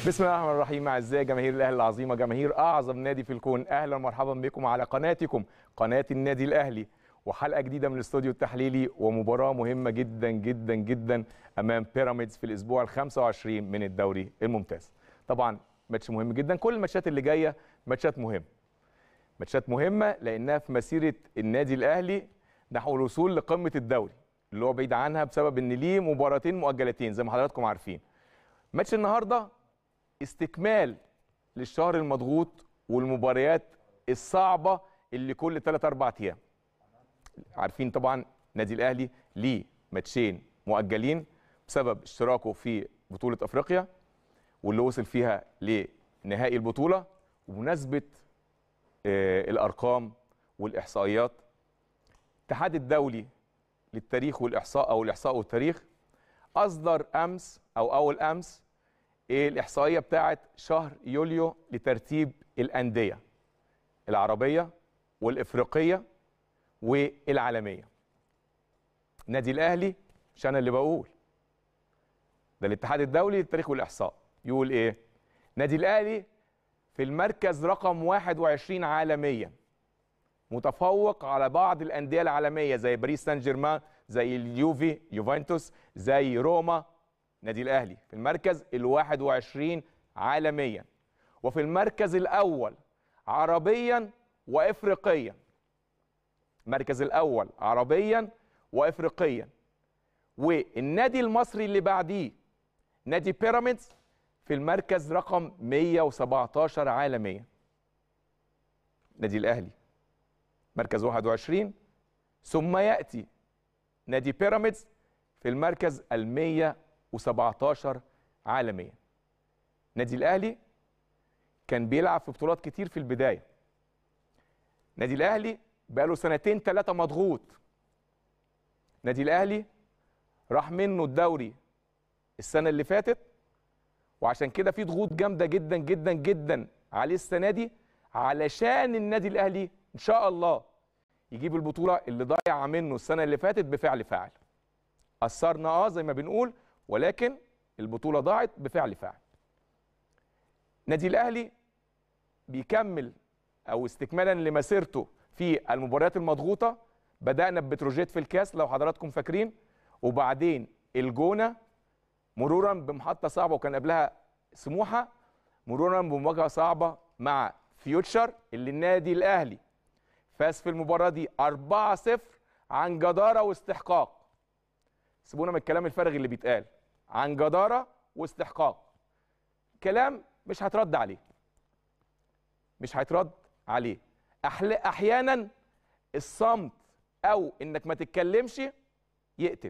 بسم الله الرحمن الرحيم اعزائي جماهير الاهلي العظيمه جماهير اعظم نادي في الكون اهلا ومرحبا بكم على قناتكم قناه النادي الاهلي وحلقه جديده من الاستوديو التحليلي ومباراه مهمه جدا جدا جدا امام بيراميدز في الاسبوع ال 25 من الدوري الممتاز طبعا ماتش مهم جدا كل الماتشات اللي جايه ماتشات مهمه ماتشات مهمه لانها في مسيره النادي الاهلي نحو الوصول لقمه الدوري اللي هو بعيد عنها بسبب ان ليه مباراتين مؤجلتين زي ما حضراتكم عارفين ماتش النهارده استكمال للشهر المضغوط والمباريات الصعبه اللي كل 3 4 ايام عارفين طبعا نادي الاهلي ليه ماتشين مؤجلين بسبب اشتراكه في بطوله افريقيا واللي وصل فيها لنهائي البطوله وبمناسبه آه، الارقام والاحصائيات الاتحاد الدولي للتاريخ والاحصاء او الاحصاء والتاريخ اصدر امس او اول امس إيه الاحصائيه بتاعه شهر يوليو لترتيب الانديه العربيه والافريقيه والعالميه نادي الاهلي مش انا اللي بقول ده الاتحاد الدولي للتاريخ والاحصاء يقول ايه نادي الاهلي في المركز رقم 21 عالميا متفوق على بعض الانديه العالميه زي باريس سان جيرمان زي اليوفي يوفنتوس زي روما نادي الاهلي في المركز ال 21 عالميا وفي المركز الاول عربيا وافريقيا المركز الاول عربيا وافريقيا والنادي المصري اللي بعديه نادي بيراميدز في المركز رقم 117 عالميا نادي الاهلي مركز 21 ثم ياتي نادي بيراميدز في المركز ال 117 عالميا نادي الاهلي كان بيلعب في بطولات كتير في البدايه نادي الاهلي بقاله سنتين ثلاثه مضغوط نادي الاهلي راح منه الدوري السنه اللي فاتت وعشان كده في ضغوط جامده جدا جدا جدا عليه السنه دي علشان النادي الاهلي ان شاء الله يجيب البطوله اللي ضايعه منه السنه اللي فاتت بفعل فاعل اثرنا اه زي ما بنقول ولكن البطوله ضاعت بفعل فاعل نادي الاهلي بيكمل او استكمالا لمسيرته في المباريات المضغوطه بدانا ببتروجيت في الكاس لو حضراتكم فاكرين وبعدين الجونه مرورا بمحطه صعبه وكان قبلها سموحه مرورا بمواجهه صعبه مع فيوتشر اللي النادي الاهلي فاز في المباراه دي 4-0 عن جداره واستحقاق سيبونا من الكلام الفارغ اللي بيتقال عن جداره واستحقاق كلام مش هترد عليه مش هيترد عليه أحل... احيانا الصمت او انك ما تتكلمش يقتل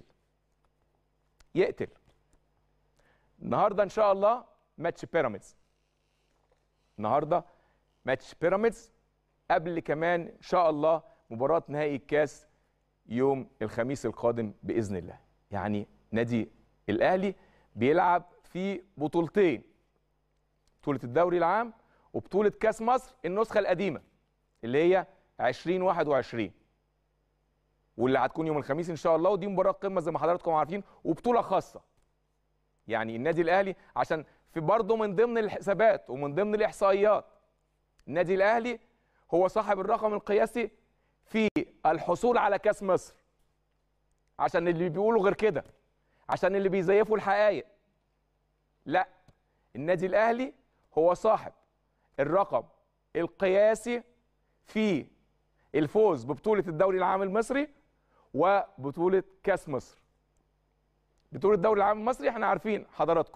يقتل النهارده ان شاء الله ماتش بيراميدز النهارده ماتش بيراميدز قبل كمان ان شاء الله مباراه نهائي الكاس يوم الخميس القادم باذن الله يعني نادي الاهلي بيلعب في بطولتين بطوله الدوري العام وبطوله كاس مصر النسخه القديمه اللي هي 2021 واللي هتكون يوم الخميس ان شاء الله ودي مباراه قمه زي ما حضراتكم عارفين وبطوله خاصه يعني النادي الاهلي عشان في برضه من ضمن الحسابات ومن ضمن الاحصائيات النادي الاهلي هو صاحب الرقم القياسي في الحصول على كاس مصر عشان اللي بيقولوا غير كده عشان اللي بيزيفوا الحقائق لا النادي الاهلي هو صاحب الرقم القياسي في الفوز ببطوله الدوري العام المصري وبطوله كاس مصر بطوله الدوري العام المصري احنا عارفين حضراتكم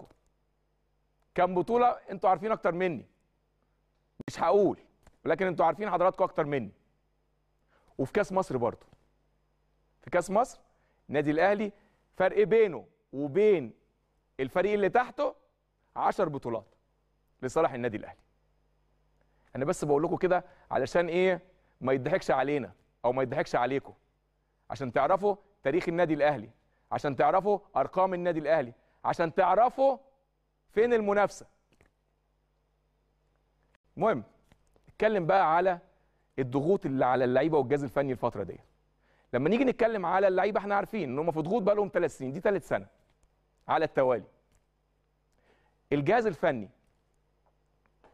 كم بطوله انتوا عارفين اكتر مني مش هقول ولكن انتوا عارفين حضراتكم اكتر مني وفي كاس مصر برضه في كاس مصر النادي الاهلي فرق بينه وبين الفريق اللي تحته 10 بطولات لصالح النادي الاهلي انا بس بقول لكم كده علشان ايه ما يضحكش علينا او ما يضحكش عليكم عشان تعرفوا تاريخ النادي الاهلي عشان تعرفوا ارقام النادي الاهلي عشان تعرفوا فين المنافسه المهم نتكلم بقى على الضغوط اللي على اللعيبه والجهاز الفني الفتره دي لما نيجي نتكلم على اللعيبه احنا عارفين ان هم في ضغوط بقى لهم ثلاث سنين دي ثالث سنه على التوالي الجهاز الفني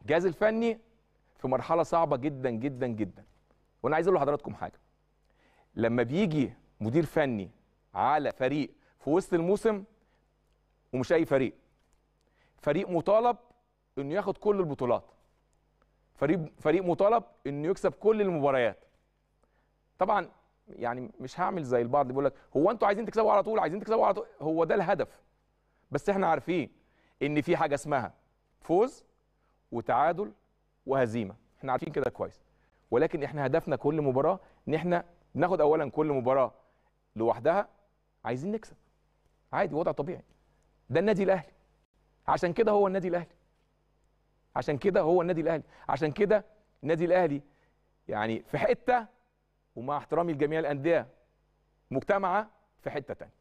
الجهاز الفني في مرحله صعبه جدا جدا جدا وانا عايز اقول لحضراتكم حاجه لما بيجي مدير فني على فريق في وسط الموسم ومش اي فريق فريق مطالب انه ياخد كل البطولات فريق فريق مطالب انه يكسب كل المباريات طبعا يعني مش هعمل زي البعض بيقول لك هو انتوا عايزين تكسبوا على طول عايزين تكسبوا على طول هو ده الهدف بس احنا عارفين ان في حاجه اسمها فوز وتعادل وهزيمه احنا عارفين كده كويس ولكن احنا هدفنا كل مباراه ان احنا ناخد اولا كل مباراه لوحدها عايزين نكسب عادي وضع طبيعي ده النادي الاهلي عشان كده هو النادي الاهلي عشان كده هو النادي الاهلي عشان كده النادي الاهلي يعني في حته ومع احترامي لجميع الانديه مجتمعه في حته تانية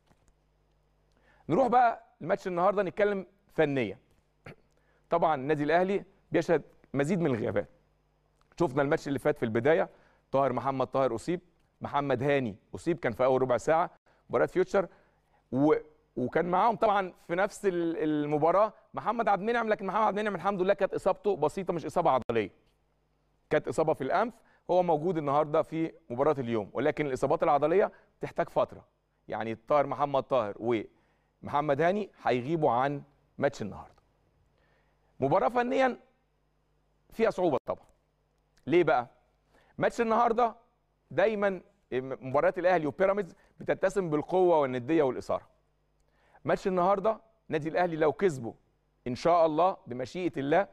نروح بقى الماتش النهارده نتكلم فنيا طبعا النادي الاهلي بيشهد مزيد من الغيابات شفنا الماتش اللي فات في البدايه طاهر محمد طاهر اصيب محمد هاني اصيب كان في اول ربع ساعه مباراه فيوتشر و... وكان معاهم طبعا في نفس المباراه محمد عبد المنعم لكن محمد عبد المنعم الحمد لله كانت اصابته بسيطه مش اصابه عضليه كانت اصابه في الانف هو موجود النهارده في مباراه اليوم ولكن الاصابات العضليه تحتاج فتره يعني طاهر محمد طاهر ومحمد هاني هيغيبوا عن ماتش النهارده مباراه فنيا فيها صعوبه طبعا ليه بقى ماتش النهارده دايما مباريات الاهلي وبيراميدز بتتسم بالقوه والنديه والاثاره ماتش النهارده نادي الاهلي لو كسبه ان شاء الله بمشيئه الله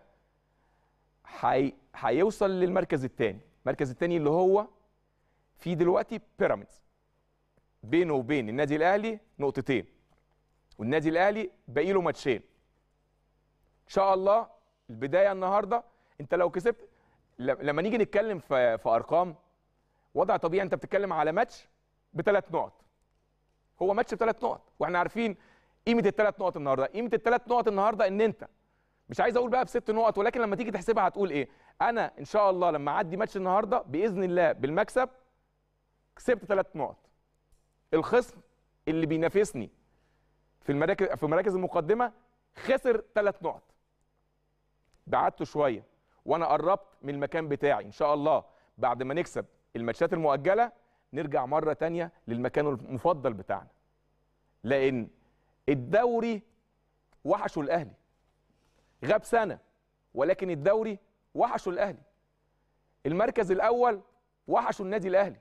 حي... هيوصل للمركز الثاني المركز الثاني اللي هو في دلوقتي بيراميدز بينه وبين النادي الاهلي نقطتين والنادي الاهلي باقي له ماتشين ان شاء الله البدايه النهارده انت لو كسبت لما نيجي نتكلم في في ارقام وضع طبيعي انت بتتكلم على ماتش بثلاث نقط هو ماتش بثلاث نقط واحنا عارفين قيمه الثلاث نقط النهارده قيمه الثلاث نقط النهارده ان انت مش عايز اقول بقى بست نقط ولكن لما تيجي تحسبها هتقول ايه انا ان شاء الله لما اعدي ماتش النهارده باذن الله بالمكسب كسبت ثلاث نقط الخصم اللي بينافسني في المراكز في المراكز المقدمه خسر ثلاث نقط بعدته شويه وانا قربت من المكان بتاعي ان شاء الله بعد ما نكسب الماتشات المؤجله نرجع مره تانية للمكان المفضل بتاعنا لان الدوري وحشه الاهلي غاب سنه ولكن الدوري وحشه الاهلي المركز الاول وحشه النادي الاهلي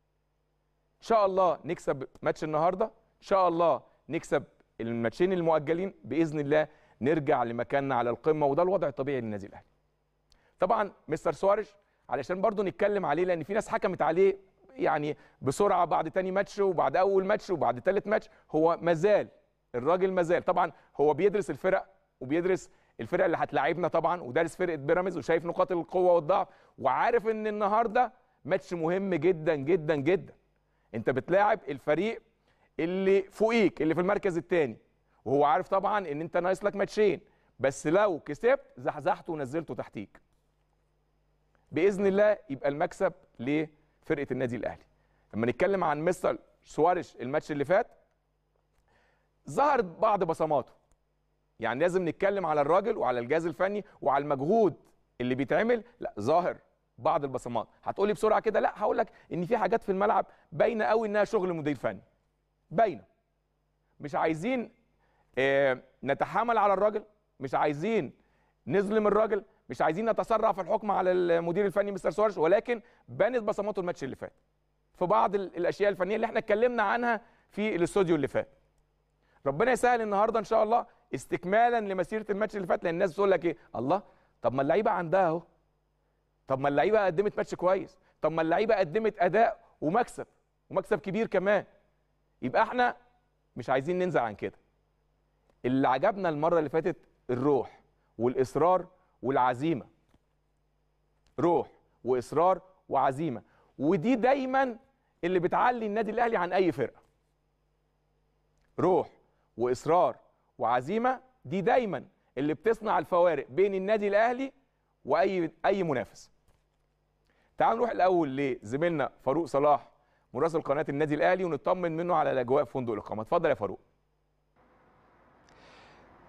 ان شاء الله نكسب ماتش النهارده ان شاء الله نكسب الماتشين المؤجلين باذن الله نرجع لمكاننا على القمه وده الوضع الطبيعي للنادي الاهلي طبعا مستر سوارش علشان برضو نتكلم عليه لان في ناس حكمت عليه يعني بسرعه بعد تاني ماتش وبعد اول ماتش وبعد تالت ماتش هو مازال الراجل مازال طبعا هو بيدرس الفرق وبيدرس الفرق اللي هتلاعبنا طبعا ودارس فرقه بيراميدز وشايف نقاط القوه والضعف وعارف ان النهارده ماتش مهم جدا جدا جدا انت بتلاعب الفريق اللي فوقيك اللي في المركز الثاني وهو عارف طبعا ان انت ناقص لك ماتشين بس لو كسبت زحزحته ونزلته تحتيك باذن الله يبقى المكسب لفرقه النادي الاهلي لما نتكلم عن مستر سوارش الماتش اللي فات ظهرت بعض بصماته يعني لازم نتكلم على الراجل وعلى الجهاز الفني وعلى المجهود اللي بيتعمل لا ظاهر بعض البصمات هتقولي بسرعه كده لا هقول لك ان في حاجات في الملعب باينه قوي انها شغل مدير فني باينه مش عايزين اه نتحامل على الراجل مش عايزين نظلم الراجل مش عايزين نتسرع في الحكم على المدير الفني مستر سوارش ولكن بانت بصماته الماتش اللي فات في بعض الاشياء الفنيه اللي احنا اتكلمنا عنها في الاستوديو اللي فات ربنا يسهل النهارده ان شاء الله استكمالا لمسيره الماتش اللي فات لان الناس بتقول لك ايه الله طب ما اللعيبه عندها اهو طب ما اللعيبه قدمت ماتش كويس طب ما اللعيبه قدمت اداء ومكسب ومكسب كبير كمان يبقى احنا مش عايزين ننزل عن كده اللي عجبنا المره اللي فاتت الروح والاصرار والعزيمه روح واصرار وعزيمه ودي دايما اللي بتعلي النادي الاهلي عن اي فرقه روح واصرار وعزيمه دي دايما اللي بتصنع الفوارق بين النادي الاهلي واي اي منافس تعالوا نروح الاول لزميلنا فاروق صلاح مراسل قناه النادي الاهلي ونطمن منه على الاجواء في فندق الاقامه اتفضل يا فاروق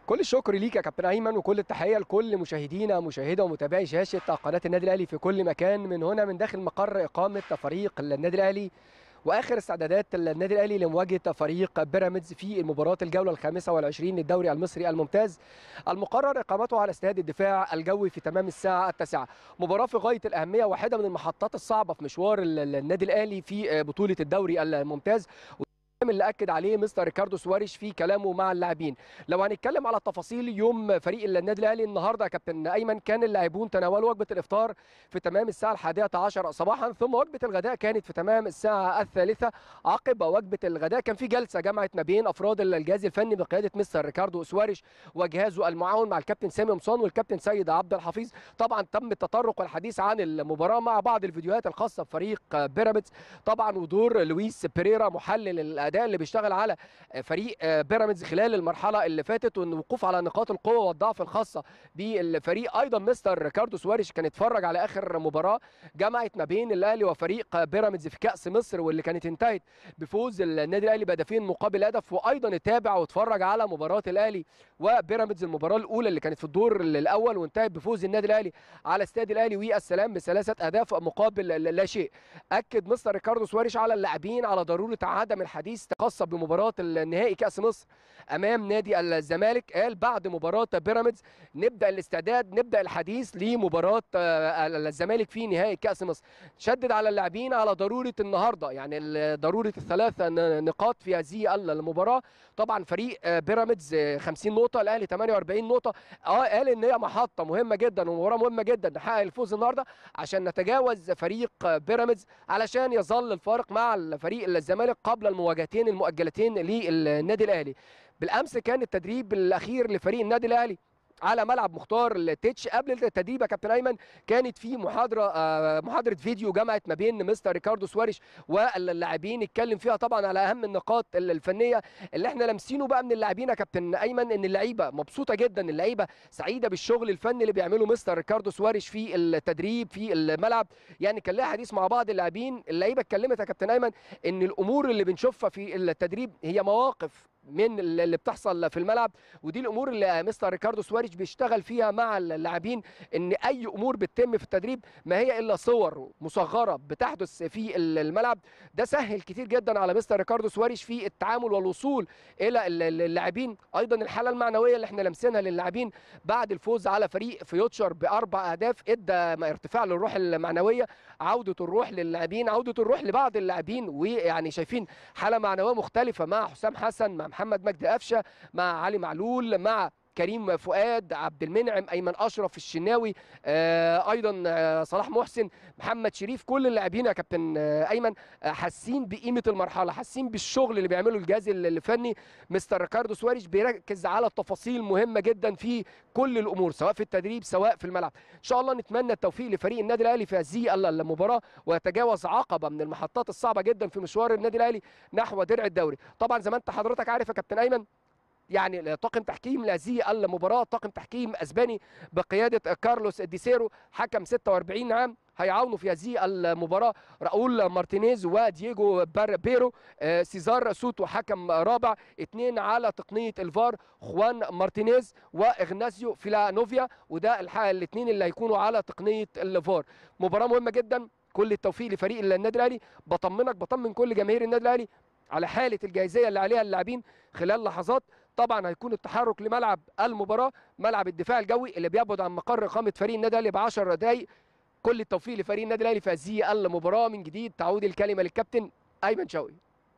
كل الشكر ليك يا كابتن ايمن وكل التحيه لكل مشاهدينا مشاهده ومتابعي شاشه قناه النادي الاهلي في كل مكان من هنا من داخل مقر اقامه فريق النادي الاهلي واخر استعدادات النادي الاهلي لمواجهه فريق بيراميدز في المباراه الجوله الخامسه والعشرين للدوري المصري الممتاز المقرر اقامته على استاد الدفاع الجوي في تمام الساعه التاسعه مباراه في غايه الاهميه واحده من المحطات الصعبه في مشوار النادي الاهلي في بطوله الدوري الممتاز اللي اكد عليه مستر ريكاردو سواريش في كلامه مع اللاعبين لو هنتكلم على التفاصيل يوم فريق النادي الاهلي النهارده يا كابتن ايمن كان اللاعبون تناولوا وجبه الافطار في تمام الساعه الحادية عشر صباحا ثم وجبه الغداء كانت في تمام الساعه الثالثه عقب وجبه الغداء كان في جلسه جمعت ما بين افراد الجهاز الفني بقياده مستر ريكاردو سواريش وجهازه المعاون مع الكابتن سامي مصان والكابتن سيد عبد الحفيظ طبعا تم التطرق والحديث عن المباراه مع بعض الفيديوهات الخاصه بفريق بيراميدز طبعا ودور لويس بيريرا محلل الاداء اللي بيشتغل على فريق بيراميدز خلال المرحله اللي فاتت والوقوف على نقاط القوه والضعف الخاصه بالفريق ايضا مستر ريكاردو سواريش كان اتفرج على اخر مباراه جمعت ما بين الاهلي وفريق بيراميدز في كاس مصر واللي كانت انتهت بفوز النادي الاهلي بهدفين مقابل هدف وايضا اتابع واتفرج على مباراه الاهلي وبيراميدز المباراه الاولى اللي كانت في الدور الاول وانتهت بفوز النادي الاهلي على استاد الاهلي والسلام بثلاثه اهداف مقابل لا شيء اكد مستر ريكاردو سواريش على اللاعبين على ضروره عدم الحديث خاصه بمباراه النهائي كاس مصر امام نادي الزمالك قال بعد مباراه بيراميدز نبدا الاستعداد نبدا الحديث لمباراه الزمالك في نهائي كاس مصر شدد على اللاعبين على ضروره النهارده يعني ضروره الثلاث نقاط في هذه المباراه طبعا فريق بيراميدز 50 نقطه الاهلي 48 نقطه اه قال ان هي محطه مهمه جدا ومباراه مهمه جدا نحقق الفوز النهارده عشان نتجاوز فريق بيراميدز علشان يظل الفارق مع فريق الزمالك قبل المواجهتين المؤجلتين للنادي الاهلي بالامس كان التدريب الاخير لفريق النادي الاهلي على ملعب مختار التتش قبل التدريب يا كابتن ايمن كانت في محاضره محاضره فيديو جمعت ما بين مستر ريكاردو سواريش واللاعبين اتكلم فيها طبعا على اهم النقاط الفنيه اللي احنا لامسينه بقى من اللاعبين يا كابتن ايمن ان اللعيبه مبسوطه جدا اللعيبه سعيده بالشغل الفني اللي بيعمله مستر ريكاردو سواريش في التدريب في الملعب يعني كان لها حديث مع بعض اللاعبين اللعيبه اتكلمت يا كابتن ايمن ان الامور اللي بنشوفها في التدريب هي مواقف من اللي بتحصل في الملعب ودي الامور اللي مستر ريكاردو سواريش بيشتغل فيها مع اللاعبين ان اي امور بتتم في التدريب ما هي الا صور مصغره بتحدث في الملعب ده سهل كتير جدا على مستر ريكاردو سواريش في التعامل والوصول الى اللاعبين ايضا الحاله المعنويه اللي احنا لامسينها للاعبين بعد الفوز على فريق فيوتشر باربع اهداف ادى ارتفاع للروح المعنويه عوده الروح للاعبين عوده الروح لبعض اللاعبين ويعني شايفين حاله معنويه مختلفه مع حسام حسن مع محمد مجدي قفشه مع علي معلول مع كريم فؤاد عبد المنعم ايمن اشرف الشناوي آه ايضا آه صلاح محسن محمد شريف كل اللاعبين يا كابتن آه ايمن آه حاسين بقيمه المرحله حاسين بالشغل اللي بيعمله الجهاز الفني مستر ريكاردو سواريش بيركز على التفاصيل مهمه جدا في كل الامور سواء في التدريب سواء في الملعب ان شاء الله نتمنى التوفيق لفريق النادي الاهلي في هذه المباراه ويتجاوز عقبه من المحطات الصعبه جدا في مشوار النادي الاهلي نحو درع الدوري طبعا زي ما انت حضرتك عارف يا كابتن ايمن يعني طاقم تحكيم لهذه المباراه طاقم تحكيم اسباني بقياده كارلوس ديسيرو حكم 46 عام هيعاونوا في هذه المباراه راؤول مارتينيز ودييجو بيرو سيزار سوتو حكم رابع اثنين على تقنيه الفار خوان مارتينيز واغناسيو فيلانوفيا وده الاثنين اللي هيكونوا على تقنيه الفار مباراه مهمه جدا كل التوفيق لفريق النادي الاهلي بطمنك بطمن كل جماهير النادي الاهلي على حاله الجاهزيه اللي عليها اللاعبين خلال لحظات طبعا هيكون التحرك لملعب المباراه ملعب الدفاع الجوي اللي بيبعد عن مقر اقامه فريق النادي الاهلي ب 10 دقائق كل التوفيق لفريق النادي الاهلي في هذه المباراه من جديد تعود الكلمه للكابتن ايمن شوقي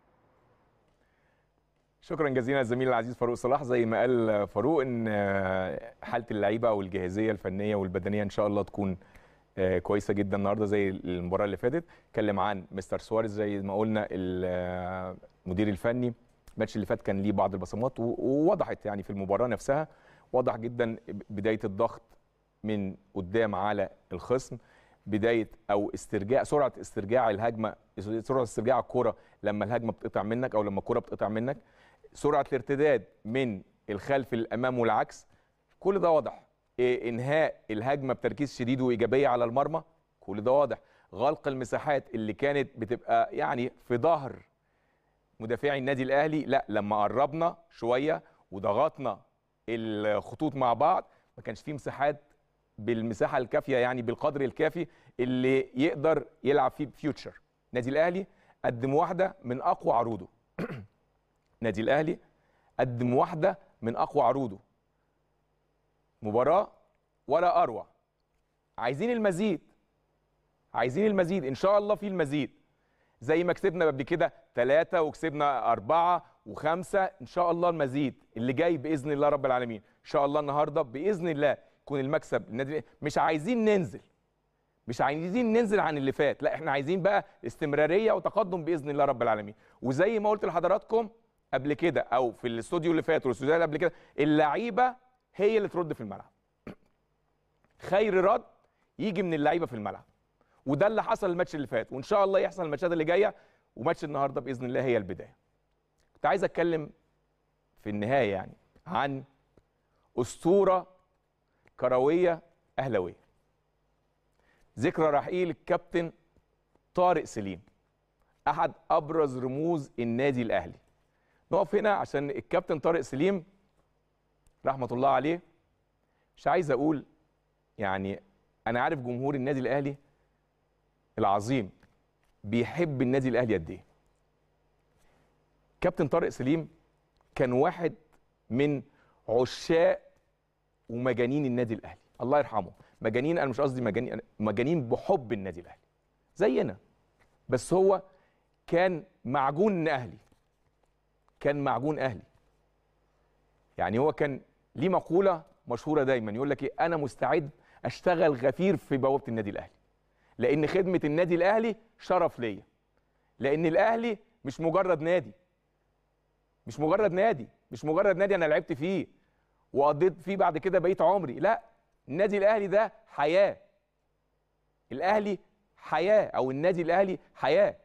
شكرا جزيلا الزميل العزيز فاروق صلاح زي ما قال فاروق ان حاله اللعيبه والجاهزيه الفنيه والبدنيه ان شاء الله تكون كويسه جدا النهارده زي المباراه اللي فاتت اتكلم عن مستر سواريز زي ما قلنا المدير الفني الماتش اللي فات كان ليه بعض البصمات ووضحت يعني في المباراه نفسها وضح جدا بدايه الضغط من قدام على الخصم بدايه او استرجاع سرعه استرجاع الهجمه سرعه استرجاع الكره لما الهجمه بتقطع منك او لما الكره بتقطع منك سرعه الارتداد من الخلف للامام والعكس كل ده واضح إيه انهاء الهجمه بتركيز شديد وايجابيه على المرمى كل ده واضح غلق المساحات اللي كانت بتبقى يعني في ظهر مدافعي النادي الاهلي لا لما قربنا شويه وضغطنا الخطوط مع بعض ما كانش فيه مساحات بالمساحه الكافيه يعني بالقدر الكافي اللي يقدر يلعب فيه فيوتشر نادي الاهلي قدم واحده من اقوى عروضه نادي الاهلي قدم واحده من اقوى عروضه مباراه ولا اروع عايزين المزيد عايزين المزيد ان شاء الله في المزيد زي ما كسبنا قبل كده ثلاثة وكسبنا أربعة وخمسة إن شاء الله المزيد اللي جاي بإذن الله رب العالمين إن شاء الله النهاردة بإذن الله يكون المكسب النادي مش عايزين ننزل مش عايزين ننزل عن اللي فات لا احنا عايزين بقى استمرارية وتقدم بإذن الله رب العالمين وزي ما قلت لحضراتكم قبل كده أو في الاستوديو اللي فات والاستوديو اللي قبل كده اللعيبة هي اللي ترد في الملعب خير رد يجي من اللعيبة في الملعب وده اللي حصل الماتش اللي فات وان شاء الله يحصل الماتشات اللي جايه وماتش النهارده باذن الله هي البدايه كنت عايز اتكلم في النهايه يعني عن اسطوره كرويه اهلاويه ذكرى رحيل الكابتن طارق سليم احد ابرز رموز النادي الاهلي نقف هنا عشان الكابتن طارق سليم رحمه الله عليه مش عايز اقول يعني انا عارف جمهور النادي الاهلي العظيم بيحب النادي الاهلي قد ايه كابتن طارق سليم كان واحد من عشاق ومجانين النادي الاهلي الله يرحمه مجانين انا مش قصدي مجانين مجانين بحب النادي الاهلي زينا بس هو كان معجون اهلي كان معجون اهلي يعني هو كان ليه مقوله مشهوره دايما يقول لك ايه انا مستعد اشتغل غفير في بوابه النادي الاهلي لان خدمه النادي الاهلي شرف ليا لان الاهلي مش مجرد نادي مش مجرد نادي مش مجرد نادي انا لعبت فيه وقضيت فيه بعد كده بقيت عمري لا النادي الاهلي ده حياه الاهلي حياه او النادي الاهلي حياه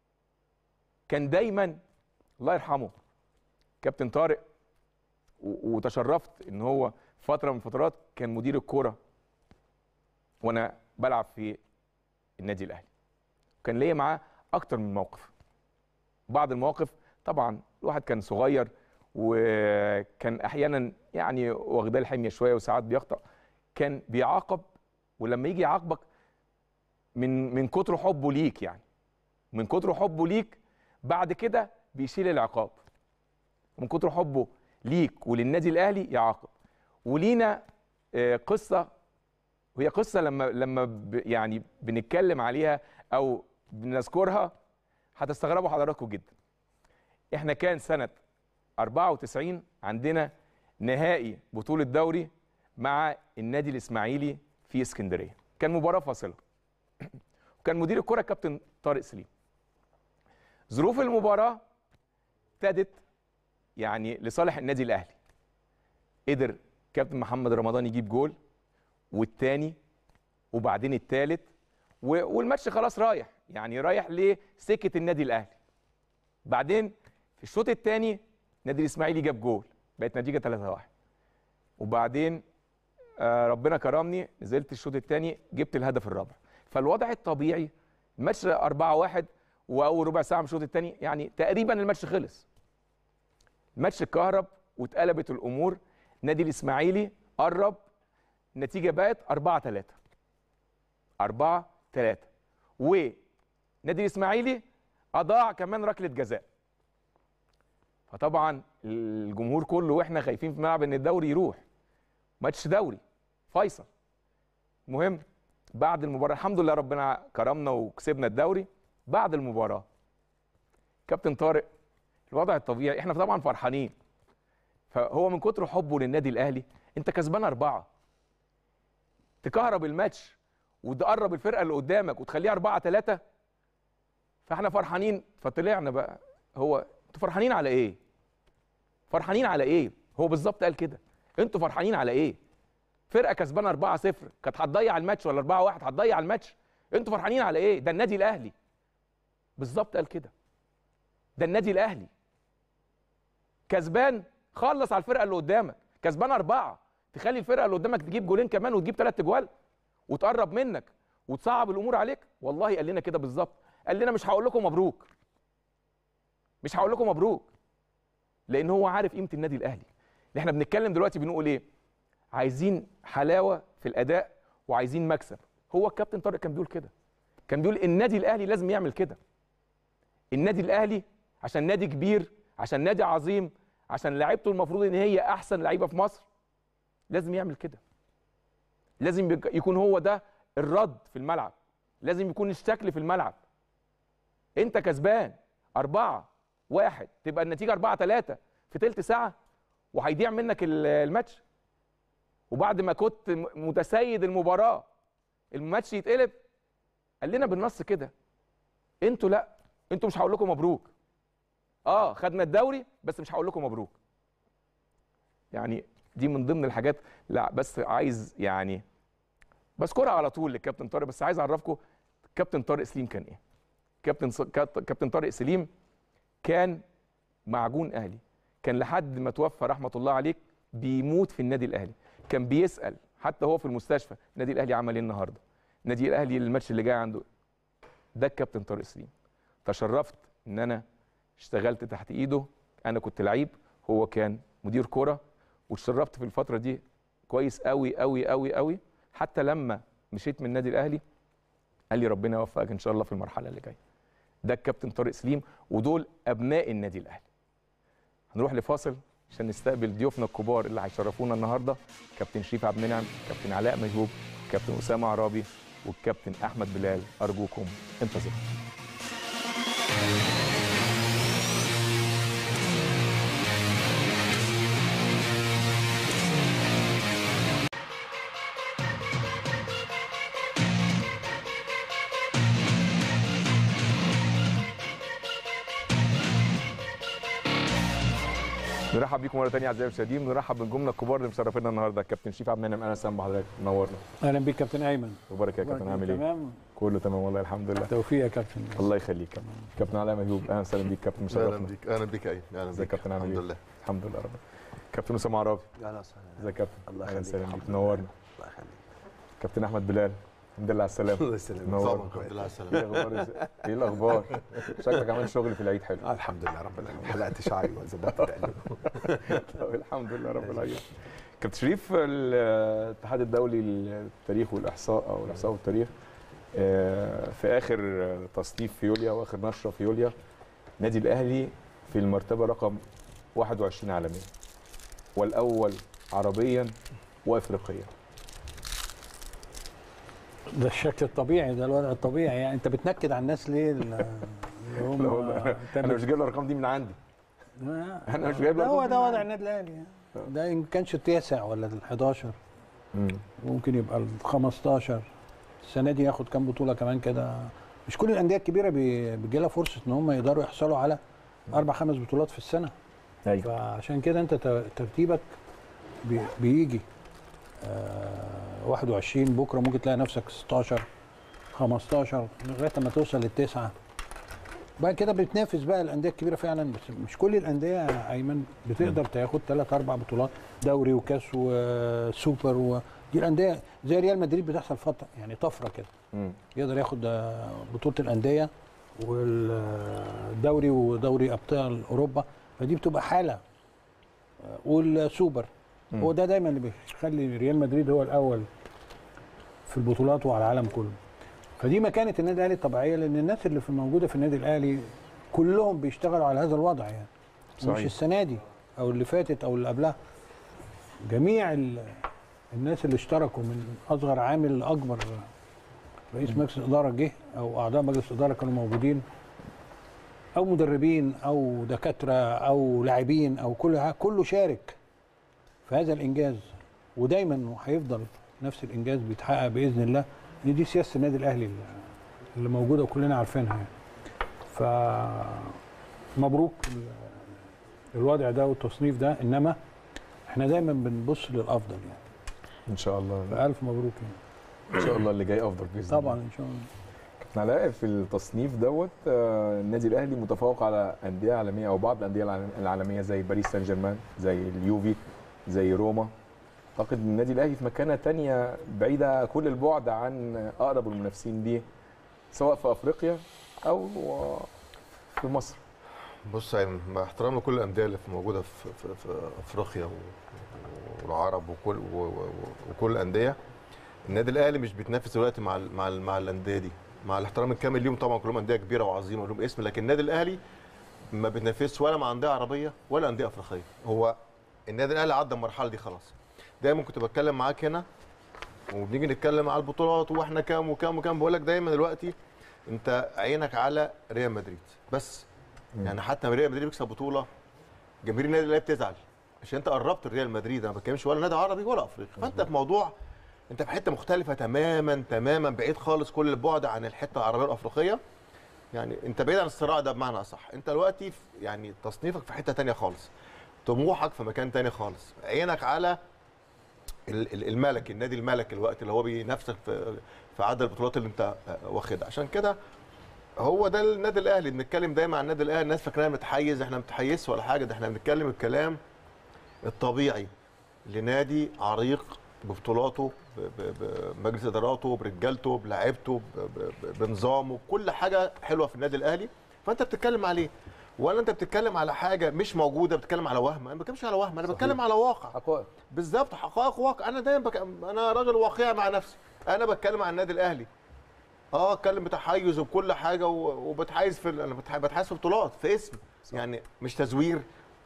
كان دايما الله يرحمه كابتن طارق و- وتشرفت ان هو فتره من الفترات كان مدير الكوره وانا بلعب في النادي الاهلي كان ليا معاه اكتر من موقف بعض المواقف طبعا الواحد كان صغير وكان احيانا يعني واخداه الحميه شويه وساعات بيخطأ كان بيعاقب ولما يجي يعاقبك من من كتر حبه ليك يعني من كتر حبه ليك بعد كده بيشيل العقاب من كتر حبه ليك وللنادي الاهلي يعاقب ولينا آه، قصه وهي قصه لما لما ب يعني بنتكلم عليها او بنذكرها هتستغربوا حضراتكم جدا احنا كان سنه 94 عندنا نهائي بطوله دوري مع النادي الاسماعيلي في اسكندريه كان مباراه فاصله وكان مدير الكره كابتن طارق سليم ظروف المباراه ابتدت يعني لصالح النادي الاهلي قدر كابتن محمد رمضان يجيب جول والتاني وبعدين التالت و- والماتش خلاص رايح يعني رايح لسكه النادي الاهلي بعدين في الشوط الثاني نادي الاسماعيلي جاب جول بقت نتيجه 3-1 وبعدين آه ربنا كرمني نزلت الشوط الثاني جبت الهدف الرابع فالوضع الطبيعي الماتش 4-1 واول ربع ساعه من الشوط الثاني يعني تقريبا الماتش خلص الماتش اتكهرب واتقلبت الامور نادي الاسماعيلي قرب النتيجه بقت 4 3 4 3 ونادي الاسماعيلي اضاع كمان ركله جزاء فطبعا الجمهور كله واحنا خايفين في الملعب ان الدوري يروح ماتش دوري فيصل المهم بعد المباراه الحمد لله ربنا كرمنا وكسبنا الدوري بعد المباراه كابتن طارق الوضع الطبيعي احنا طبعا فرحانين فهو من كتر حبه للنادي الاهلي انت كسبان اربعه تكهرب الماتش وتقرب الفرقه اللي قدامك وتخليها أربعة ثلاثة فاحنا فرحانين فطلعنا بقى هو انتوا فرحانين على ايه؟ فرحانين على ايه؟ هو بالظبط قال كده انتوا فرحانين على ايه؟ فرقه كسبانه 4 0 كانت هتضيع الماتش ولا 4 1 هتضيع الماتش انتوا فرحانين على ايه؟ ده النادي الاهلي بالظبط قال كده ده النادي الاهلي كسبان خلص على الفرقه اللي قدامك كسبان اربعه تخلي الفرقه اللي قدامك تجيب جولين كمان وتجيب ثلاث جوال وتقرب منك وتصعب الامور عليك والله قال لنا كده بالظبط قال لنا مش هقول لكم مبروك مش هقول لكم مبروك لان هو عارف قيمه النادي الاهلي احنا بنتكلم دلوقتي بنقول ايه عايزين حلاوه في الاداء وعايزين مكسب هو الكابتن طارق كان بيقول كده كان بيقول النادي الاهلي لازم يعمل كده النادي الاهلي عشان نادي كبير عشان نادي عظيم عشان لعيبته المفروض ان هي احسن لعيبه في مصر لازم يعمل كده لازم يك- يكون هو ده الرد في الملعب لازم يكون الشكل في الملعب انت كسبان أربعة واحد تبقى النتيجة أربعة ثلاثة في تلت ساعة وهيضيع منك ال- الماتش وبعد ما كنت م- متسيد المباراة الماتش يتقلب قال لنا بالنص كده انتوا لا انتوا مش هقول لكم مبروك اه خدنا الدوري بس مش هقول لكم مبروك يعني دي من ضمن الحاجات لا بس عايز يعني بذكرها على طول للكابتن طارق بس عايز اعرفكم كابتن طارق سليم كان ايه كابتن ص- كات- كابتن طارق سليم كان معجون اهلي كان لحد ما توفى رحمه الله عليك بيموت في النادي الاهلي كان بيسال حتى هو في المستشفى النادي الاهلي عمل ايه النهارده النادي الاهلي الماتش اللي جاي عنده ده الكابتن طارق سليم تشرفت ان انا اشتغلت تحت ايده انا كنت لعيب هو كان مدير كوره واتشرفت في الفتره دي كويس قوي قوي قوي قوي حتى لما مشيت من النادي الاهلي قال لي ربنا يوفقك ان شاء الله في المرحله اللي جايه ده الكابتن طارق سليم ودول ابناء النادي الاهلي هنروح لفاصل عشان نستقبل ضيوفنا الكبار اللي هيشرفونا النهارده كابتن شريف عبد المنعم كابتن علاء مجهوب كابتن اسامه عرابي والكابتن احمد بلال ارجوكم انتظروا نرحب بيكم مره ثانيه اعزائي المشاهدين ونرحب بنجومنا الكبار اللي مشرفينا النهارده كابتن شريف عبد المنعم اهلا وسهلا بحضرتك نورنا اهلا بيك كابتن ايمن مبارك يا كابتن عامل ايه تمام كله تمام والله الحمد لله توفيق يا كابتن الله يخليك كابتن كابتن علاء مهيوب اهلا وسهلا بيك كابتن اهلا مشرفنا بيك اهلا بيك اي اهلا ازيك بيك يا كابتن عامل الحمد ايه؟ لله الحمد لله رب كابتن اسامه عرابي اهلا وسهلا ازيك يا كابتن الله اهلا يخليك وسهلا الحمد بيك لله. نورنا الله يخليك كابتن احمد بلال الحمد لله على السلامه الله يسلمك نور. طبعا الحمد لله على ايه السلامه الاخبار ايه الاخبار شكلك عملت شغل في العيد حلو آه، الحمد لله رب العالمين حلقت شعري وزبطت تقليب طب الحمد لله رب العالمين كابتن شريف الاتحاد الدولي للتاريخ والاحصاء او الاحصاء والتاريخ آه، في اخر تصنيف في يوليا واخر نشره في يوليا نادي الاهلي في المرتبه رقم 21 عالميا والاول عربيا وافريقيا ده الشكل الطبيعي ده الوضع الطبيعي يعني انت بتنكد على الناس ليه ال- اللي هم لا والله أنت انا بت- مش جايب الارقام دي من عندي ما- أنا مش جايب لك هو رقم ده من وضع عندي. النادي الاهلي يعني. ده ان كانش التاسع ولا ال 11 مم. ممكن يبقى ال 15 السنه دي ياخد كام بطوله كمان كده مش كل الانديه الكبيره بي- بيجي لها فرصه ان هم يقدروا يحصلوا على اربع خمس بطولات في السنه ايوه فعشان كده انت ت- ترتيبك بي- بيجي آه 21 بكره ممكن تلاقي نفسك 16 15 لغايه ما توصل للتسعه بعد كده بتنافس بقى الانديه الكبيره فعلا بس مش كل الانديه يا ايمن بتقدر تاخد ثلاث اربع بطولات دوري وكاس وسوبر و... دي الانديه زي ريال مدريد بتحصل فتره يعني طفره كده مم. يقدر ياخد آه، بطوله الانديه والدوري ودوري ابطال اوروبا فدي بتبقى حاله آه، والسوبر مم. هو ده دايما اللي بيخلي ريال مدريد هو الاول في البطولات وعلى العالم كله فدي مكانه النادي الاهلي الطبيعيه لان الناس اللي في موجوده في النادي الاهلي كلهم بيشتغلوا على هذا الوضع يعني صحيح. مش السنه دي او اللي فاتت او اللي قبلها جميع ال- الناس اللي اشتركوا من اصغر عامل لاكبر رئيس مجلس اداره جه او اعضاء مجلس اداره كانوا موجودين او مدربين او دكاتره او لاعبين او كل ها- كله شارك في هذا الانجاز ودايما هيفضل نفس الانجاز بيتحقق باذن الله ان دي سياسه النادي الاهلي اللي- اللي موجوده وكلنا عارفينها يعني ف مبروك ال- الوضع ده والتصنيف ده انما احنا دايما بنبص للافضل يعني ان شاء الله فالف مبروك يعني ان شاء الله اللي جاي افضل باذن الله طبعا ان شاء الله كابتن علاء في التصنيف دوت آه، النادي الاهلي متفوق على انديه عالميه او بعض الانديه العالم- العالميه زي باريس سان جيرمان زي اليوفي زي روما اعتقد ان النادي الاهلي في مكانه تانية بعيده كل البعد عن اقرب المنافسين ليه سواء في افريقيا او في مصر بص يا أيمن، مع احترام لكل الانديه اللي في- موجوده في, في, في افريقيا و- والعرب وكل و- و- وكل الانديه النادي الاهلي مش بيتنافس دلوقتي مع ال- مع ال- مع الانديه دي مع الاحترام الكامل ليهم طبعا كلهم انديه كبيره وعظيمه ولهم اسم لكن النادي الاهلي ما بيتنافسش ولا مع انديه عربيه ولا انديه افريقيه هو النادي الاهلي عدى المرحله دي خلاص دايما كنت بتكلم معاك هنا وبنيجي نتكلم على البطولات واحنا كام وكام وكام بقول لك دايما دلوقتي انت عينك على ريال مدريد بس يعني حتى لما ريال مدريد بيكسب بطوله جماهير النادي الاهلي بتزعل عشان انت قربت ريال مدريد انا ما بتكلمش ولا نادي عربي ولا افريقي فانت في موضوع انت في حته مختلفه تماما تماما بعيد خالص كل البعد عن الحته العربيه والافريقيه يعني انت بعيد عن الصراع ده بمعنى اصح انت دلوقتي في- يعني تصنيفك في حته تانية خالص طموحك في مكان تاني خالص عينك على ال- ال- الملك النادي الملك الوقت اللي هو بينافسك في في عدد البطولات اللي انت واخدها عشان كده هو ده النادي الاهلي بنتكلم دايما عن النادي الاهلي الناس فاكرانا متحيز احنا متحيز ولا حاجه ده احنا بنتكلم الكلام الطبيعي لنادي عريق ببطولاته ب- ب- بمجلس اداراته برجالته بلاعيبته ب- ب- ب- بنظامه بكل حاجه حلوه في النادي الاهلي فانت بتتكلم عليه ولا انت بتتكلم على حاجه مش موجوده بتتكلم على وهم انا ما بتكلمش على وهم انا بتكلم على واقع حقائق بالظبط حقائق واقع انا دايما بك... انا راجل واقعي مع نفسي انا بتكلم عن النادي الاهلي اه اتكلم بتحيز وبكل حاجه و... وبتحيز في ال- انا بتح- بتحيز في بطولات في اسم يعني مش تزوير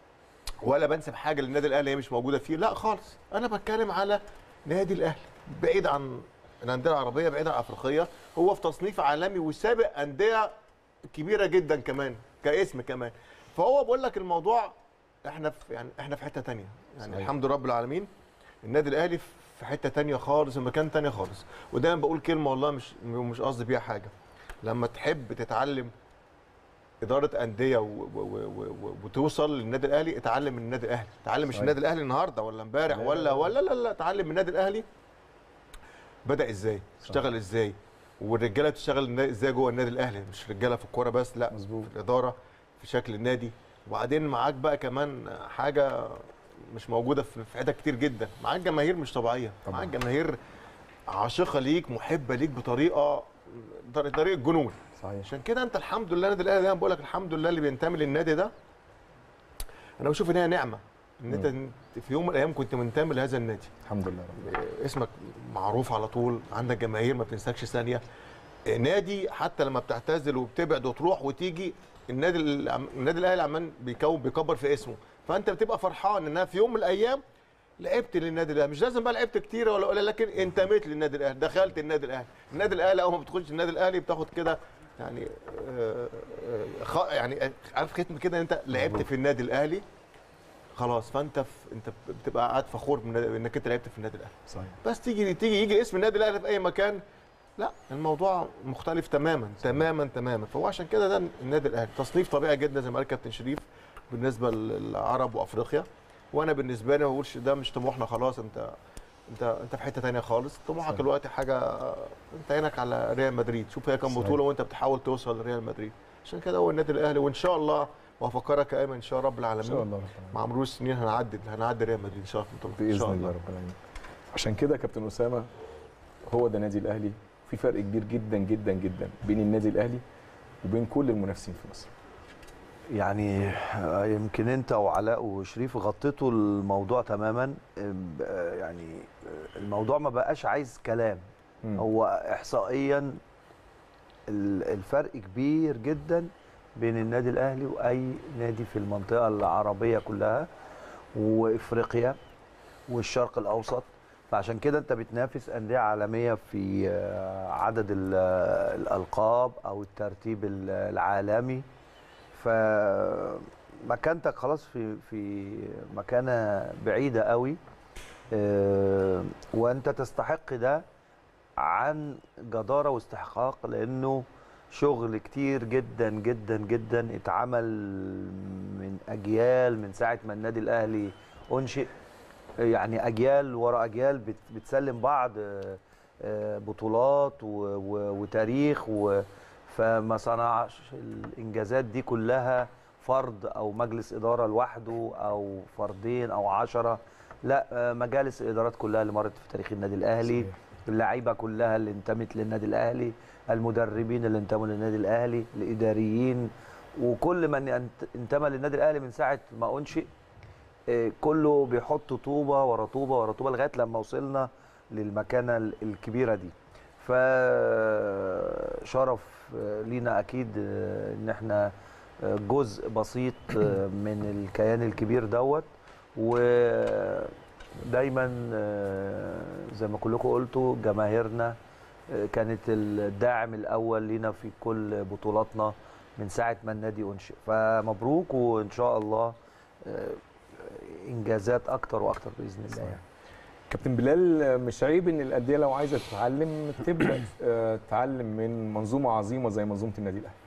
ولا بنسب حاجه للنادي الاهلي هي مش موجوده فيه لا خالص انا بتكلم على نادي الاهلي بعيد عن الانديه العربيه بعيد عن الافريقيه هو في تصنيف عالمي وسابق انديه كبيره جدا كمان كاسم كمان فهو بقول لك الموضوع احنا في يعني احنا في حته تانية يعني صحيح. الحمد لله رب العالمين النادي الاهلي في حته تانية خالص ومكان تاني خالص ودايما بقول كلمه والله مش مش قصدي بيها حاجه لما تحب تتعلم اداره انديه و- و- و- و- وتوصل للنادي الاهلي اتعلم من النادي الاهلي اتعلم مش صحيح. النادي الاهلي النهارده ولا امبارح لا، ولا لا. ولا لا لا اتعلم من النادي الاهلي بدا ازاي اشتغل ازاي والرجاله بتشتغل النا- ازاي جوه النادي الاهلي مش رجاله في الكوره بس لا مظبوط. في الاداره في شكل النادي وبعدين معاك بقى كمان حاجه مش موجوده في في حتت كتير جدا معاك جماهير مش طبيعيه طبعاً. معاك جماهير عاشقه ليك محبه ليك بطريقه طريقه طريقة جنون صحيح عشان كده انت الحمد لله النادي الاهلي دايما بقول لك الحمد لله اللي بينتمي للنادي ده انا بشوف ان هي نعمه ان انت في يوم من الايام كنت منتمي لهذا النادي الحمد لله رب العالمين. اسمك معروف على طول عندك جماهير ما بتنساكش ثانيه نادي حتى لما بتعتزل وبتبعد وتروح وتيجي النادي العم- النادي الاهلي عمال بيكون بيكبر في اسمه فانت بتبقى فرحان انها في يوم من الايام لعبت للنادي الاهلي مش لازم بقى لعبت كتير ولا ولا لكن انتميت للنادي الاهلي دخلت النادي الاهلي النادي الاهلي اول ما بتخش النادي الاهلي بتاخد كده يعني آه، آه، خ- يعني عارف ختم كده إن انت لعبت في النادي الاهلي خلاص فانت في انت بتبقى قاعد فخور بإن- انك انت لعبت في النادي الاهلي صحيح بس تيجي تيجي يجي اسم النادي الاهلي في اي مكان لا الموضوع مختلف تماما تماما تماما فهو عشان كده ده النادي الاهلي تصنيف طبيعي جدا زي ما قال كابتن شريف بالنسبه للعرب وافريقيا وانا بالنسبه لي ما بقولش ده مش طموحنا خلاص انت انت انت في حته تانية خالص طموحك صحيح. دلوقتي حاجه انت عينك على ريال مدريد شوف هي كام صحيح. بطوله وانت بتحاول توصل لريال مدريد عشان كده هو النادي الاهلي وان شاء الله وافكرك يا ايمن ان شاء الله رب ان شاء العالمين الله رب العالمين. مع مرور السنين هنعدي هنعدي ريال مدريد ان شاء الله إن باذن شاء الله رب العالمين عشان كده يا كابتن اسامه هو ده نادي الاهلي في فرق كبير جدا جدا جدا بين النادي الاهلي وبين كل المنافسين في مصر يعني آه، يمكن انت وعلاء وشريف غطيتوا الموضوع تماما آم، آه، يعني آه، الموضوع ما بقاش عايز كلام مم. هو احصائيا ال- الفرق كبير جدا بين النادي الاهلي واي نادي في المنطقه العربيه كلها وافريقيا والشرق الاوسط فعشان كده انت بتنافس انديه عالميه في آه، عدد ال- الالقاب او الترتيب ال- العالمي فمكانتك خلاص في في مكانه بعيده قوي آه، وانت تستحق ده عن جداره واستحقاق لانه شغل كتير جدا جدا جدا اتعمل من اجيال من ساعه ما النادي الاهلي انشئ يعني اجيال ورا اجيال بت- بتسلم بعض آه، آه، بطولات و- و- وتاريخ و- فما صنعش الانجازات دي كلها فرد او مجلس اداره لوحده او فردين او عشرة لا آه، مجالس الادارات كلها اللي مرت في تاريخ النادي الاهلي صحيح. اللعيبه كلها اللي انتمت للنادي الاهلي المدربين اللي انتموا للنادي الاهلي الاداريين وكل من ينت- انتمى للنادي الاهلي من ساعه ما انشئ آه، كله بيحط طوبه ورا طوبه ورا طوبه لغايه لما وصلنا للمكانه ال- الكبيره دي فشرف آه، لينا اكيد آه، ان احنا آه، جزء بسيط آه، من الكيان الكبير دوت ودايما آه، زي ما كلكم قلتوا جماهيرنا آه، كانت الداعم الاول لينا في كل بطولاتنا من ساعه ما النادي انشئ فمبروك وان شاء الله آه، انجازات اكتر واكتر باذن الله يعني. كابتن بلال مش عيب ان الانديه لو عايزه تتعلم تبدا آه، تتعلم من منظومه عظيمه زي منظومه النادي الاهلي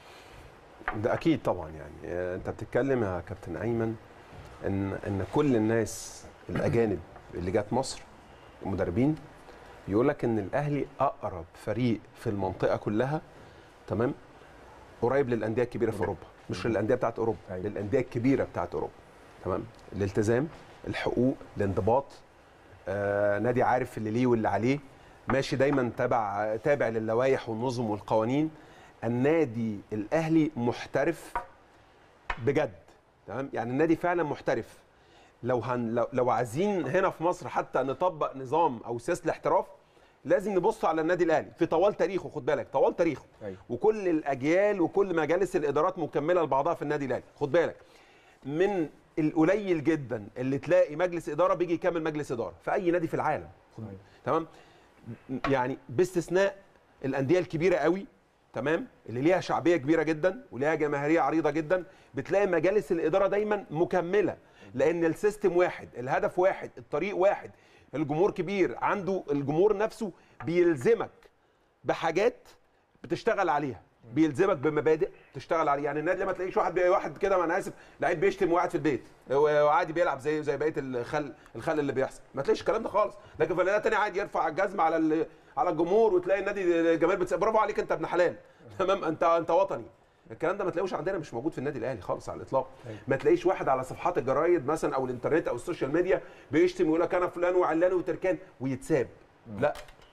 ده اكيد طبعا يعني آه، انت بتتكلم يا كابتن ايمن ان ان كل الناس الاجانب اللي جت مصر المدربين يقول لك ان الاهلي اقرب فريق في المنطقه كلها تمام قريب للانديه الكبيره في اوروبا مش للانديه بتاعت اوروبا أيوة. للانديه الكبيره بتاعت اوروبا تمام الالتزام الحقوق الانضباط آه نادي عارف اللي ليه واللي عليه ماشي دايما تابع تابع للوائح والنظم والقوانين النادي الاهلي محترف بجد تمام يعني النادي فعلا محترف لو هن لو, لو عايزين هنا في مصر حتى نطبق نظام او سياسه الاحتراف لازم نبص على النادي الاهلي في طوال تاريخه خد بالك طوال تاريخه أيوة. وكل الاجيال وكل مجالس الادارات مكمله لبعضها في النادي الاهلي خد بالك من القليل جدا اللي تلاقي مجلس اداره بيجي يكمل مجلس اداره في اي نادي في العالم خد أيوة. تمام يعني باستثناء الانديه الكبيره قوي تمام اللي ليها شعبيه كبيره جدا وليها جماهيريه عريضه جدا بتلاقي مجالس الاداره دايما مكمله لان السيستم واحد الهدف واحد الطريق واحد الجمهور كبير عنده الجمهور نفسه بيلزمك بحاجات بتشتغل عليها بيلزمك بمبادئ تشتغل عليها يعني النادي لما تلاقيش واحد بي- واحد كده ما انا اسف لعيب بيشتم وقاعد في البيت وعادي بيلعب زي زي بقيه الخل الخل اللي بيحصل ما تلاقيش الكلام ده خالص لكن في النادي تاني عادي يرفع الجزمه على ال- على الجمهور وتلاقي النادي الجماهير بتس... برافو عليك انت ابن حلال تمام انت انت وطني الكلام ده ما تلاقوش عندنا مش موجود في النادي الاهلي خالص على الاطلاق ما تلاقيش واحد على صفحات الجرايد مثلا او الانترنت او السوشيال ميديا بيشتم ويقول لك انا فلان وعلان وتركان ويتساب لا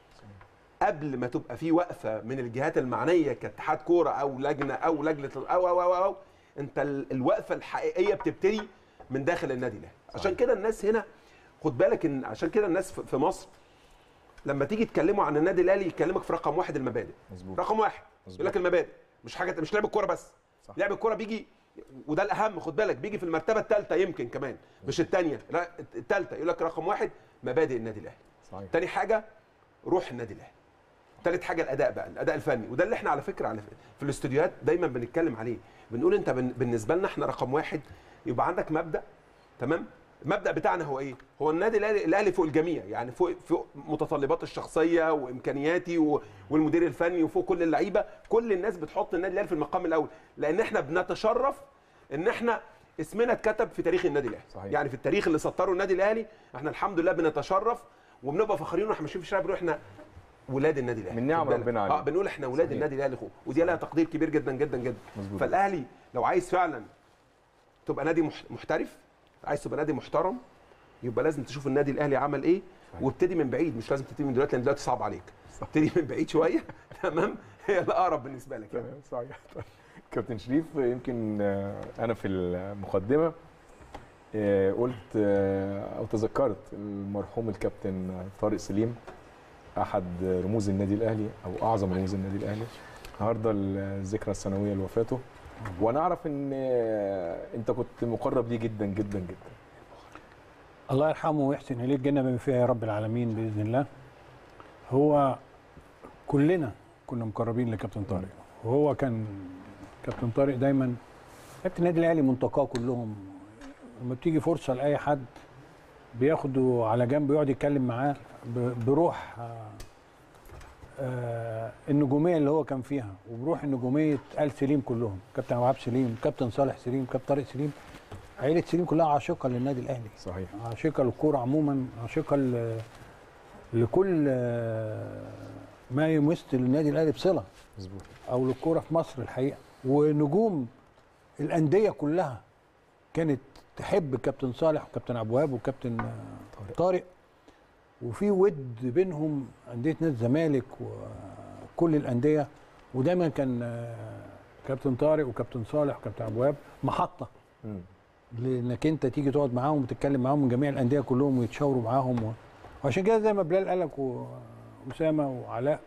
قبل ما تبقى في وقفه من الجهات المعنيه كاتحاد كوره او لجنه او لجنه او او او, أو انت ال- الوقفه الحقيقيه بتبتدي من داخل النادي الاهلي عشان كده الناس هنا خد بالك ان عشان كده الناس في في مصر لما تيجي تكلموا عن النادي الاهلي يكلمك في رقم واحد المبادئ مظبوط. رقم واحد مظبوط. يقول لك المبادئ مش حاجه مش لعب الكوره بس صح. لعب الكوره بيجي وده الاهم خد بالك بيجي في المرتبه الثالثه يمكن كمان مش الثانيه لا الثالثه يقول لك رقم واحد مبادئ النادي الاهلي صحيح تاني حاجه روح النادي الاهلي تالت حاجه الاداء بقى الاداء الفني وده اللي احنا على فكره على في الاستوديوهات دايما بنتكلم عليه بنقول انت بن- بالنسبه لنا احنا رقم واحد يبقى عندك مبدا تمام المبدا بتاعنا هو ايه هو النادي الاهلي الاهلي فوق الجميع يعني فوق فوق متطلبات الشخصيه وامكانياتي و- والمدير الفني وفوق كل اللعيبه كل الناس بتحط النادي الاهلي في المقام الاول لان احنا بنتشرف ان احنا اسمنا اتكتب في تاريخ النادي الاهلي صحيح. يعني في التاريخ اللي سطره النادي الاهلي احنا الحمد لله بنتشرف وبنبقى فخورين واحنا ماشيين في الشارع بنقول احنا ولاد النادي الاهلي من نعم خد بالك. ربنا علينا. اه بنقول احنا ولاد صحيح. النادي الاهلي اخوه ودي لها تقدير كبير جدا جدا جدا مظبوط. فالاهلي لو عايز فعلا تبقى نادي مح- محترف عايز تبقى نادي محترم يبقى لازم تشوف النادي الاهلي عمل ايه وابتدي من بعيد مش لازم تبتدي من دلوقتي لان دلوقتي صعب عليك ابتدي من بعيد شويه تمام هي الاقرب بالنسبه لك يعني. تمام صحيح كابتن شريف يمكن آه، انا في المقدمه آه، قلت آه، او تذكرت المرحوم الكابتن طارق سليم احد رموز النادي الاهلي او اعظم رموز النادي الاهلي النهارده الذكرى السنويه لوفاته وانا اعرف ان آه، انت كنت مقرب ليه جدا جدا جدا الله يرحمه ويحسن اليه الجنه بما فيها يا رب العالمين باذن الله هو كلنا كنا مقربين لكابتن طارق وهو كان كابتن طارق دايما كابتن النادي الاهلي منتقاه كلهم لما بتيجي فرصه لاي حد بياخده على جنب ويقعد يتكلم معاه ب- بروح آه، آه، النجوميه اللي هو كان فيها وبروح النجوميه ال سليم كلهم كابتن وهاب سليم كابتن صالح سليم كابتن طارق سليم عيله سليم كلها عاشقه للنادي الاهلي صحيح عاشقه للكوره عموما عاشقه ل- لكل آه، ما يمس للنادي الاهلي بصله مظبوط او للكوره في مصر الحقيقه ونجوم الانديه كلها كانت تحب كابتن صالح وكابتن عبد الوهاب وكابتن آه، طارق. طارق وفي ود بينهم انديه نادي الزمالك وكل الانديه ودايما كان آه، كابتن طارق وكابتن صالح وكابتن ابواب محطه مم. لانك انت تيجي تقعد معاهم وتتكلم معاهم من جميع الانديه كلهم ويتشاوروا معاهم و... وعشان كده زي ما بلال قال لك واسامه وعلاء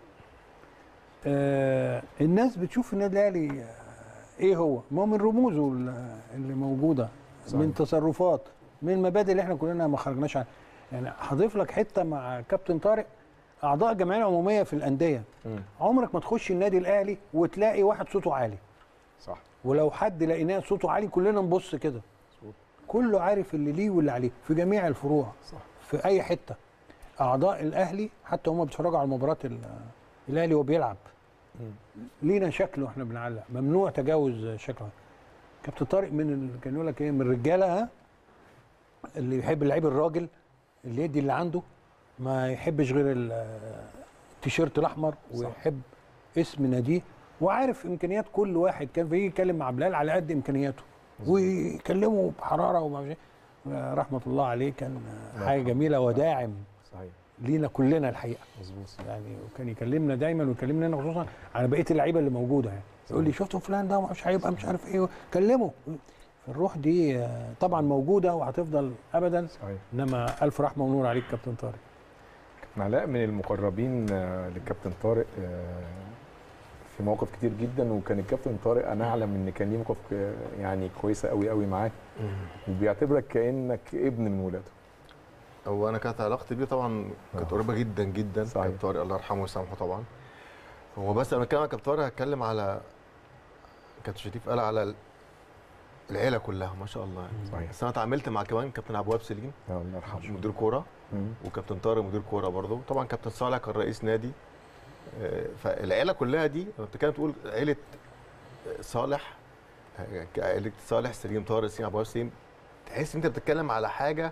آه الناس بتشوف النادي الاهلي آه، ايه هو؟ ما هو من رموزه ال- اللي موجوده صحيح. من تصرفات من المبادئ اللي احنا كلنا ما خرجناش عنها يعني هضيف لك حته مع كابتن طارق اعضاء الجمعيه العموميه في الانديه مم. عمرك ما تخش النادي الاهلي وتلاقي واحد صوته عالي صح ولو حد لقيناه صوته عالي كلنا نبص كده مظبوط. كله عارف اللي ليه واللي عليه في جميع الفروع صح. في اي حته اعضاء الاهلي حتى هم بيتفرجوا على مباراه ال- الاهلي وهو بيلعب مم. لينا شكل واحنا بنعلق ممنوع تجاوز شكله كابتن طارق من ال... كان يقول لك ايه من الرجاله ها اللي يحب اللعيب الراجل اللي يدي اللي عنده ما يحبش غير ال- التيشيرت الاحمر ويحب اسم ناديه وعارف امكانيات كل واحد كان بيجي يتكلم مع بلال على قد امكانياته ويكلمه بحراره وما مش- رحمه الله عليه كان حاجه جميله وداعم صحيح لينا كلنا الحقيقه مظبوط يعني وكان يكلمنا دايما ويكلمنا انا خصوصا على بقيه اللعيبه اللي موجوده يعني يقول لي شفتوا فلان ده مش هيبقى مش عارف ايه كلمه الروح دي آه، طبعا موجوده وهتفضل ابدا صحيح انما الف رحمه ونور عليك كابتن طارق كابتن علاء من المقربين آه، للكابتن طارق آه، في مواقف كتير جدا وكان الكابتن طارق انا اعلم ان كان ليه مواقف آه، يعني كويسه قوي قوي معاك وبيعتبرك كانك ابن من ولاده هو انا كانت علاقتي بيه طبعا كانت آه. قريبه جدا جدا صحيح. كابتن طارق الله يرحمه ويسامحه طبعا هو بس انا بتكلم على كابتن طارق هتكلم على كابتن شريف قال على ال- العيله كلها ما شاء الله يعني صحيح بس انا اتعاملت مع كمان كابتن ابو وهاب سليم آه، الله يرحمه مدير كوره مم. وكابتن طارق مدير كوره برضه طبعا كابتن صالح كان رئيس نادي آه، فالعيله كلها دي لما بتتكلم تقول عيله صالح آه، عيله صالح سليم طارق سليم ابو وهاب سليم تحس ان انت بتتكلم على حاجه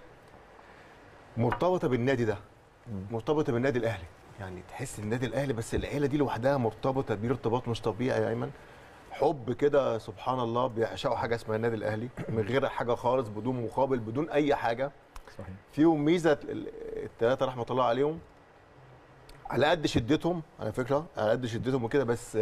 مرتبطه بالنادي ده مم. مرتبطه بالنادي الاهلي يعني تحس النادي الاهلي بس العيله دي لوحدها مرتبطه بيه ارتباط مش طبيعي يا ايمن حب كده سبحان الله بيعشقوا حاجه اسمها النادي الاهلي من غير حاجه خالص بدون مقابل بدون اي حاجه صحيح فيهم ميزه الثلاثه رحمه الله عليهم على قد شدتهم على فكره على قد شدتهم وكده بس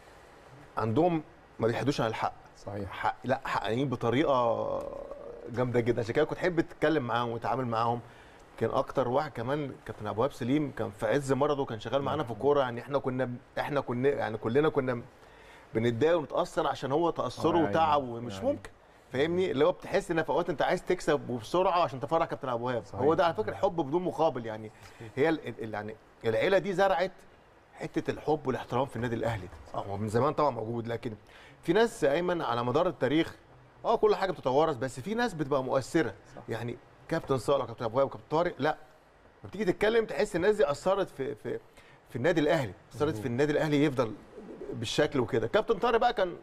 عندهم ما بيحدوش عن الحق صحيح حق لا حقانيين بطريقه جامده جدا عشان كده كنت تحب تتكلم معاهم وتتعامل معاهم كان اكتر واحد كمان كابتن ابو وهاب سليم كان في عز مرضه كان شغال معانا في الكوره يعني احنا كنا احنا كنا يعني كلنا كنا بنتضايق ونتاثر عشان هو تاثره يعني- وتعب ومش يعني. ممكن فاهمني اللي هو بتحس ان في اوقات انت عايز تكسب وبسرعه عشان تفرح كابتن ابو وهاب صحيح. هو ده على فكره حب بدون مقابل يعني هي ال ال يعني العيله دي زرعت حته الحب والاحترام في النادي الاهلي اه هو من زمان طبعا موجود لكن في ناس يا ايمن على مدار التاريخ اه كل حاجه بتتوارث بس في ناس بتبقى مؤثره صح. يعني كابتن صالح وكابتن ابو وهاب وكابتن طارق لا لما تيجي تتكلم تحس الناس دي اثرت في في في النادي الاهلي اثرت في النادي الاهلي يفضل بالشكل وكده كابتن طارق بقى كان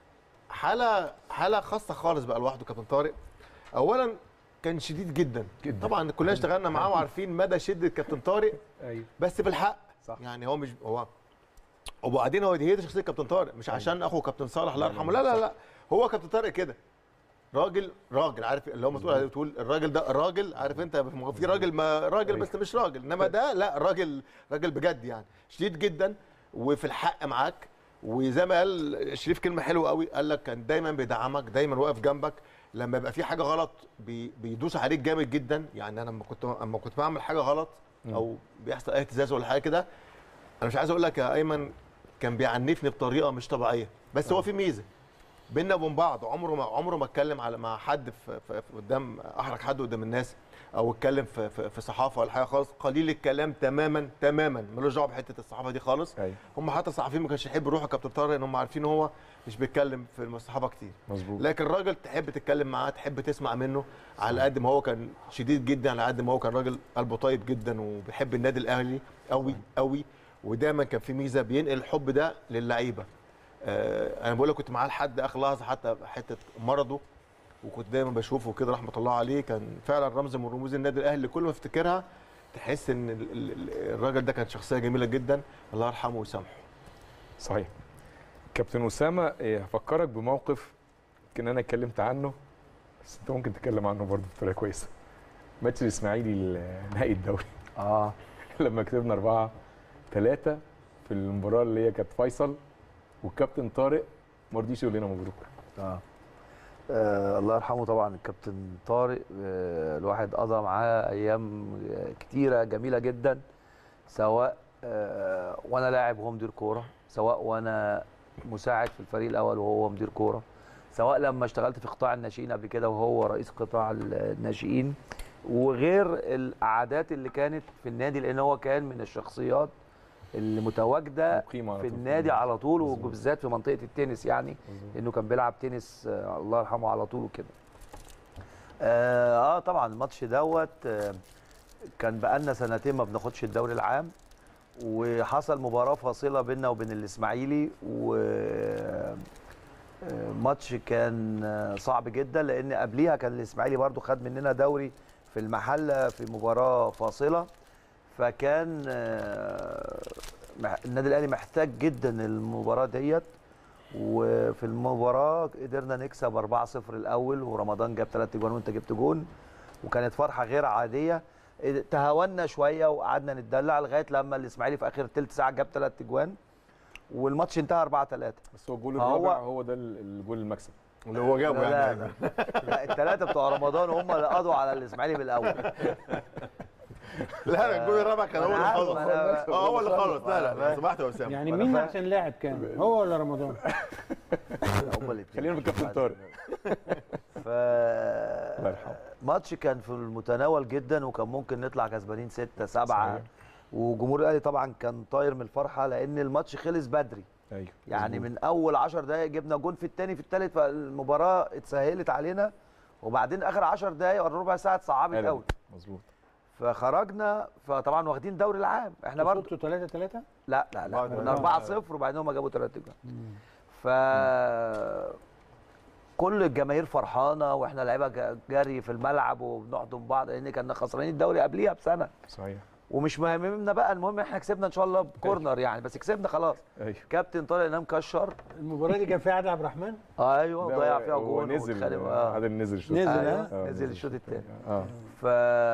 حاله حاله خاصه خالص بقى لوحده كابتن طارق اولا كان شديد جدا, جدا. طبعا كلنا اشتغلنا معاه وعارفين مدى شده كابتن طارق ايوه بس بالحق صح. يعني هو مش هو وبعدين هو دي هي دي شخصيه كابتن طارق مش عشان اخو كابتن صالح الله يرحمه لا لا لا هو كابتن طارق كده راجل راجل عارف اللي هم تقول تقول الراجل ده راجل عارف انت في راجل ما راجل بس مش راجل انما ده لا راجل راجل بجد يعني شديد جدا وفي الحق معاك وزي ما قال شريف كلمه حلوه قوي قال لك كان دايما بيدعمك دايما واقف جنبك لما يبقى في حاجه غلط بي بيدوس عليك جامد جدا يعني انا لما كنت اما كنت بعمل حاجه غلط او بيحصل اي اهتزاز ولا حاجه كده انا مش عايز اقول لك يا ايمن كان بيعنفني بطريقه مش طبيعيه بس هو في ميزه بينا وبين بعض عمره ما عمره ما اتكلم على مع حد في, في, في قدام احرج حد قدام الناس او اتكلم في, في, في صحافه ولا حاجه خالص قليل الكلام تماما تماما ملوش دعوه بحته الصحافه دي خالص ايوه هم حتى الصحفيين ما كانش يحبوا يروحوا كابتن طارق ان هم عارفين ان هو مش بيتكلم في الصحافه كتير مظبوط لكن الراجل تحب تتكلم معاه تحب تسمع منه على قد ما هو كان شديد جدا على قد ما هو كان راجل قلبه طيب جدا وبيحب النادي الاهلي قوي قوي ودايما كان في ميزه بينقل الحب ده للعيبه آه انا بقول لك كنت معاه لحد اخر لحظه حتى حته مرضه وكنت دايما بشوفه كده رحمه الله عليه كان فعلا رمز من رموز النادي الاهلي اللي كل ما افتكرها تحس ان ال- ال- ال- الراجل ده كان شخصيه جميله جدا الله يرحمه ويسامحه صحيح كابتن اسامه إيه، هفكرك بموقف يمكن انا اتكلمت عنه بس انت ممكن تتكلم عنه برضه بطريقه كويسه ماتش الاسماعيلي ال- نهائي الدوري اه لما كسبنا 4 3 في المباراه اللي هي كانت فيصل والكابتن طارق ما رضيش يقول لنا مبروك آه. آه الله يرحمه طبعا الكابتن طارق آه الواحد قضى معاه ايام آه، كتيره جميله جدا سواء آه وانا لاعب وهو مدير كوره سواء وانا مساعد في الفريق الاول وهو مدير كوره سواء لما اشتغلت في قطاع الناشئين قبل كده وهو رئيس قطاع الناشئين وغير القعدات اللي كانت في النادي لان هو كان من الشخصيات اللي متواجده مقيم على في طول. النادي على طول مظبوط. وبالذات في منطقه التنس يعني مظبوط. انه كان بيلعب تنس آه الله يرحمه على طول وكده اه, آه طبعا الماتش دوت آه كان بقالنا سنتين ما بناخدش الدوري العام وحصل مباراه فاصله بيننا وبين الاسماعيلي و آه، ماتش كان آه، صعب جدا لان قبليها كان الاسماعيلي برضو خد مننا دوري في المحله في مباراه فاصله فكان آه، مح- النادي الاهلي محتاج جدا المباراه ديت وفي المباراه قدرنا نكسب 4-0 الاول ورمضان جاب 3 جوان وانت جبت جون وكانت فرحه غير عاديه تهاونا شويه وقعدنا نتدلع لغايه لما الاسماعيلي في اخر ثلث ساعه جاب 3 جوان والماتش انتهى 4 3 بس هو الجول ما هو- الرابع هو ده ال- الجول المكسب اللي هو جابه لا يعني لا, لا الثلاثه بتوع رمضان هم اللي قضوا على الاسماعيلي بالاول لا لا الجول الرابع كان هو أنا اللي عارف، خلص أنا- اه هو اللي خلص لا لا أنا- لو سمحت يا اسامه يعني وأنا مين فاهم. احسن لاعب كان هو ولا رمضان هم الاثنين خلينا بالكابتن طارق ف الله يرحمه. ماتش كان في المتناول جدا وكان ممكن نطلع كسبانين 6 7 صحيح. وجمهور الاهلي طبعا كان طاير من الفرحه لان الماتش خلص بدري ايوه يعني مظبوط. من اول 10 دقائق جبنا جون في الثاني في الثالث فالمباراه اتسهلت علينا وبعدين اخر 10 دقائق ولا ربع ساعه اتصعبت قلبت. قوي مظبوط فخرجنا فطبعا واخدين الدوري العام احنا برضه وصلتوا 3 3 لا لا لا بعد كنا ما- 4 0 وبعدين هم جابوا 3 جوان ف كل الجماهير فرحانه واحنا لعيبه ج- جري في الملعب وبنحضن بعض لان كنا خسرانين الدوري قبليها بسنه صحيح ومش مهمنا بقى المهم احنا كسبنا ان شاء الله بكورنر يعني بس كسبنا خلاص ايوه كابتن طارق امام كشر المباراه دي كان فيها عادل عبد الرحمن ايوه لا، ضيع فيها هو جون نزل واتخانق- اه عادل نزل شوط نزل، أيوة، ها؟ آه، نزل الشوط الثاني اه ف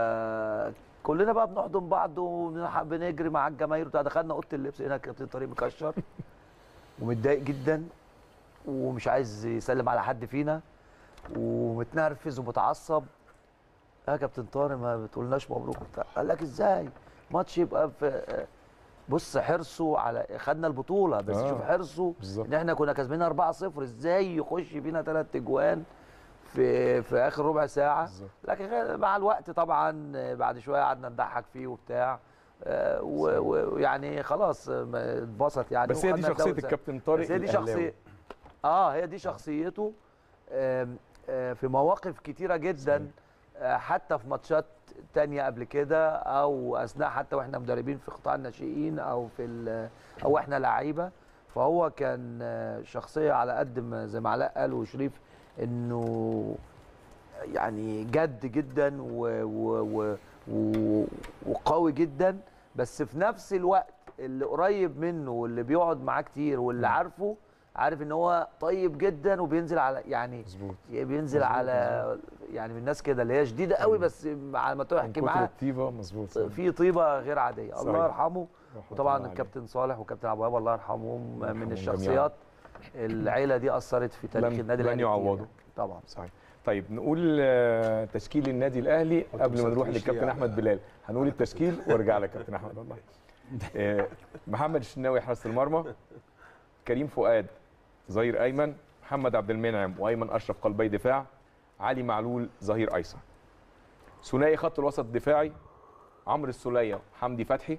كلنا بقى بنحضن بعض وبنجري مع الجماهير وبتاع دخلنا اوضه اللبس هنا كابتن طارق مكشر ومتضايق جدا ومش عايز يسلم على حد فينا ومتنرفز ومتعصب يا كابتن طارق ما بتقولناش مبروك وبتاع قال لك ازاي ماتش يبقى في بص حرصه على خدنا البطوله بس آه. شوف حرصه بالظبط. ان احنا كنا كسبانين 4-0 ازاي يخش فينا ثلاث اجوان في في اخر ربع ساعه بالظبط. لكن غير- مع الوقت طبعا بعد شويه قعدنا نضحك فيه وبتاع آه، و- و- ويعني خلاص آه، ما اتبسط يعني بس هي دي وخدنا شخصيه الدوري. الكابتن طارق بس هي دي الأهلاوي. شخصيه اه هي دي شخصيته آم، آه، في مواقف كتيره جدا آه، حتى في ماتشات تانية قبل كده او اثناء حتى واحنا مدربين في قطاع الناشئين او في ال- او احنا لعيبه فهو كان آه، شخصيه على قد ما زي ما علاء قال وشريف انه يعني جد جدا و و و و وقوي جدا بس في نفس الوقت اللي قريب منه واللي بيقعد معاه كتير واللي عارفه عارف ان هو طيب جدا وبينزل على يعني مظبوط بينزل مظبوط، على يعني من الناس كده اللي هي شديده قوي بس على ما من تحكي كتر معاه الطيبه مظبوط في طيبه غير عاديه صحيح. الله يرحمه رحمة وطبعا الله عليه. الكابتن صالح والكابتن ابو وهاب الله يرحمهم الله يرحمهم من جميعاً. الشخصيات العيله دي اثرت في تاريخ لن- النادي لن الاهلي كتير يعوضوا. يعني. طبعا صحيح طيب نقول آه، تشكيل النادي الاهلي ما قبل ما نروح توصلتليش للكابتن ليه احمد بلال هنقول التشكيل وارجع لك كابتن احمد والله آه، محمد الشناوي حارس المرمى كريم فؤاد ظهير ايمن محمد عبد المنعم وايمن اشرف قلبي دفاع علي معلول ظهير ايسر ثنائي خط الوسط الدفاعي عمرو السوليه حمدي فتحي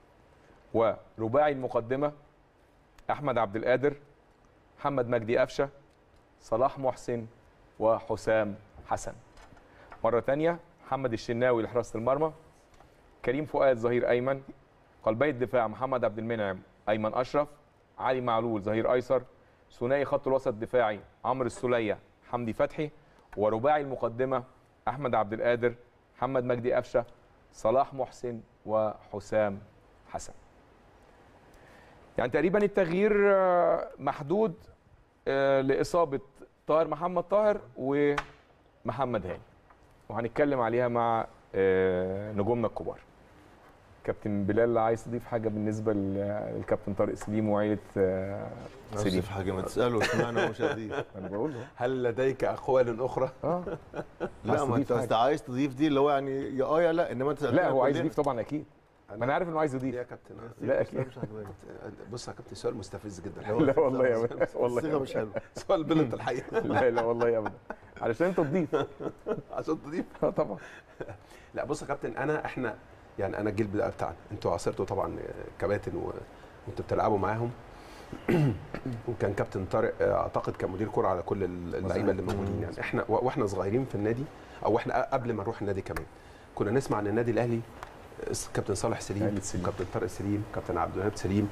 ورباعي المقدمه احمد عبد القادر محمد مجدي قفشه صلاح محسن وحسام حسن مرة تانية محمد الشناوي لحراسة المرمى كريم فؤاد ظهير أيمن قلبي الدفاع محمد عبد المنعم أيمن أشرف علي معلول ظهير أيسر ثنائي خط الوسط الدفاعي عمرو السولية حمدي فتحي ورباعي المقدمة أحمد عبد القادر محمد مجدي قفشة صلاح محسن وحسام حسن يعني تقريبا التغيير آه، محدود آه، لإصابة طاهر محمد طاهر ومحمد هاني وهنتكلم عليها مع آه، نجومنا الكبار كابتن بلال عايز تضيف حاجه بالنسبه لل- للكابتن طارق سليم وعائله آه، سليم نفسي في حاجه ما تساله اشمعنى هو مش هديف انا بقول له هل لديك اقوال اخرى اه لا عايز ما تضيف انت حاجة. أنت عايز تضيف دي اللي هو يعني يا اه يا لا انما انت لا هو عايز كلنا. يضيف طبعا اكيد ما انا عارف انه عايز يضيف يا كابتن لا اكيد مش عاجباني. بص يا كابتن سؤال مستفز جدا لا والله يا ابدا والله الصيغه مش حلوه سؤال بلط الحقيقه لا لا والله ابدا علشان انت تضيف عشان تضيف اه طبعا لا بص يا كابتن انا احنا يعني انا الجيل بقى بتاعنا انتوا عاصرتوا طبعا كباتن و- وانتوا بتلعبوا معاهم وكان كابتن طارق آه، اعتقد كان مدير كوره على كل اللعيبه اللي موجودين يعني احنا و- واحنا صغيرين في النادي او احنا قبل ما نروح النادي كمان كنا نسمع عن النادي الاهلي آه، كابتن صالح سليم عائلة سليم. كابتن طارق سليم كابتن عبد الوهاب سليم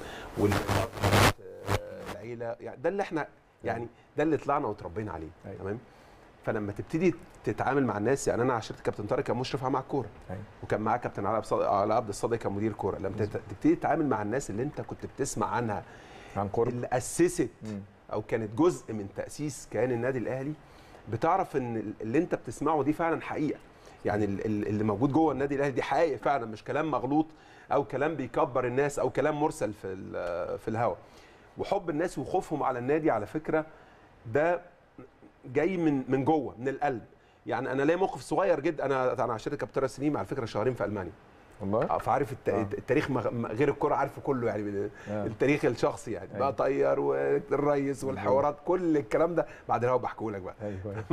والعيله يعني ده اللي احنا يعني ده اللي طلعنا وتربينا عليه أيوة. تمام فلما تبتدي تتعامل مع الناس يعني انا عشرت كابتن طارق كان مشرف مع الكوره أيوة. وكان معاه كابتن علاء بص- علاء عبد الصادق كان مدير كوره لما تت- تبتدي تتعامل مع الناس اللي انت كنت بتسمع عنها عن قرب اللي اسست مم. او كانت جزء من تاسيس كيان النادي الاهلي بتعرف ان اللي انت بتسمعه دي فعلا حقيقه يعني ال- ال- اللي موجود جوه النادي الاهلي دي حقيقه فعلا مش كلام مغلوط او كلام بيكبر الناس او كلام مرسل في ال- في الهواء وحب الناس وخوفهم على النادي على فكره ده جاي من من جوه من القلب يعني انا ليا موقف صغير جدا انا انا عشرت كابتن سليم على فكره شهرين في المانيا والله آه، فعارف الت... آه. التاريخ مغ... م- غير الكرة عارفه كله يعني من- آه. التاريخ الشخصي يعني أيوة. بقى طير والريس والحوارات كل الكلام ده بعد الهوا بحكيه لك بقى ايوه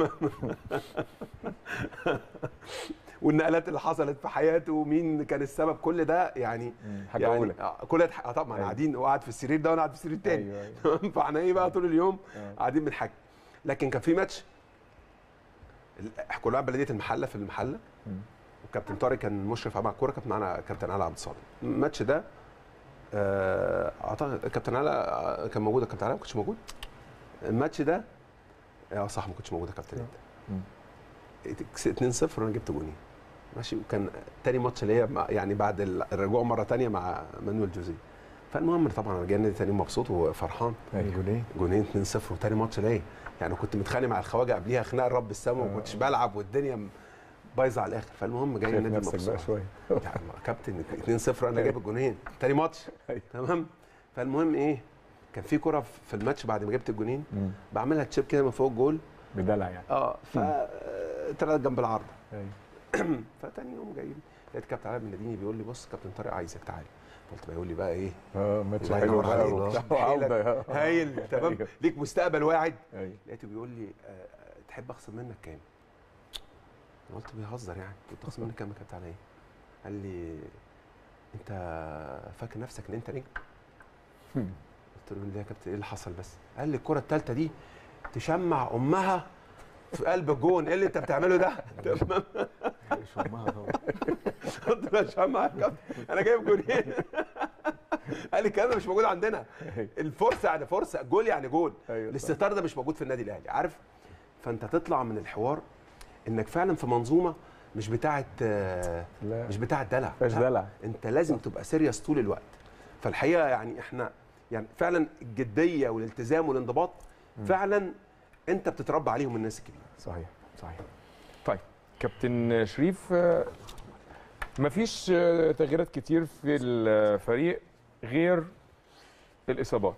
والنقلات اللي حصلت في حياته ومين كان السبب كل ده يعني حاجه يعني اولى آه، كل ده اتح- آه، طبعا أيوة. قاعدين وقاعد في السرير ده وانا قاعد في السرير التاني ايوه ايوه فاحنا ايه بقى طول اليوم آه. قاعدين بنحكي لكن كان في ماتش ال- كنا بنلعب بلديه المحله في المحله مم. وكابتن طارق كان مشرف على الكوره كابتن معانا كابتن علاء عبد الصادق الماتش ده آه، اعتقد كابتن علاء كان موجود كابتن علاء ما كنتش موجود الماتش ده اه صح ما كنتش موجود يا كابتن مم. انت 2-0 وانا جبت جونين ماشي وكان تاني ماتش ليا مع- يعني بعد الرجوع مره تانية مع مانويل جوزيه فالمهم طبعا انا جاي النادي تاني مبسوط وفرحان ايوه ليه؟ جونين 2-0 وتاني ماتش ليا يعني كنت متخانق مع الخواجه قبليها خناقه رب السما وما كنتش بلعب والدنيا م- بايظه على الاخر فالمهم جاي شايف النادي نفسك بقى مبسوط شويه يعني ما كابتن 2-0 انا جايب الجونين تاني ماتش أيوة. تمام فالمهم ايه كان في كره في الماتش بعد ما جبت الجونين مم. بعملها تشيب كده من فوق الجول بدلع يعني اه ف طلعت جنب العارضه ايوه فتاني يوم جاي لقيت كابتن علاء بيناديني بيقول لي بص كابتن طارق عايزك تعالى قلت بقى يقول لي بقى ايه اه ماتش الله حلو ينور بقى عليك. وبتاع حيلك. وعودة، آه. هايل تمام أيوة. ليك مستقبل واعد ايوه لقيته بيقول لي آه، تحب اخصم منك كام؟ أنا قلت بيهزر يعني قلت اخصم منك كام يا كابتن على ايه؟ قال لي انت فاكر نفسك ان انت نجم؟ قلت له ليه يا كابتن ايه اللي حصل بس؟ قال لي الكره الثالثه دي تشمع امها في قلب الجون ايه اللي انت بتعمله ده؟ تمام مش امها طبعا قلت له يا شمع يا كابتن انا جايب جونين قال لي الكلام ده مش موجود عندنا الفرصه يعني فرصه جول يعني جول ايوه صح. الاستهتار ده مش موجود في النادي الاهلي عارف فانت تطلع من الحوار انك فعلا في منظومه مش بتاعه آه، لا مش بتاعه دلع فيهاش لا، دلع انت لازم تبقى سيريس طول الوقت فالحقيقه يعني احنا يعني فعلا الجديه والالتزام والانضباط فعلا انت بتتربى عليهم الناس الكبيره صحيح صحيح طيب كابتن شريف آه، مفيش آه، تغييرات كتير في الفريق غير الاصابات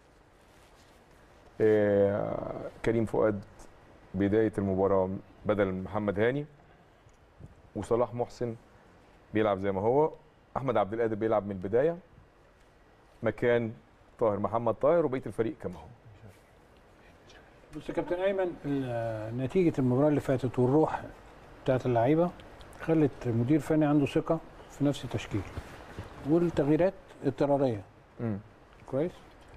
آه، كريم فؤاد بدايه المباراه بدل محمد هاني وصلاح محسن بيلعب زي ما هو احمد عبد القادر بيلعب من البدايه مكان طاهر محمد طاهر وبقيه الفريق كما هو بص يا كابتن ايمن ال- نتيجه المباراه اللي فاتت والروح بتاعت اللعيبه خلت مدير فني عنده ثقه في نفس التشكيل والتغييرات اضطراريه مم. كويس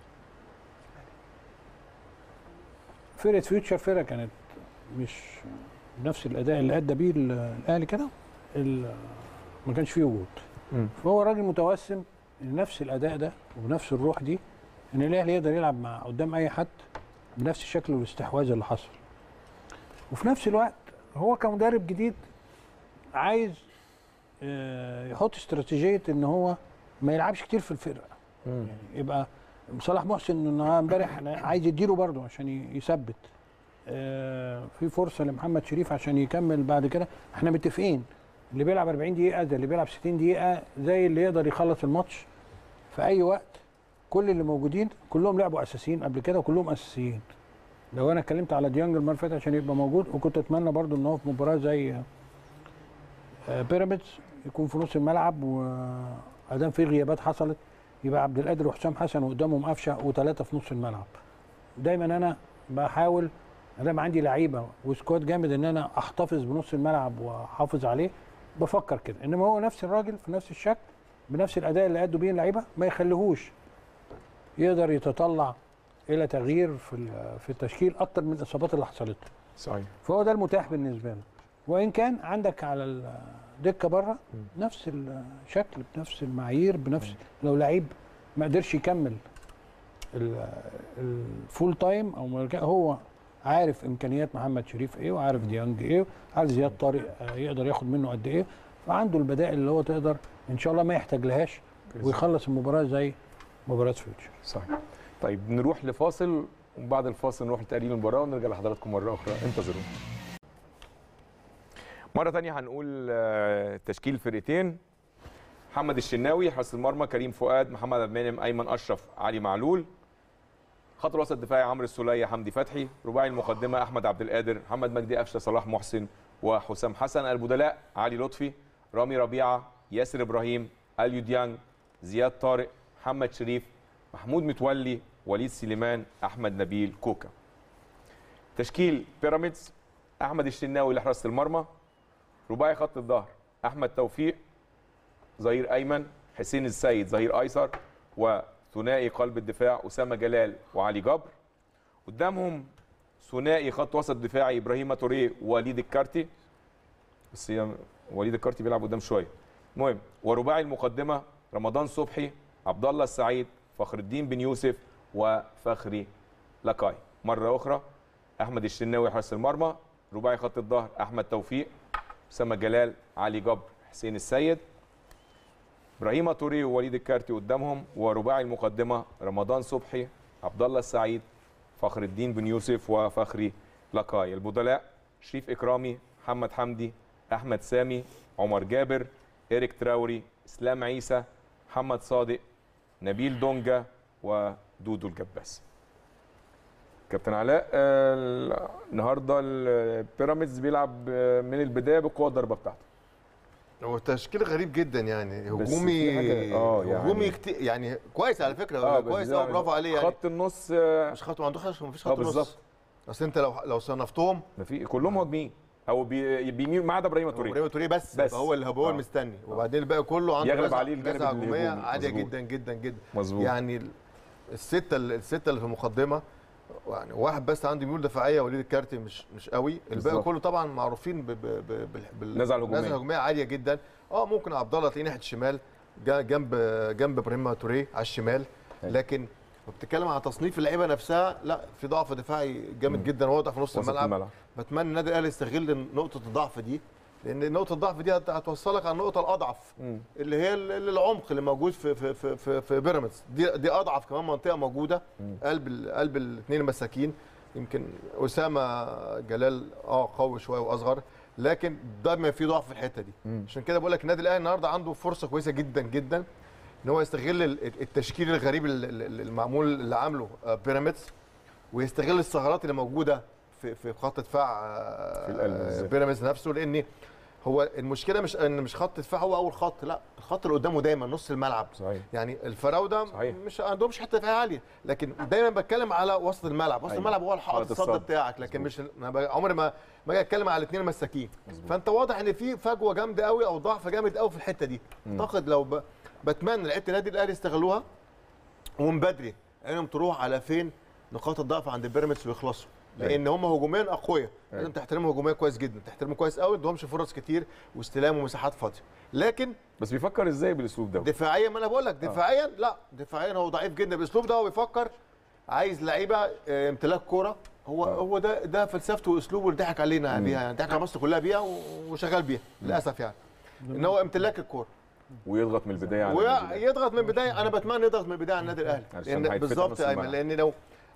فرقه فيوتشر فرقه كانت مش نفس الاداء اللي ادى بيه ال- الاهلي كده ال- ما كانش فيه وجود مم. فهو راجل متوسم ان نفس الاداء ده وبنفس الروح دي ان الاهلي يقدر يلعب مع قدام اي حد بنفس الشكل والاستحواذ اللي حصل وفي نفس الوقت هو كمدرب جديد عايز آه، يحط استراتيجيه ان هو ما يلعبش كتير في الفرقه مم. يعني يبقى صلاح محسن ان هو امبارح أنا عايز يديله برضه عشان ي- يثبت آه، في فرصه لمحمد شريف عشان يكمل بعد كده احنا متفقين اللي بيلعب 40 دقيقه زي اللي بيلعب 60 دقيقه زي اللي يقدر يخلص الماتش في اي وقت كل اللي موجودين كلهم لعبوا اساسيين قبل كده وكلهم اساسيين لو انا اتكلمت على ديانج المره اللي فاتت عشان يبقى موجود وكنت اتمنى برضو ان هو في مباراه زي آه، بيراميدز يكون في نص الملعب وادام في غيابات حصلت يبقى عبد القادر وحسام حسن وقدامهم قفشه وثلاثه في نص الملعب دايما انا بحاول ادام عندي لعيبه وسكواد جامد ان انا احتفظ بنص الملعب واحافظ عليه بفكر كده انما هو نفس الراجل في نفس الشكل بنفس الاداء اللي ادوا بيه اللعيبه ما يخليهوش يقدر يتطلع الى تغيير في ال- في التشكيل اكتر من الاصابات اللي حصلت له. صحيح فهو ده المتاح بالنسبه له وان كان عندك على الدكه بره نفس الشكل بنفس المعايير بنفس لو لعيب ما قدرش يكمل ال- الفول تايم او ما رجع- هو عارف امكانيات محمد شريف ايه وعارف ديانج ايه عارف زياد طارق آه، يقدر ياخد منه قد ايه فعنده البدائل اللي هو تقدر ان شاء الله ما يحتاج لهاش ويخلص المباراه زي مباراه فيوتشر صحيح طيب نروح لفاصل وبعد الفاصل نروح لتقرير المباراه ونرجع لحضراتكم مره اخرى انتظرونا مره تانية هنقول آه، تشكيل فرقتين محمد الشناوي حارس المرمى كريم فؤاد محمد عبد المنعم ايمن اشرف علي معلول خط الوسط الدفاعي عمرو السوليه حمدي فتحي رباعي المقدمه احمد عبد القادر محمد مجدي قفشه صلاح محسن وحسام حسن البدلاء علي لطفي رامي ربيعه ياسر ابراهيم اليو ديانج زياد طارق محمد شريف محمود متولي وليد سليمان احمد نبيل كوكا تشكيل بيراميدز احمد الشناوي لحراسه المرمى رباعي خط الظهر احمد توفيق ظهير ايمن حسين السيد ظهير ايسر وثنائي قلب الدفاع اسامه جلال وعلي جبر قدامهم ثنائي خط وسط دفاعي ابراهيم توريه ووليد الكارتي بس هي وليد الكارتي بيلعب قدام شويه المهم ورباعي المقدمه رمضان صبحي عبد الله السعيد فخر الدين بن يوسف وفخري لقاي مره اخرى احمد الشناوي حارس المرمى رباعي خط الظهر احمد توفيق اسامه جلال علي جبر حسين السيد ابراهيم توري ووليد الكارتي قدامهم ورباعي المقدمه رمضان صبحي عبد الله السعيد فخر الدين بن يوسف وفخري لقاي البدلاء شريف اكرامي محمد حمدي احمد سامي عمر جابر إيريك تراوري اسلام عيسى محمد صادق نبيل دونجا ودودو الجباس كابتن علاء آه، ال- النهارده البيراميدز بيلعب آه، من البدايه بالقوه الضربه بتاعته هو تشكيل غريب جدا يعني بس هجومي في حاجة- آه، يعني- هجومي كتير يعني كويس على فكره آه، آه بس كويس ده قوي برافو عليه يعني خط النص آه، مش خط ما عندوش مفيش آه، خط نص بالظبط. اصل انت لو لو صنفتهم ما في كلهم مهاجمين او بي- بيميل ما عدا ابراهيم توريه ابراهيم توريه بس, بس. بس هو اللي هو آه. المستني وبعدين الباقي كله عنده يغلب جزع- عليه الجانب جزع هجوميه الهجومي. عاليه مظبوط. جدا جدا جدا مظبوط يعني ال- السته اللي- السته اللي في المقدمه يعني واحد بس عنده ميول دفاعيه وليد الكارتي مش مش قوي الباقي بالظبط. كله طبعا معروفين ب- ب- ب- بال- بال- النزعة الهجومية. النزعة الهجوميه عاليه جدا اه ممكن عبد الله تلاقيه ناحيه الشمال جا- جنب جنب ابراهيم توريه على الشمال أيوة. لكن لو بتتكلم على تصنيف اللعيبه نفسها لا في ضعف دفاعي جامد جدا واضح في نص وسط الملعب الملعب بتمنى النادي الاهلي يستغل نقطه الضعف دي لان نقطه الضعف دي هت- هتوصلك على النقطه الاضعف مم. اللي هي ال- ال- العمق اللي موجود في في في في, في بيراميدز دي دي اضعف كمان منطقه موجوده مم. قلب ال- قلب الاثنين المساكين يمكن اسامه جلال اه قوي شويه واصغر لكن دايما في ضعف في الحته دي مم. عشان كده بقول لك النادي الاهلي النهارده عنده فرصه كويسه جدا جدا ان هو يستغل ال- التشكيل الغريب ال- ال- المعمول اللي عامله آه، بيراميدز ويستغل الثغرات اللي موجوده في في خط دفاع آه، في القلب بالذات. بيراميدز نفسه لان هو المشكله مش ان مش خط دفاع هو اول خط لا الخط اللي قدامه دايما نص الملعب صحيح يعني الفراوده صحيح. مش عندهمش حته دفاعيه عاليه لكن دايما بتكلم على وسط الملعب وسط أيوة. الملعب هو الحائط حائط الصد الصد. بتاعك لكن مظبوط. مش أنا ب- عمري ما ما اجي اتكلم على الاثنين المساكين مظبوط. فانت واضح ان في فجوه جامده قوي او ضعف جامد قوي في الحته دي مم. اعتقد لو ب... بتمنى لعيبه النادي الاهلي يستغلوها ومن بدري انهم تروح على فين نقاط الضعف عند بيراميدز ويخلصوا لان هم هجوميا اقوياء لازم أيوة. تحترمهم هجوميا كويس جدا تحترمهم كويس قوي ما عندهمش فرص كتير واستلام ومساحات فاضيه لكن بس بيفكر ازاي بالاسلوب ده دفاعيا ما انا بقول لك دفاعيا لا دفاعيا هو ضعيف جدا بالاسلوب ده هو بيفكر عايز لعيبه آه، امتلاك كوره هو آه. هو ده ده فلسفته واسلوبه اللي ضحك علينا مم. بيها يعني ضحك على مصر كلها بيها و- وشغال بيها للاسف يعني ان هو امتلاك الكوره ويضغط من البدايه على النادي الأهلي. ويضغط من البدايه انا بتمنى يضغط من البدايه على النادي الاهلي عشان لان هيتفتح بالظبط نص يا ايمن الملعب. لان لو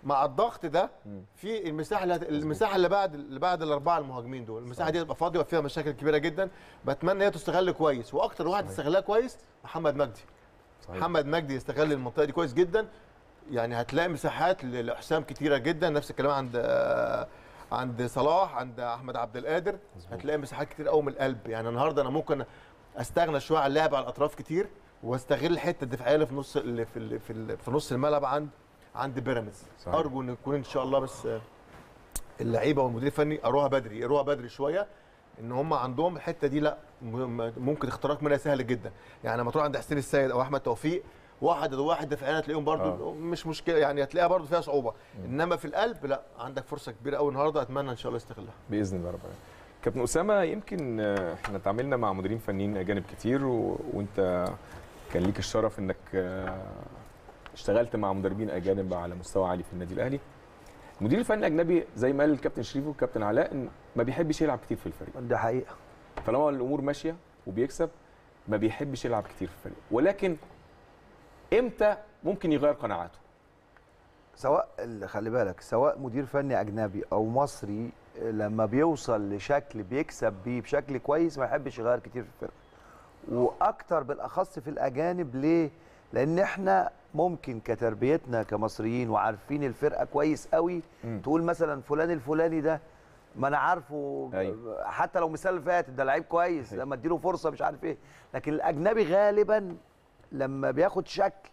مع الضغط ده في المساحه اللي هت- المساحه اللي بعد اللي بعد الاربعه المهاجمين دول المساحه دي تبقى فاضيه وفيها مشاكل كبيره جدا بتمنى هي تستغل كويس واكتر واحد استغلها كويس محمد مجدي صحيح. محمد مجدي يستغل المنطقه دي كويس جدا يعني هتلاقي مساحات ل- لحسام كتيره جدا نفس الكلام عند آه، عند صلاح عند احمد عبد القادر هتلاقي مساحات كتير قوي من القلب يعني النهارده انا ممكن استغنى شويه عن اللعب على الاطراف كتير واستغل الحته الدفاعيه اللي في نص اللي في ال- في, ال- في نص الملعب عند عند بيراميدز صحيح. ارجو ان يكون ان شاء الله بس آه، اللعيبه والمدير الفني يقروها بدري يقروها بدري شويه ان هم عندهم الحته دي لا م- م- ممكن اختراق منها سهل جدا يعني لما تروح عند حسين السيد او احمد توفيق واحد ضد واحد دفاعيا هتلاقيهم برضو آه. مش مشكله يعني هتلاقيها برضو فيها صعوبه انما في القلب لا عندك فرصه كبيره قوي النهارده اتمنى ان شاء الله يستغلها باذن الله رب العالمين كابتن اسامه يمكن آه، احنا تعاملنا مع مديرين فنيين اجانب كتير و... وانت كان ليك الشرف انك آه، اشتغلت مع مدربين اجانب على مستوى عالي في النادي الاهلي المدير الفني الاجنبي زي ما قال الكابتن شريف والكابتن علاء إن ما بيحبش يلعب كتير في الفريق ده حقيقه طالما الامور ماشيه وبيكسب ما بيحبش يلعب كتير في الفريق ولكن امتى ممكن يغير قناعاته سواء ال- خلي بالك سواء مدير فني اجنبي او مصري لما بيوصل لشكل بيكسب بيه بشكل كويس ما يحبش يغير كتير في الفرقه واكتر بالاخص في الاجانب ليه لان احنا ممكن كتربيتنا كمصريين وعارفين الفرقه كويس قوي مم. تقول مثلا فلان الفلاني ده ما انا عارفه أيوة. حتى لو مثال فات ده لعيب كويس أيوة. لما اديله فرصه مش عارف ايه لكن الاجنبي غالبا لما بياخد شكل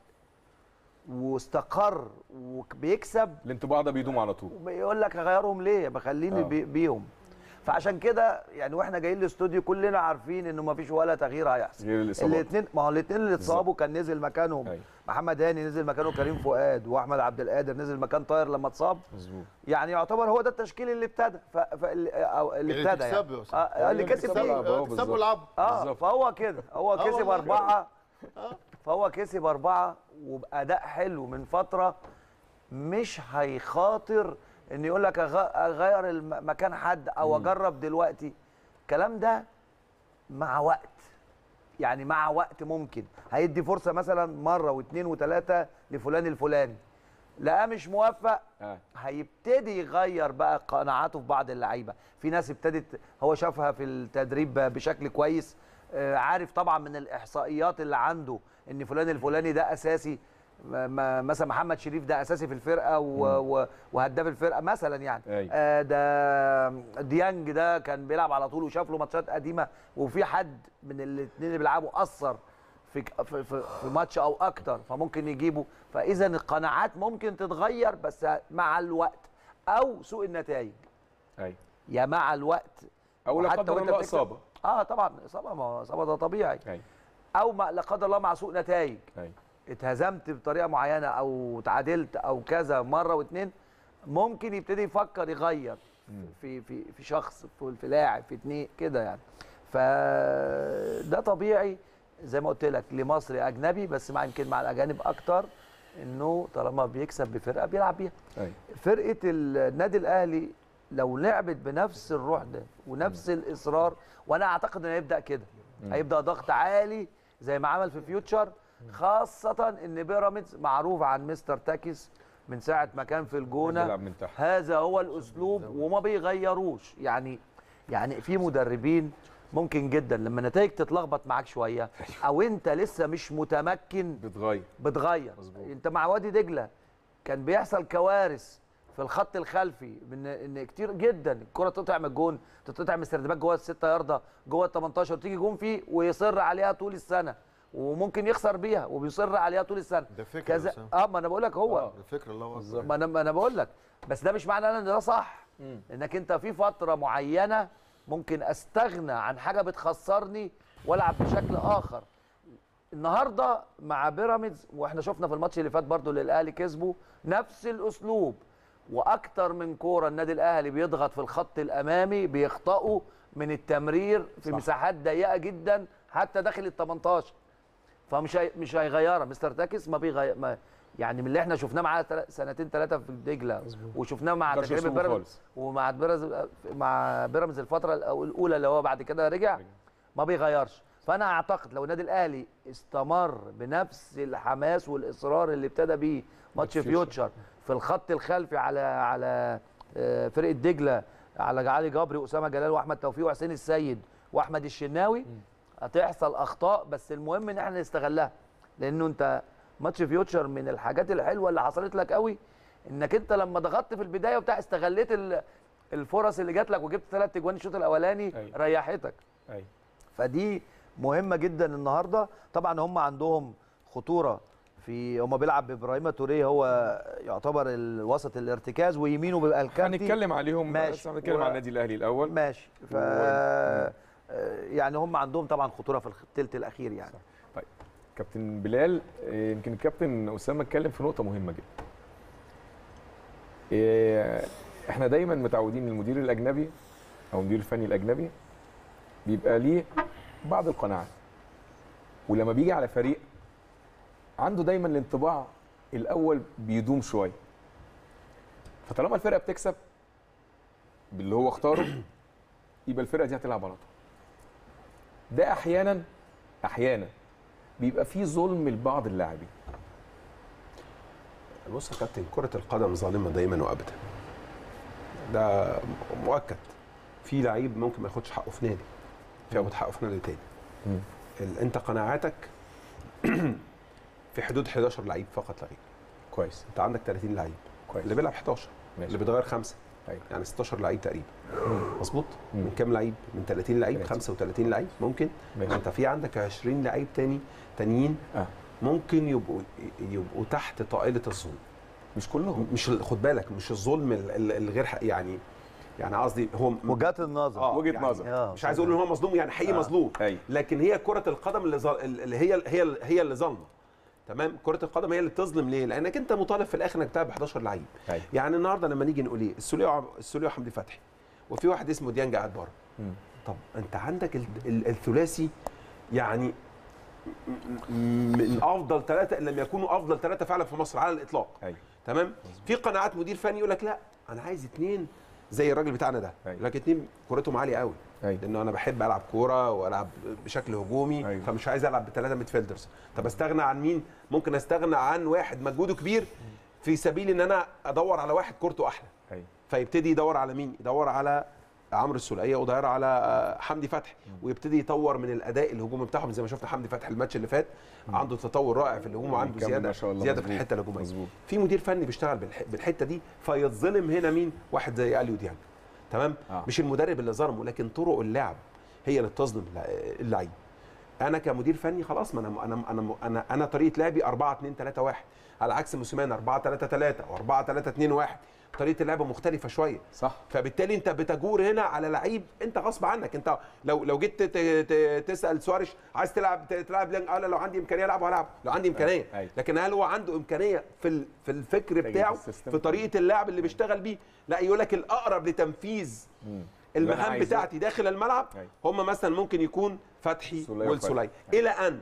واستقر وبيكسب الانطباع ده بيدوم على طول يقول لك اغيرهم ليه بخليني آه. بي بيهم فعشان كده يعني واحنا جايين الاستوديو كلنا عارفين انه ما فيش ولا تغيير هيحصل غير الاصابات الاثنين ما هو الاثنين اللي اتصابوا كان نزل مكانهم أيوة. محمد هاني نزل مكانه كريم فؤاد واحمد عبد القادر نزل مكان طاهر لما اتصاب مظبوط يعني يعتبر هو ده التشكيل اللي ابتدى ف... ف... أو اللي اللي ابتدى تكسبه يا يعني أستاذ. آه اللي كسب تكسبه. فيه آه، بالظبط. تكسبوا العبوا اه بالظبط. فهو كده هو آه كسب والله. أربعة فهو كسب أربعة وبأداء حلو من فترة مش هيخاطر إن يقول لك أغ- أغير الم- مكان حد أو أجرب دلوقتي الكلام ده مع وقت يعني مع وقت ممكن هيدي فرصة مثلا مرة واثنين وثلاثة لفلان الفلاني لقاه مش موفق آه. هيبتدي يغير بقى قناعاته في بعض اللعيبه في ناس ابتدت هو شافها في التدريب بشكل كويس آه، عارف طبعا من الاحصائيات اللي عنده ان فلان الفلاني ده اساسي م- م- مثلا محمد شريف ده اساسي في الفرقه و- و- وهداف الفرقه مثلا يعني أيوة. آه، ده ديانج ده كان بيلعب على طول وشاف له ماتشات قديمه وفي حد من الاثنين اللي بيلعبوا اثر في في في في ماتش او اكتر فممكن يجيبوا فاذا القناعات ممكن تتغير بس مع الوقت او سوء النتائج ايوه يا مع الوقت او لا وحتى قدر وأنت الله بتكسب- اصابه اه طبعا اصابه ما هو اصابه ده طبيعي ايوه او ما لا قدر الله مع سوء نتائج ايوه اتهزمت بطريقه معينه او تعادلت او كذا مره واثنين ممكن يبتدي يفكر يغير في في في شخص في, في لاعب في اتنين كده يعني فده طبيعي زي ما قلت لك لمصري اجنبي بس مع يمكن مع الاجانب اكتر انه طالما بيكسب بفرقه بيلعب بيها ايوه فرقه النادي الاهلي لو لعبت بنفس الروح ده ونفس الاصرار وانا اعتقد انه هيبدا كده هيبدا ضغط عالي زي ما عمل في فيوتشر خاصه ان بيراميدز معروف عن مستر تاكيس من ساعه ما كان في الجونه بيلعب من تحت هذا هو الاسلوب وما بيغيروش يعني يعني في مدربين ممكن جدا لما النتائج تتلخبط معاك شويه او انت لسه مش متمكن بتغير بتغير مظبوط. انت مع وادي دجله كان بيحصل كوارث في الخط الخلفي من ان كتير جدا الكره تقطع من الجون تتقطع من السردباك جوه الستة ياردة جوه ال 18 تيجي جون فيه ويصر عليها طول السنه وممكن يخسر بيها وبيصر عليها طول السنه ده فكرة يا كذا أسامة. اه ما انا بقول لك هو آه. الفكره الله اكبر ما انا ما انا بقول لك بس ده مش معنى ان ده صح انك انت في فتره معينه ممكن استغنى عن حاجه بتخسرني والعب بشكل اخر النهارده مع بيراميدز واحنا شفنا في الماتش اللي فات برضو اللي الاهلي كسبه نفس الاسلوب واكتر من كوره النادي الاهلي بيضغط في الخط الامامي بيخطئوا من التمرير في صح. مساحات ضيقه جدا حتى داخل ال 18 فمش هي مش هيغيرها مستر تاكس ما بيغير ما يعني من اللي احنا شفناه معاه تل- سنتين ثلاثه في دجله وشفناه مع مقدرش تجربه أسلوبه بيراميدز خالص. ومع بيراميدز مع بيراميدز الفتره الأو- الاولى اللي هو بعد كده رجع ما بيغيرش فانا اعتقد لو النادي الاهلي استمر بنفس الحماس والاصرار اللي ابتدى بيه ماتش ماتش فيوتشر في الخط الخلفي على على آه، فرقه دجله على علي جبري واسامه جلال واحمد توفيق وحسين السيد واحمد الشناوي هتحصل اخطاء بس المهم ان احنا نستغلها لانه انت ماتش فيوتشر من الحاجات الحلوه اللي حصلت لك قوي انك انت لما ضغطت في البدايه وبتاع استغليت ال- الفرص اللي جات لك وجبت ثلاث اجوان الشوط الاولاني أيوة. ريحتك ايوه فدي مهمه جدا النهارده طبعا هم عندهم خطوره في هم بيلعب بابراهيم توريه هو يعتبر الوسط الارتكاز ويمينه بيبقى الكانتي هنتكلم عليهم ماشي. بس هنتكلم و- على النادي الاهلي الاول ماشي ف و- يعني هم عندهم طبعا خطوره في الثلث الاخير يعني طيب كابتن بلال آه، يمكن الكابتن اسامه اتكلم في نقطه مهمه جدا آه، احنا دايما متعودين المدير الاجنبي او المدير الفني الاجنبي بيبقى ليه بعض القناعات ولما بيجي على فريق عنده دايما الانطباع الاول بيدوم شويه فطالما الفرقه بتكسب باللي هو اختاره يبقى الفرقه دي هتلعب على طول ده احيانا احيانا بيبقى فيه ظلم لبعض اللاعبين بص يا كابتن كرة القدم ظالمة دايما وابدا. ده مؤكد. في لعيب ممكن ما ياخدش حقه في نادي. في ياخد حقه في نادي تاني. مم. ال- انت قناعاتك في حدود 11 لعيب فقط لا غير. كويس انت عندك 30 لعيب. كويس اللي بيلعب 11 ماشي. اللي بيتغير خمسه أيوة. يعني 16 لعيب تقريبا مم. مظبوط مم. من كام لعيب من 30 لعيب 30. 35 لعيب ممكن ماشي. انت في عندك 20 لعيب تاني تانيين آه. ممكن يبقوا يبقوا تحت طائله الظلم مش كلهم مش خد بالك مش الظلم ال- ال- الغير حق- يعني يعني قصدي هو م- وجهات النظر آه، وجهة يعني نظر. آه، مش عايز اقول ان هو مظلوم يعني حقيقي آه. مظلوم أيوة. لكن هي كره القدم اللي ظل- اللي هي هي هي اللي ظالمه تمام كره القدم هي اللي بتظلم ليه لانك انت مطالب في الاخر انك تلعب 11 لعيب أيوة. يعني النهارده لما نيجي نقول ايه السوليه وعب- السوليه وحمدي فتحي وفي واحد اسمه ديانج قاعد بره مم. طب انت عندك ال- ال- الثلاثي يعني م- من افضل ثلاثه ان لم يكونوا افضل ثلاثه فعلا في مصر على الاطلاق ايوه تمام في قناعات مدير فني يقول لك لا انا عايز اثنين زي الراجل بتاعنا ده أيوة. يقول لك اثنين كورتهم عاليه قوي ايوه لانه انا بحب العب كوره والعب بشكل هجومي أيوة. فمش عايز العب بثلاثه ميدفيلدرز طب استغنى عن مين ممكن استغنى عن واحد مجهوده كبير في سبيل ان انا ادور على واحد كورته احلى ايوه فيبتدي يدور على مين يدور على عمرو السوليه ويدور على آه، حمدي فتحي ويبتدي يطور من الاداء الهجومي بتاعهم زي ما شفنا حمدي فتحي الماتش اللي فات عنده تطور رائع في الهجوم وعنده بيكمل زياده ما شاء الله زياده في مظبوط. الحته الهجوميه مظبوط في مدير فني بيشتغل بالح- بالحته دي فيتظلم هنا مين واحد زي اليو ديانج تمام آه. مش المدرب اللي ظلمه لكن طرق اللعب هي اللي بتظلم الع- اللعيب انا كمدير فني خلاص ما انا انا انا انا, أنا طريقه لعبي 4 2 3 1 على عكس موسيماني 4 3 3 او 4 3 2 1 طريقه اللعب مختلفه شويه صح فبالتالي انت بتجور هنا على لعيب انت غصب عنك انت لو لو جيت ت- ت- تسال سواريش عايز تلعب ت- تلعب لين قال لو عندي امكانيه العب هلعب لو عندي امكانيه أيوة. لكن هل هو عنده امكانيه في ال- في الفكر تجد بتاعه السيستم. في طريقه اللعب اللي بيشتغل بيه لا يقول لك الاقرب لتنفيذ مم. اللي أنا المهام عايزه. بتاعتي داخل الملعب أيوة. هم مثلا ممكن يكون فتحي سولية والسوليه وفتحي. الى ان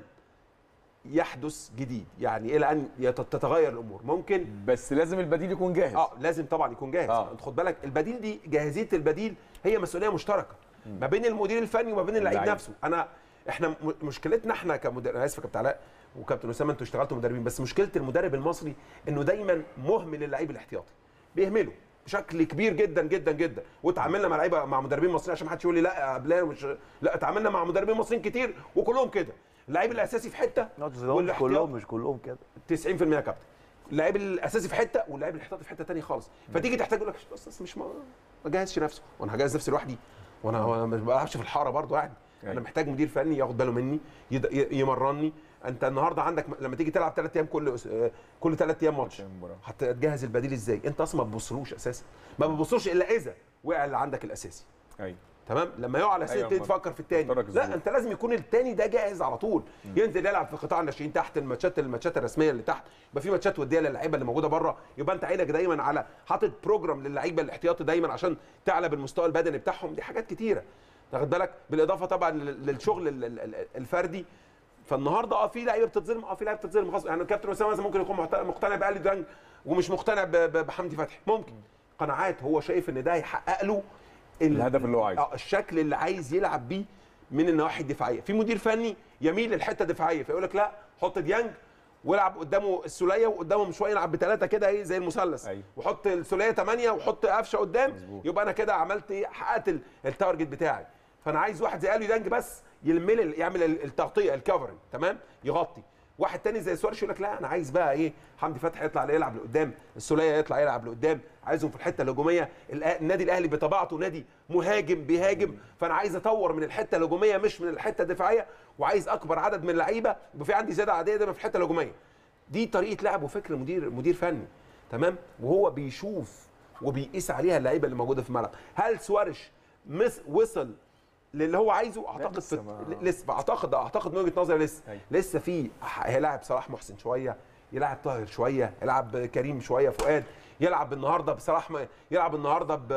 يحدث جديد يعني الى ان يت- تتغير الامور ممكن بس لازم البديل يكون جاهز اه لازم طبعا يكون جاهز آه. انت خد بالك البديل دي جاهزيه البديل هي مسؤوليه مشتركه ما بين المدير الفني وما بين اللعيب اللعيب. نفسه انا احنا م- مشكلتنا احنا كمدرب انا اسف يا كابتن علاء وكابتن اسامه انتوا اشتغلتوا مدربين بس مشكله المدرب المصري انه دايما مهمل اللعيب الاحتياطي بيهمله بشكل كبير جدا جدا جدا واتعاملنا مع لعيبه مع مدربين مصريين عشان ما حدش يقول لي لا يا بلال مش لا اتعاملنا مع مدربين مصريين كتير وكلهم كده اللعيب الاساسي في حته مش والاحتياط- كلهم مش كلهم كده 90% يا كابتن اللاعب الاساسي في حته واللاعب الاحتياطي في حته تانية خالص فتيجي تحتاج يقول لك بس بس مش ما ما جهزش نفسه وانا هجهز نفسي لوحدي وانا وانا ما بلعبش في الحاره برضه يعني انا أيوة. محتاج مدير فني ياخد باله مني يد- ي- يمرني انت النهارده عندك م- لما تيجي تلعب ثلاث ايام كل أس- آه، كل ثلاث ايام ماتش أيام مباراة. هتجهز البديل ازاي انت اصلا ما بتبصلوش اساسا ما بتبصلوش الا اذا وقع اللي عندك الاساسي ايوه تمام لما يقع على اساس أيوة، تبتدي ما- تفكر في التاني تترك لا الظروف. انت لازم يكون التاني ده جاهز على طول ينزل يلعب في قطاع الناشئين تحت الماتشات الماتشات الرسميه اللي تحت يبقى في ماتشات وديه للعيبه اللي موجوده بره يبقى انت عينك دايما على حاطط بروجرام للعيبه الاحتياطي دايما عشان تعلى بالمستوى البدني بتاعهم دي حاجات كتيره تاخد بالك بالاضافه طبعا لل- للشغل ال- ال- ال- الفردي فالنهارده اه في لعيبه بتتظلم اه في لعيبه بتتظلم غصب يعني الكابتن اسامه مثلا ممكن يكون محت- مقتنع بألي دانج ومش مقتنع ب- ب- بحمدي فتحي ممكن قناعات هو شايف ان ده هيحقق له ال- الهدف اللي هو عايزه. آه، الشكل اللي عايز يلعب بيه من النواحي الدفاعيه في مدير فني يميل للحته الدفاعيه فيقول لك لا حط ديانج والعب قدامه السوليه وقدامهم شويه يلعب بثلاثه كده ايه زي المثلث أيوة. وحط السوليه 8 وحط قفشه قدام مظبوط. يبقى انا كده عملت ايه حققت ال- التارجت بتاعي فانا عايز واحد زي اليو دانج بس يلم لي يعمل ال- التغطيه الكفرنج تمام يغطي واحد تاني زي سوارش يقول لك لا انا عايز بقى ايه حمدي فتحي يطلع يلعب لقدام السوليه يطلع يلعب لقدام عايزهم في الحته الهجوميه الأ- النادي الاهلي بطبيعته نادي مهاجم بيهاجم فانا عايز اطور من الحته الهجوميه مش من الحته الدفاعيه وعايز اكبر عدد من اللعيبه يبقى في عندي زياده عاديه دايما في الحته الهجوميه دي طريقه لعب وفكر مدير مدير فني تمام وهو بيشوف وبيقيس عليها اللعيبه اللي موجوده في الملعب هل سوارش مس وصل للي هو عايزه اعتقد لسه في ما- لسه اعتقد اعتقد من وجهه نظري لسه أيوة. لسه في هيلاعب صلاح محسن شويه يلعب طاهر شويه يلعب كريم شويه فؤاد يلعب النهارده بصلاح م... يلعب النهارده ب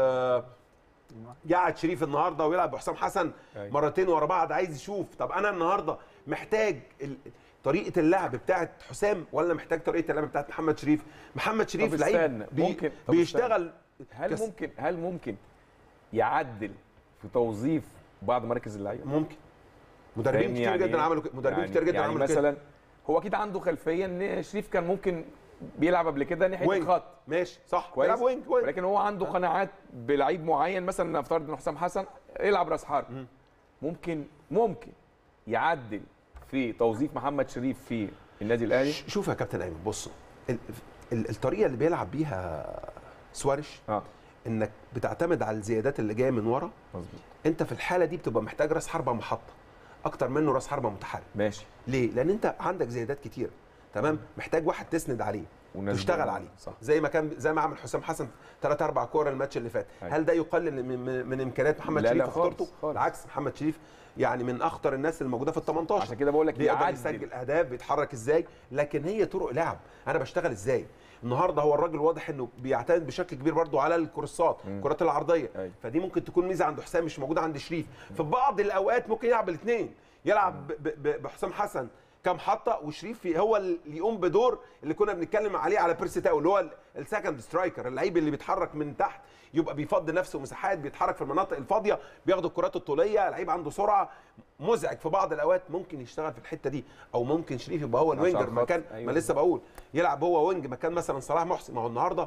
يقعد شريف النهارده ويلعب بحسام حسن أيوة. مرتين ورا بعض عايز يشوف طب انا النهارده محتاج ال... طريقه اللعب بتاعت حسام ولا محتاج طريقه اللعب بتاعت محمد شريف محمد شريف طب لعيب استنى، بي... ممكن- طب بيشتغل هل كس- ممكن هل ممكن يعدل في توظيف بعض مراكز اللعيبه ممكن مدربين فاهمني كتير يعني جدا إيه؟ عملوا كده مدربين يعني كتير جدا يعني عملوا كده مثلا هو اكيد عنده خلفيه ان شريف كان ممكن بيلعب قبل كده ناحيه وينج الخط ماشي صح كويس يلعب وينج وينج ولكن هو عنده قناعات بلعيب معين مثلا نفترض ان حسام حسن يلعب راس حرب ممكن ممكن يعدل في توظيف محمد شريف في النادي الاهلي ش- شوف يا كابتن ايمن بص ال- ال- الطريقه اللي بيلعب بيها سوارش اه انك بتعتمد على الزيادات اللي جايه من ورا مظبوط انت في الحاله دي بتبقى محتاج راس حربه محطه اكتر منه راس حربه متحرك ماشي ليه لان انت عندك زيادات كتير تمام محتاج واحد تسند عليه وناس تشتغل بره. عليه صح. زي ما كان زي ما عمل حسام حسن ثلاث اربع كور الماتش اللي فات أيوة. هل ده يقلل من, من, من امكانيات محمد لا، شريف لا في خطورته خالص، خالص. بالعكس محمد شريف يعني من اخطر الناس الموجوده في ال 18 عشان كده بقول لك بيقدر يعدل يسجل اهداف بيتحرك ازاي لكن هي طرق لعب انا بشتغل ازاي النهارده هو الراجل واضح انه بيعتمد بشكل كبير برضو على الكورسات الكرات العرضيه أيوة. فدي ممكن تكون ميزه عند حسام مش موجوده عند شريف في بعض الاوقات ممكن يلعب الاثنين يلعب ب- ب- بحسام حسن كمحطه وشريف هو اللي يقوم بدور اللي كنا بنتكلم عليه على بيرسي تاو اللي هو السكند سترايكر اللعيب اللي بيتحرك من تحت يبقى بيفضي نفسه مساحات بيتحرك في المناطق الفاضيه بياخد الكرات الطوليه لعيب عنده سرعه مزعج في بعض الاوقات ممكن يشتغل في الحته دي او ممكن شريف يبقى هو ماشي على الوينجر الخط. مكان أيوة. ما لسه بقول يلعب هو وينج مكان مثلا صلاح محسن ما هو النهارده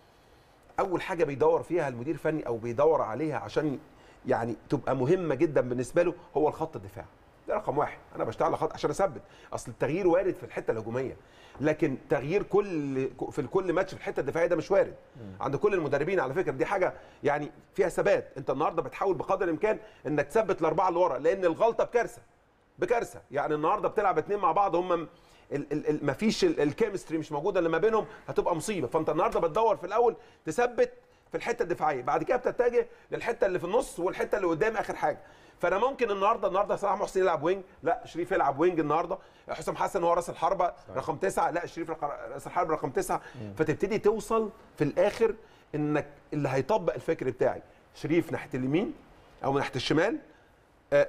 اول حاجه بيدور فيها المدير الفني او بيدور عليها عشان يعني تبقى مهمه جدا بالنسبه له هو الخط الدفاع ده رقم واحد انا بشتغل على خط عشان اثبت اصل التغيير وارد في الحته الهجوميه لكن تغيير كل في كل ماتش في الحته الدفاعيه ده مش وارد عند كل المدربين على فكره دي حاجه يعني فيها ثبات انت النهارده بتحاول بقدر الامكان انك تثبت الاربعه اللي ورا لان الغلطه بكارثه بكارثه يعني النهارده بتلعب اتنين مع بعض هم ما فيش الكيمستري مش موجوده اللي ما بينهم هتبقى مصيبه فانت النهارده بتدور في الاول تثبت في الحته الدفاعيه بعد كده بتتجه للحته اللي في النص والحته اللي قدام اخر حاجه فانا ممكن النهارده النهارده صلاح محسن يلعب وينج لا شريف يلعب وينج النهارده حسام حسن هو راس الحربه رقم تسعه لا شريف رق- راس الحربه رقم تسعه فتبتدي توصل في الاخر انك اللي هيطبق الفكر بتاعي شريف ناحيه اليمين او ناحيه الشمال آه،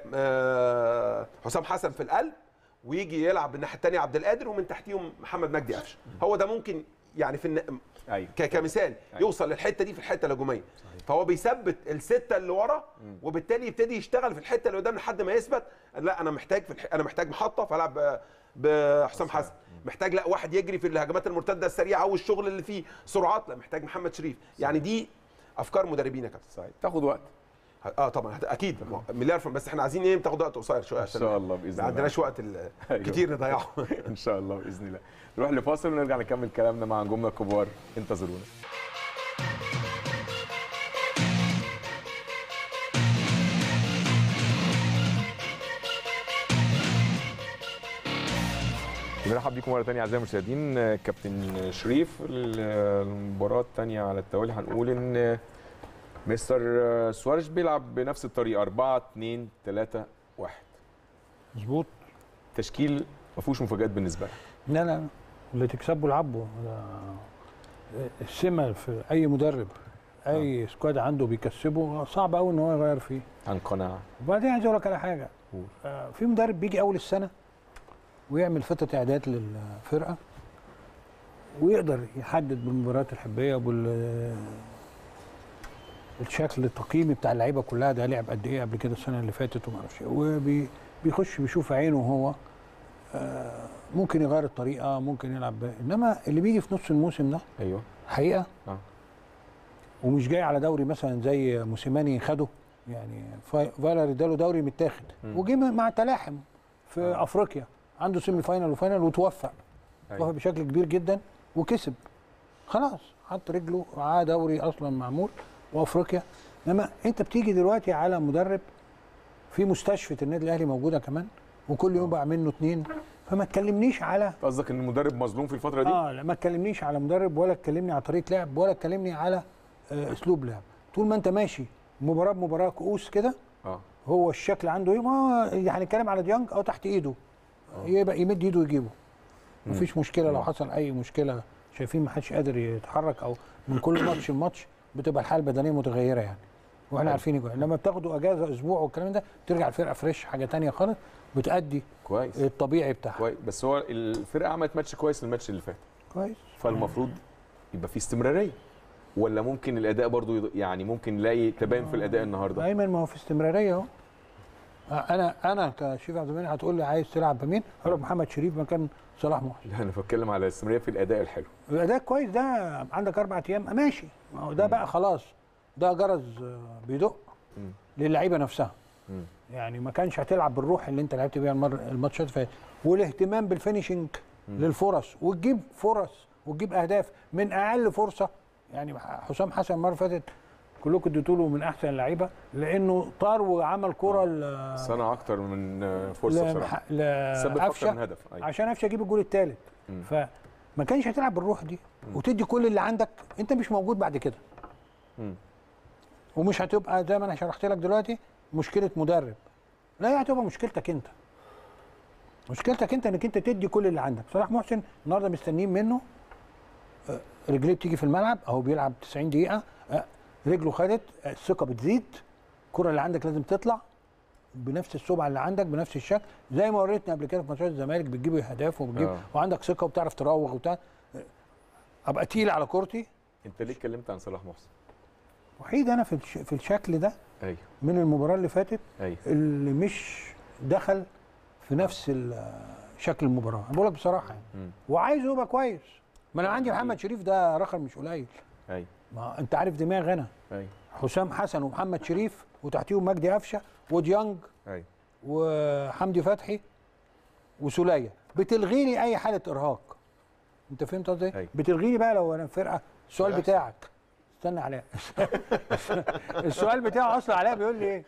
آه، حسام حسن في القلب ويجي يلعب الناحيه الثانيه عبد القادر ومن تحتيهم محمد مجدي قفشه هو ده ممكن يعني في الن... ايوه ك- كمثال يوصل للحته دي في الحته الهجوميه فهو بيثبت السته اللي ورا وبالتالي يبتدي يشتغل في الحته اللي قدام لحد ما يثبت لا انا محتاج في الح... انا محتاج محطه فالعب ب- بحسام حسن محتاج لا واحد يجري في الهجمات المرتده السريعه والشغل اللي فيه سرعات لا محتاج محمد شريف يعني دي افكار مدربين يا كابتن صحيح تاخد وقت اه طبعا هت- اكيد مليار فن بس احنا عايزين ايه تاخد وقت قصير شويه ان عشان شاء الله باذن ما الله عندناش وقت ال- أيوة. كتير نضيعه ان شاء الله باذن الله نروح لفاصل ونرجع نكمل كلامنا مع نجومنا الكبار انتظرونا بنرحب بيكم مره ثانيه اعزائي المشاهدين كابتن شريف المباراه الثانيه على التوالي هنقول ان مستر سواريش بيلعب بنفس الطريقه 4 2 3 1 مظبوط تشكيل ما فيهوش مفاجات بالنسبه لك لا لا لا. اللي تكسبه العبه ده السمه في اي مدرب اي سكواد عنده بيكسبه صعب قوي ان هو يغير فيه عن قناعه وبعدين عايز اقول لك على حاجه قول. آه، في مدرب بيجي اول السنه ويعمل خطه اعداد للفرقه ويقدر يحدد بالمباريات الحبيه وبال الشكل التقييمي بتاع اللعيبه كلها ده لعب قد ايه قبل كده السنه اللي فاتت وما اعرفش إيه. وبيخش بيشوف عينه هو آه، ممكن يغير الطريقه ممكن يلعب ب- انما اللي بيجي في نص الموسم ده ايوه حقيقه آه. ومش جاي على دوري مثلا زي موسيماني خده يعني فا- فالر اداله دوري متاخد مم. وجه مع تلاحم في آه. افريقيا عنده سيمي فاينال وفاينال وتوفق توفق أيوة. بشكل كبير جدا وكسب خلاص حط رجله معاه دوري اصلا معمول وافريقيا انما انت بتيجي دلوقتي على مدرب في مستشفى النادي الاهلي موجوده كمان وكل يوم بقى منه اتنين فما تكلمنيش على قصدك ان المدرب مظلوم في الفتره دي اه لا ما تكلمنيش على مدرب ولا تكلمني على طريقه لعب ولا تكلمني على آه اسلوب لعب طول ما انت ماشي مباراه بمباراه كؤوس كده اه هو الشكل عنده ايه ما هو يعني نتكلم على ديانج او تحت ايده يبقى يمد ايده ويجيبه مفيش مشكله لو مم. حصل اي مشكله شايفين ما حدش قادر يتحرك او من كل ماتش لماتش بتبقى الحاله البدنيه متغيره يعني واحنا عارفين يجوا. لما بتاخدوا اجازه اسبوع والكلام ده ترجع الفرقه فريش حاجه تانية خالص بتأدي كويس الطبيعي بتاعها كويس بس هو الفرقه عملت ماتش كويس الماتش اللي فات كويس فالمفروض يبقى في استمراريه ولا ممكن الاداء برضو يض- يعني ممكن نلاقي تباين في الاداء النهارده ايمن ما هو في استمراريه اهو انا انا كشريف عبد المنعم هتقول لي عايز تلعب بمين؟ هقول لك محمد شريف مكان صلاح محسن لا انا بتكلم على الاستمراريه في الاداء الحلو الاداء كويس ده عندك اربع ايام ماشي ما هو ده بقى خلاص ده جرس آه، بيدق مم. للعيبه نفسها مم. يعني ما كانش هتلعب بالروح اللي انت لعبت بيها المر الماتشات اللي فاتت والاهتمام بالفينيشنج للفرص وتجيب فرص وتجيب اهداف من اقل فرصه يعني حسام حسن المره اللي فاتت كلكم اديتوا له من احسن اللعيبه لانه طار وعمل كره ل- صنع اكتر من آه، فرصه بصراحه لمح- سبب اكتر لقفشه من هدف أيوة. عشان قفشه يجيب الجول الثالث مم. فما كانش هتلعب بالروح دي وتدي كل اللي عندك انت مش موجود بعد كده مم. ومش هتبقى زي ما انا شرحت لك دلوقتي مشكله مدرب لا هي هتبقى مشكلتك انت مشكلتك انت انك انت تدي كل اللي عندك صلاح محسن النهارده مستنيين منه آه، رجليه بتيجي في الملعب اهو بيلعب 90 دقيقه آه، رجله خدت آه، الثقه بتزيد الكره اللي عندك لازم تطلع بنفس السرعه اللي عندك بنفس الشكل زي ما وريتنا قبل كده في ماتشات الزمالك بتجيب اهداف وبتجيب آه. وعندك ثقه وبتعرف تراوغ وبتاع آه، ابقى تقيل على كورتي انت ليه اتكلمت عن صلاح محسن وحيد انا في الش- في الشكل ده ايوه من المباراه اللي فاتت ايوه اللي مش دخل في نفس ال- شكل المباراه انا بقول لك بصراحه يعني مم. وعايزه يبقى كويس ما انا عندي محمد شريف ده رقم مش قليل ايوه ما انت عارف دماغ انا ايوه حسام حسن ومحمد شريف وتحتيهم مجدي قفشه وديانج ايوه وحمدي فتحي وسوليه بتلغي لي اي حاله ارهاق انت فهمت قصدي أيوة. بتلغي لي بقى لو انا فرقه السؤال هيحصل. بتاعك استنى علاء السؤال بتاعه اصلا علاء بيقول لي ايه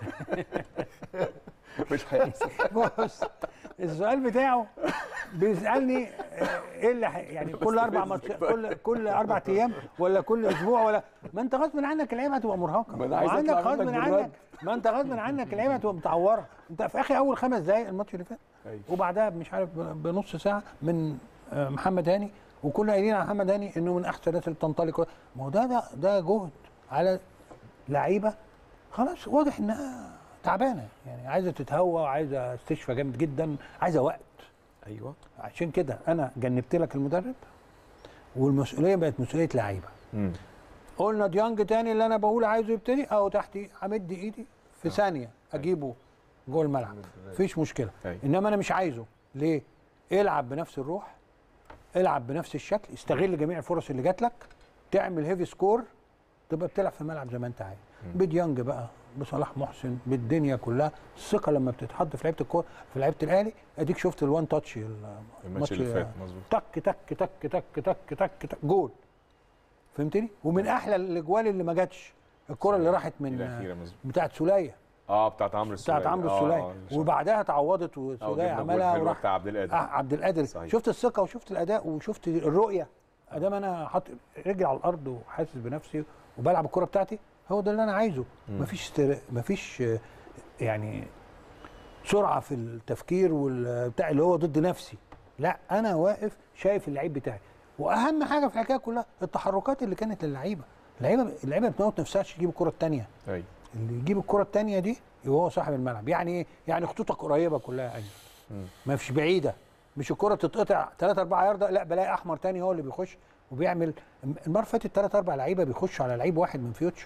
مش هيحصل بص السؤال بتاعه بيسالني آه، ايه اللي ح- يعني كل اربع ماتش كل كل اربع ايام ولا كل اسبوع ولا ما انت غصب عنك اللعيبه هتبقى مرهقه ما أنا عايز وعندك أطلع غصب منك عنك بالرد. ما انت غصب عنك اللعيبه هتبقى متعوره انت في اخر اول خمس دقائق الماتش اللي فات أيوة. وبعدها مش عارف ب- بنص ساعه من آه، محمد هاني وكنا قايلين على محمد هاني انه من احسن الناس اللي بتنطلق ما هو ده ده ده جهد على لعيبه خلاص واضح انها تعبانه يعني عايزه تتهوى وعايزه استشفى جامد جدا عايزه وقت ايوه عشان كده انا جنبت لك المدرب والمسؤوليه بقت مسؤوليه لعيبه مم. قلنا ديانج تاني اللي انا بقول عايزه يبتدي اهو تحتي همد ايدي في ثانيه اجيبه جوه الملعب مفيش مشكله أيوة. انما انا مش عايزه ليه العب بنفس الروح العب بنفس الشكل استغل جميع الفرص اللي جات لك تعمل هيفي سكور تبقى بتلعب في الملعب زي ما انت عايز بديانج بقى بصلاح محسن بالدنيا كلها الثقه لما بتتحط في لعيبه الكوره في لعيبه الاهلي اديك شفت الوان تاتش الماتش اللي فات مظبوط تك تك تك تك تك تك تك جول فهمتني ومن احلى الاجوال اللي ما جاتش الكره اللي راحت من الاخيره مظبوط بتاعت سوليه اه بتاعت عمرو السوليه بتاعت عمرو آه، السوليه آه، صح. وبعدها تعوضت آه، وسوليه وجبنا جول عملها حلو وراح بتاع عبد القادر آه عبد القادر صحيح. شفت الثقه وشفت الاداء وشفت الرؤيه ادام انا حاطط رجلي على الارض وحاسس بنفسي وبلعب الكره بتاعتي هو ده اللي انا عايزه مفيش استر... مفيش آه، يعني سرعه في التفكير والبتاع اللي هو ضد نفسي لا انا واقف شايف اللعيب بتاعي واهم حاجه في الحكايه كلها التحركات اللي كانت للعيبه اللعيبه اللعيبه بتموت نفسها عشان تجيب الكره الثانيه ايوه اللي يجيب الكره الثانيه دي يبقى هو صاحب الملعب يعني ايه يعني خطوطك قريبه كلها ايوه ما فيش بعيده مش الكره تتقطع 3 4 يارده لا بلاقي احمر تاني هو اللي بيخش وبيعمل المره اللي فاتت 3 4 لعيبه بيخشوا على لعيب واحد من فيوتشر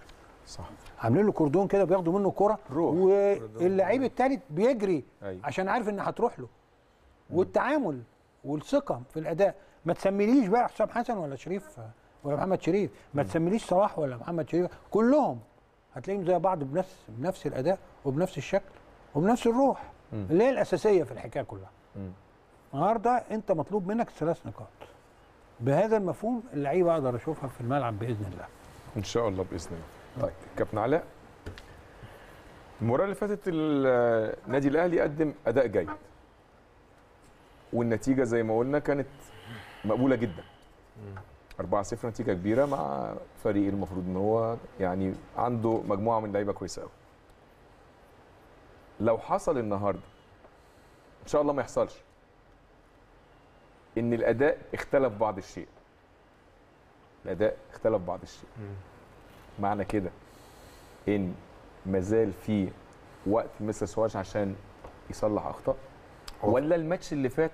صح عاملين له كوردون كده بياخدوا منه كرة روح. واللعيب التالت بيجري أيوة. عشان عارف ان هتروح له والتعامل والثقه في الاداء ما تسميليش بقى حسام حسن ولا شريف ولا محمد شريف ما تسميليش صلاح ولا محمد شريف كلهم هتلاقيهم زي بعض بنفس بنفس الاداء وبنفس الشكل وبنفس الروح اللي هي الاساسيه في الحكايه كلها مم. النهارده انت مطلوب منك ثلاث نقاط بهذا المفهوم اللعيبه اقدر اشوفها في الملعب باذن الله ان شاء الله باذن الله طيب كابتن علاء المباراه اللي فاتت النادي الاهلي قدم اداء جيد والنتيجه زي ما قلنا كانت مقبوله جدا 4-0 نتيجه كبيره مع فريق المفروض ان هو يعني عنده مجموعه من لعيبه كويسه قوي لو حصل النهارده ان شاء الله ما يحصلش ان الاداء اختلف بعض الشيء الاداء اختلف بعض الشيء معنى كده ان مازال في وقت مستر سواش عشان يصلح اخطاء هو- ولا الماتش اللي فات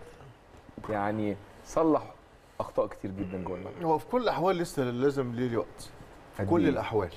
يعني صلح اخطاء كتير جدا جوه الملعب هو في كل الاحوال لسه لازم ليه وقت في قد كل إيه؟ الاحوال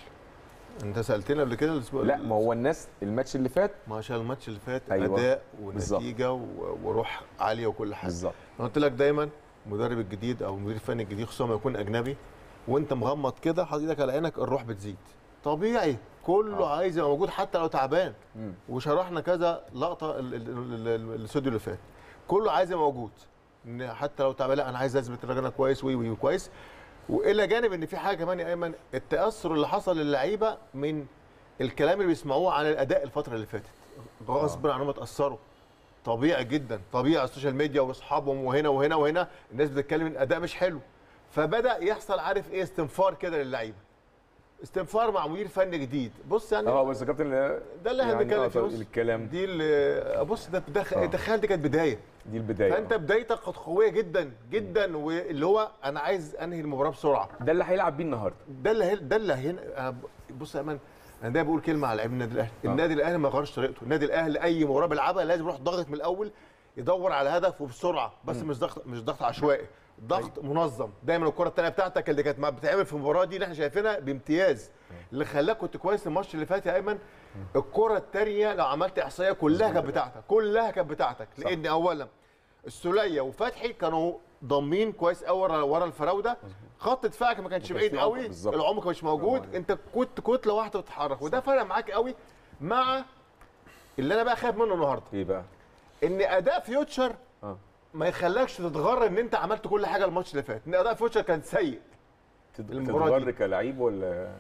انت سالتني قبل كده الاسبوع لا ما هو الناس الماتش اللي فات ما عشان الماتش اللي فات أيوة. اداء بالظبط. ونتيجه و- وروح عاليه وكل حاجه بالظبط انا قلت لك دايما المدرب الجديد او المدير الفني الجديد خصوصا ما يكون اجنبي وانت مغمض كده حاطط ايدك على عينك الروح بتزيد طبيعي كله آه. عايز يبقى موجود حتى لو تعبان مم. وشرحنا كذا لقطه ال- ال- ال- ال- الاستوديو اللي فات كله عايز يبقى موجود ان حتى لو تعبان لا انا عايز اثبت ان انا كويس وي وي كويس والى جانب ان في حاجه كمان يا ايمن التاثر اللي حصل للعيبه من الكلام اللي بيسمعوه عن الاداء الفتره اللي فاتت غصب عنهم اتاثروا طبيعي جدا طبيعي على السوشيال ميديا واصحابهم وهنا وهنا وهنا الناس بتتكلم ان الاداء مش حلو فبدا يحصل عارف ايه استنفار كده للعيبه استنفار مع مدير فني جديد بص يعني اه بس يا كابتن ده اللي احنا يعني بنتكلم آه، فيه بص. الكلام دي اللي بص ده ده آه. تخيل دي كانت بدايه دي البدايه فانت بدايتك كانت قويه جدا جدا واللي هو انا عايز انهي المباراه بسرعه ده اللي هيلعب بيه النهارده ده اللي هي- ده اللي هنا بص يا ايمن انا دايما بقول كلمه على لعيب النادي الاهلي آه. النادي الاهلي ما غيرش طريقته النادي الاهلي اي مباراه بيلعبها لازم يروح ضاغط من الاول يدور على هدف وبسرعه بس مش ضغط مش ضغط عشوائي ضغط منظم دايما الكره الثانيه بتاعتك اللي كانت بتتعمل في المباراه دي اللي احنا شايفينها بامتياز اللي خلاك كنت كويس الماتش اللي فات يا ايمن الكره الثانيه لو عملت احصائيه كلها كانت بتاعتك كلها كانت بتاعتك لان اولا السوليه وفتحي كانوا ضامنين كويس قوي ورا ورا الفراوده خط دفاعك ما كانش وكان بعيد في عمق قوي بالظبط. العمق مش موجود انت كنت كتله واحده بتتحرك وده فرق معاك قوي مع اللي انا بقى خايف منه النهارده ايه بقى ان اداء فيوتشر اه ما يخلكش تتغر ان انت عملت كل حاجه الماتش اللي فات ان اداء فيوتشر كان سيء تد- المباراة دي. تتغر كلعيب ولا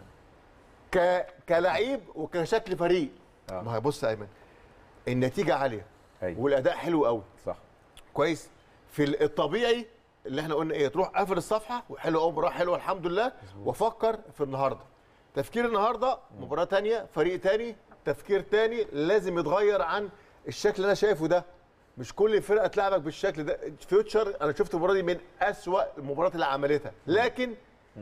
ك... كلعيب وكشكل فريق آه. ما هي بص يا ايمن النتيجه عاليه ايوه والاداء حلو قوي صح كويس في ال- الطبيعي اللي احنا قلنا ايه تروح قافل الصفحه وحلو قوي مباراه حلوه الحمد لله وافكر في النهارده تفكير النهارده مباراه تانية فريق تاني تفكير تاني لازم يتغير عن الشكل اللي انا شايفه ده مش كل فرقه تلعبك بالشكل ده فيوتشر انا شفت المباراه دي من اسوا المباريات اللي عملتها لكن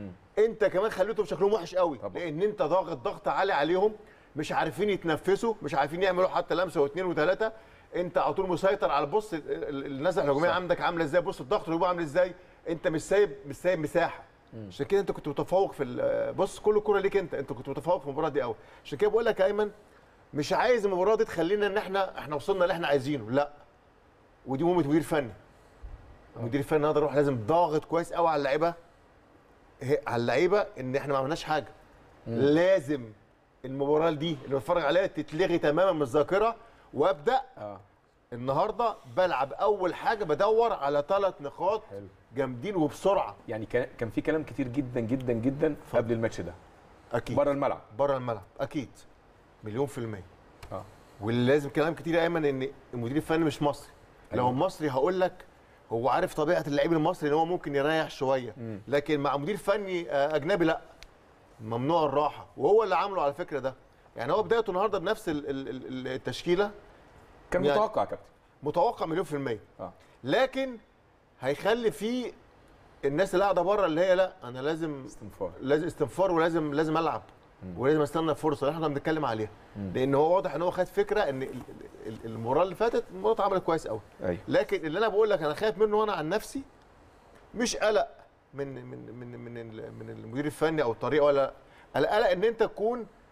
انت كمان خليتهم شكلهم وحش قوي طبعا. لان انت ضاغط ضغط عالي عليهم مش عارفين يتنفسوا مش عارفين يعملوا حتى لمسه واثنين وثلاثه انت على طول مسيطر على بص ال- ال- النزعه الهجوميه صح. عندك عامله ازاي بص الضغط الهجومي عامل ازاي انت مش سايب مش سايب مساحه عشان كده انت كنت متفوق في ال- بص كل كوره ليك انت انت كنت متفوق في المباراه دي قوي عشان كده بقول لك يا ايمن مش عايز المباراه دي تخلينا ان احنا احنا وصلنا اللي احنا عايزينه لا ودي مهمه مدير فني المدير الفني النهارده يروح لازم ضاغط كويس قوي على اللعيبه هي- على اللعيبه ان احنا ما عملناش حاجه لازم المباراه دي اللي بتفرج عليها تتلغي تماما من الذاكره وابدا اه النهارده بلعب اول حاجه بدور على ثلاث نقاط حلو. جامدين وبسرعه يعني كان كان في كلام كتير جدا جدا جدا قبل الماتش ده اكيد بره الملعب بره الملعب اكيد مليون في الميه اه واللي لازم كلام كتير يا ايمن ان المدير الفني مش مصري لو أيوة. مصري هقول لك هو عارف طبيعه اللعيب المصري ان هو ممكن يريح شويه مم. لكن مع مدير فني آه، اجنبي لا ممنوع الراحه وهو اللي عامله على فكره ده يعني هو بدايته النهارده بنفس ال- ال- ال- التشكيله كان يعني- متوقع يا كابتن متوقع مليون في الميه اه لكن هيخلي في الناس اللي قاعده بره اللي هي لا انا لازم استنفار لازم استنفار ولازم لازم العب ولازم استنى الفرصه اللي احنا كنا بنتكلم عليها لان هو واضح ان هو خد فكره ان ال- ال- المباراه اللي فاتت المباراه اتعملت كويس قوي ايوه لكن اللي انا بقول لك انا خايف منه انا عن نفسي مش قلق من من من من ال- من المدير الفني او الطريقه ولا القلق ان انت تكون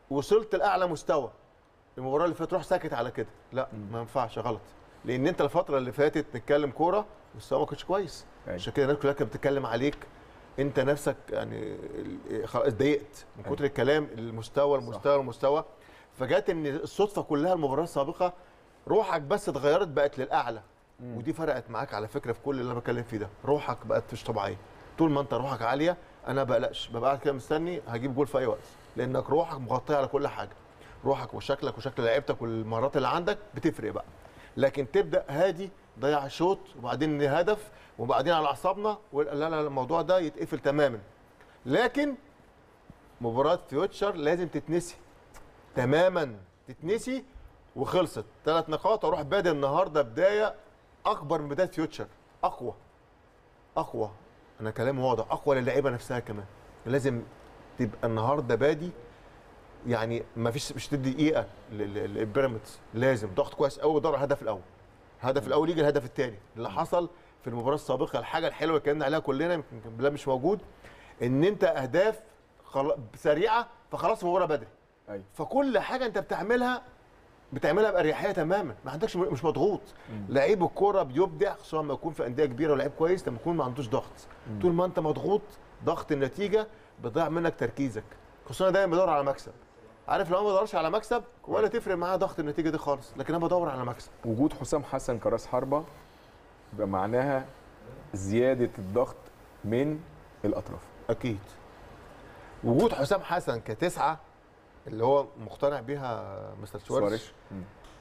وصلت لاعلى مستوى المباراه اللي فاتت روح ساكت على كده لا ما ينفعش غلط لان انت الفتره اللي فاتت نتكلم كوره مستوى ما كانش كويس أيوة. عشان كده الناس كلها كانت بتتكلم عليك انت نفسك يعني ال- خلاص اتضايقت من كتر أيوة. الكلام المستوى المستوى المستوى فجات ان الصدفه كلها المباراه السابقه روحك بس اتغيرت بقت للاعلى ودي فرقت معاك على فكره في كل اللي انا بتكلم فيه ده روحك بقت مش طبيعيه طول ما انت روحك عاليه انا بقلقش ببقى قاعد كده مستني هجيب جول في اي وقت لانك روحك مغطيه على كل حاجه روحك وشكلك وشكل لعيبتك والمهارات اللي عندك بتفرق بقى لكن تبدا هادي ضيع شوط وبعدين هدف وبعدين على اعصابنا لا لا لا الموضوع ده يتقفل تماما لكن مباراه فيوتشر لازم تتنسي تماما تتنسي وخلصت ثلاث نقاط اروح بادئ النهارده بدايه اكبر من بدايه فيوتشر اقوى اقوى انا كلامي واضح اقوى للعيبه نفسها كمان لازم تبقى النهارده بادي يعني ما فيش مش تدي دقيقه للبيراميدز لازم ضغط كويس قوي ودور على الهدف الاول الهدف الاول يجي الهدف الثاني اللي حصل في المباراه السابقه الحاجه الحلوه اللي اتكلمنا عليها كلنا يمكن كان بلال مش موجود ان انت اهداف خل... سريعه فخلاص المباراه بدري أيوة. فكل حاجه انت بتعملها بتعملها باريحيه تماما ما عندكش مش مضغوط لعيب الكوره بيبدع خصوصا لما يكون في انديه كبيره ولعيب كويس لما يكون ما عندوش ضغط طول ما انت مضغوط ضغط النتيجه بيضيع منك تركيزك خصوصا أنا دايما بدور على مكسب عارف لو انا ما بدورش على مكسب ولا تفرق معايا ضغط النتيجه دي خالص لكن انا بدور على مكسب وجود حسام حسن كراس حربه يبقى معناها زياده الضغط من الاطراف اكيد وجود حسام حسن كتسعه اللي هو مقتنع بيها مستر سواريش سواريش مم.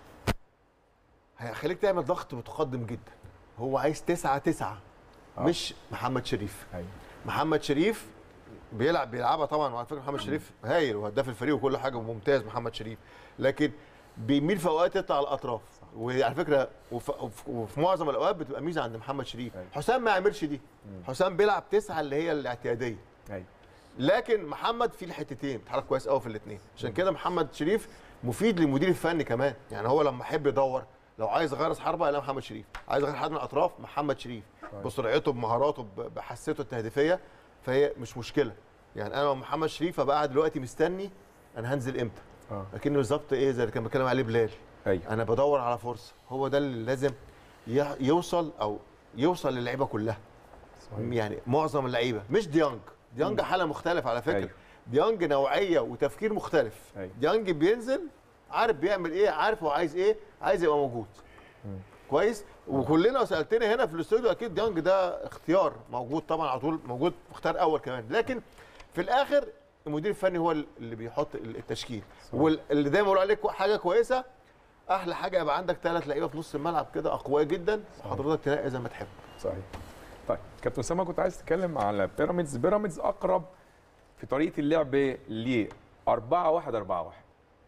هيخليك تعمل ضغط متقدم جدا هو عايز تسعة تسعة آه. مش محمد شريف ايوه محمد شريف بيلعب بيلعبها طبعا وعلى فكره محمد شريف هايل وهداف الفريق وكل حاجه وممتاز محمد شريف لكن بيميل في اوقات يطلع على الاطراف وعلى فكره وف- وف- وفي معظم الاوقات بتبقى ميزه عند محمد شريف أيوة. حسام ما يعملش دي حسام بيلعب تسعه اللي هي الاعتياديه ايوه لكن محمد في الحتتين بيتحرك كويس قوي في الاثنين عشان كده محمد شريف مفيد للمدير الفني كمان يعني هو لما يحب يدور لو عايز يغير راس حربه يلاقي محمد شريف عايز يغير حد من الاطراف محمد شريف بسرعته بمهاراته ب- بحسيته التهديفيه فهي مش مشكله يعني انا لو محمد شريف ابقى قاعد دلوقتي مستني انا هنزل امتى اه لكن بالظبط ايه زي اللي كان بيتكلم عليه بلال ايوه انا بدور على فرصه هو ده اللي لازم ي- يوصل او يوصل للعيبه كلها صحيح. يعني معظم اللعيبه مش ديانج ديانج حاله مختلفه على فكره أيوة. ديانج نوعيه وتفكير مختلف أيوة. ديانج بينزل عارف بيعمل ايه عارف هو عايز ايه عايز يبقى موجود كويس وكلنا سالتني هنا في الاستوديو اكيد ديانج ده اختيار موجود طبعا على طول موجود اختيار اول كمان لكن في الاخر المدير الفني هو اللي بيحط التشكيل واللي دايما بقول عليك حاجه كويسه احلى حاجه يبقى عندك ثلاث لعيبه في نص الملعب كده اقوياء جدا وحضرتك تلاقي زي ما تحب صحيح طيب كابتن اسامه كنت عايز تتكلم على بيراميدز بيراميدز اقرب في طريقه اللعب ل 4 1 4 1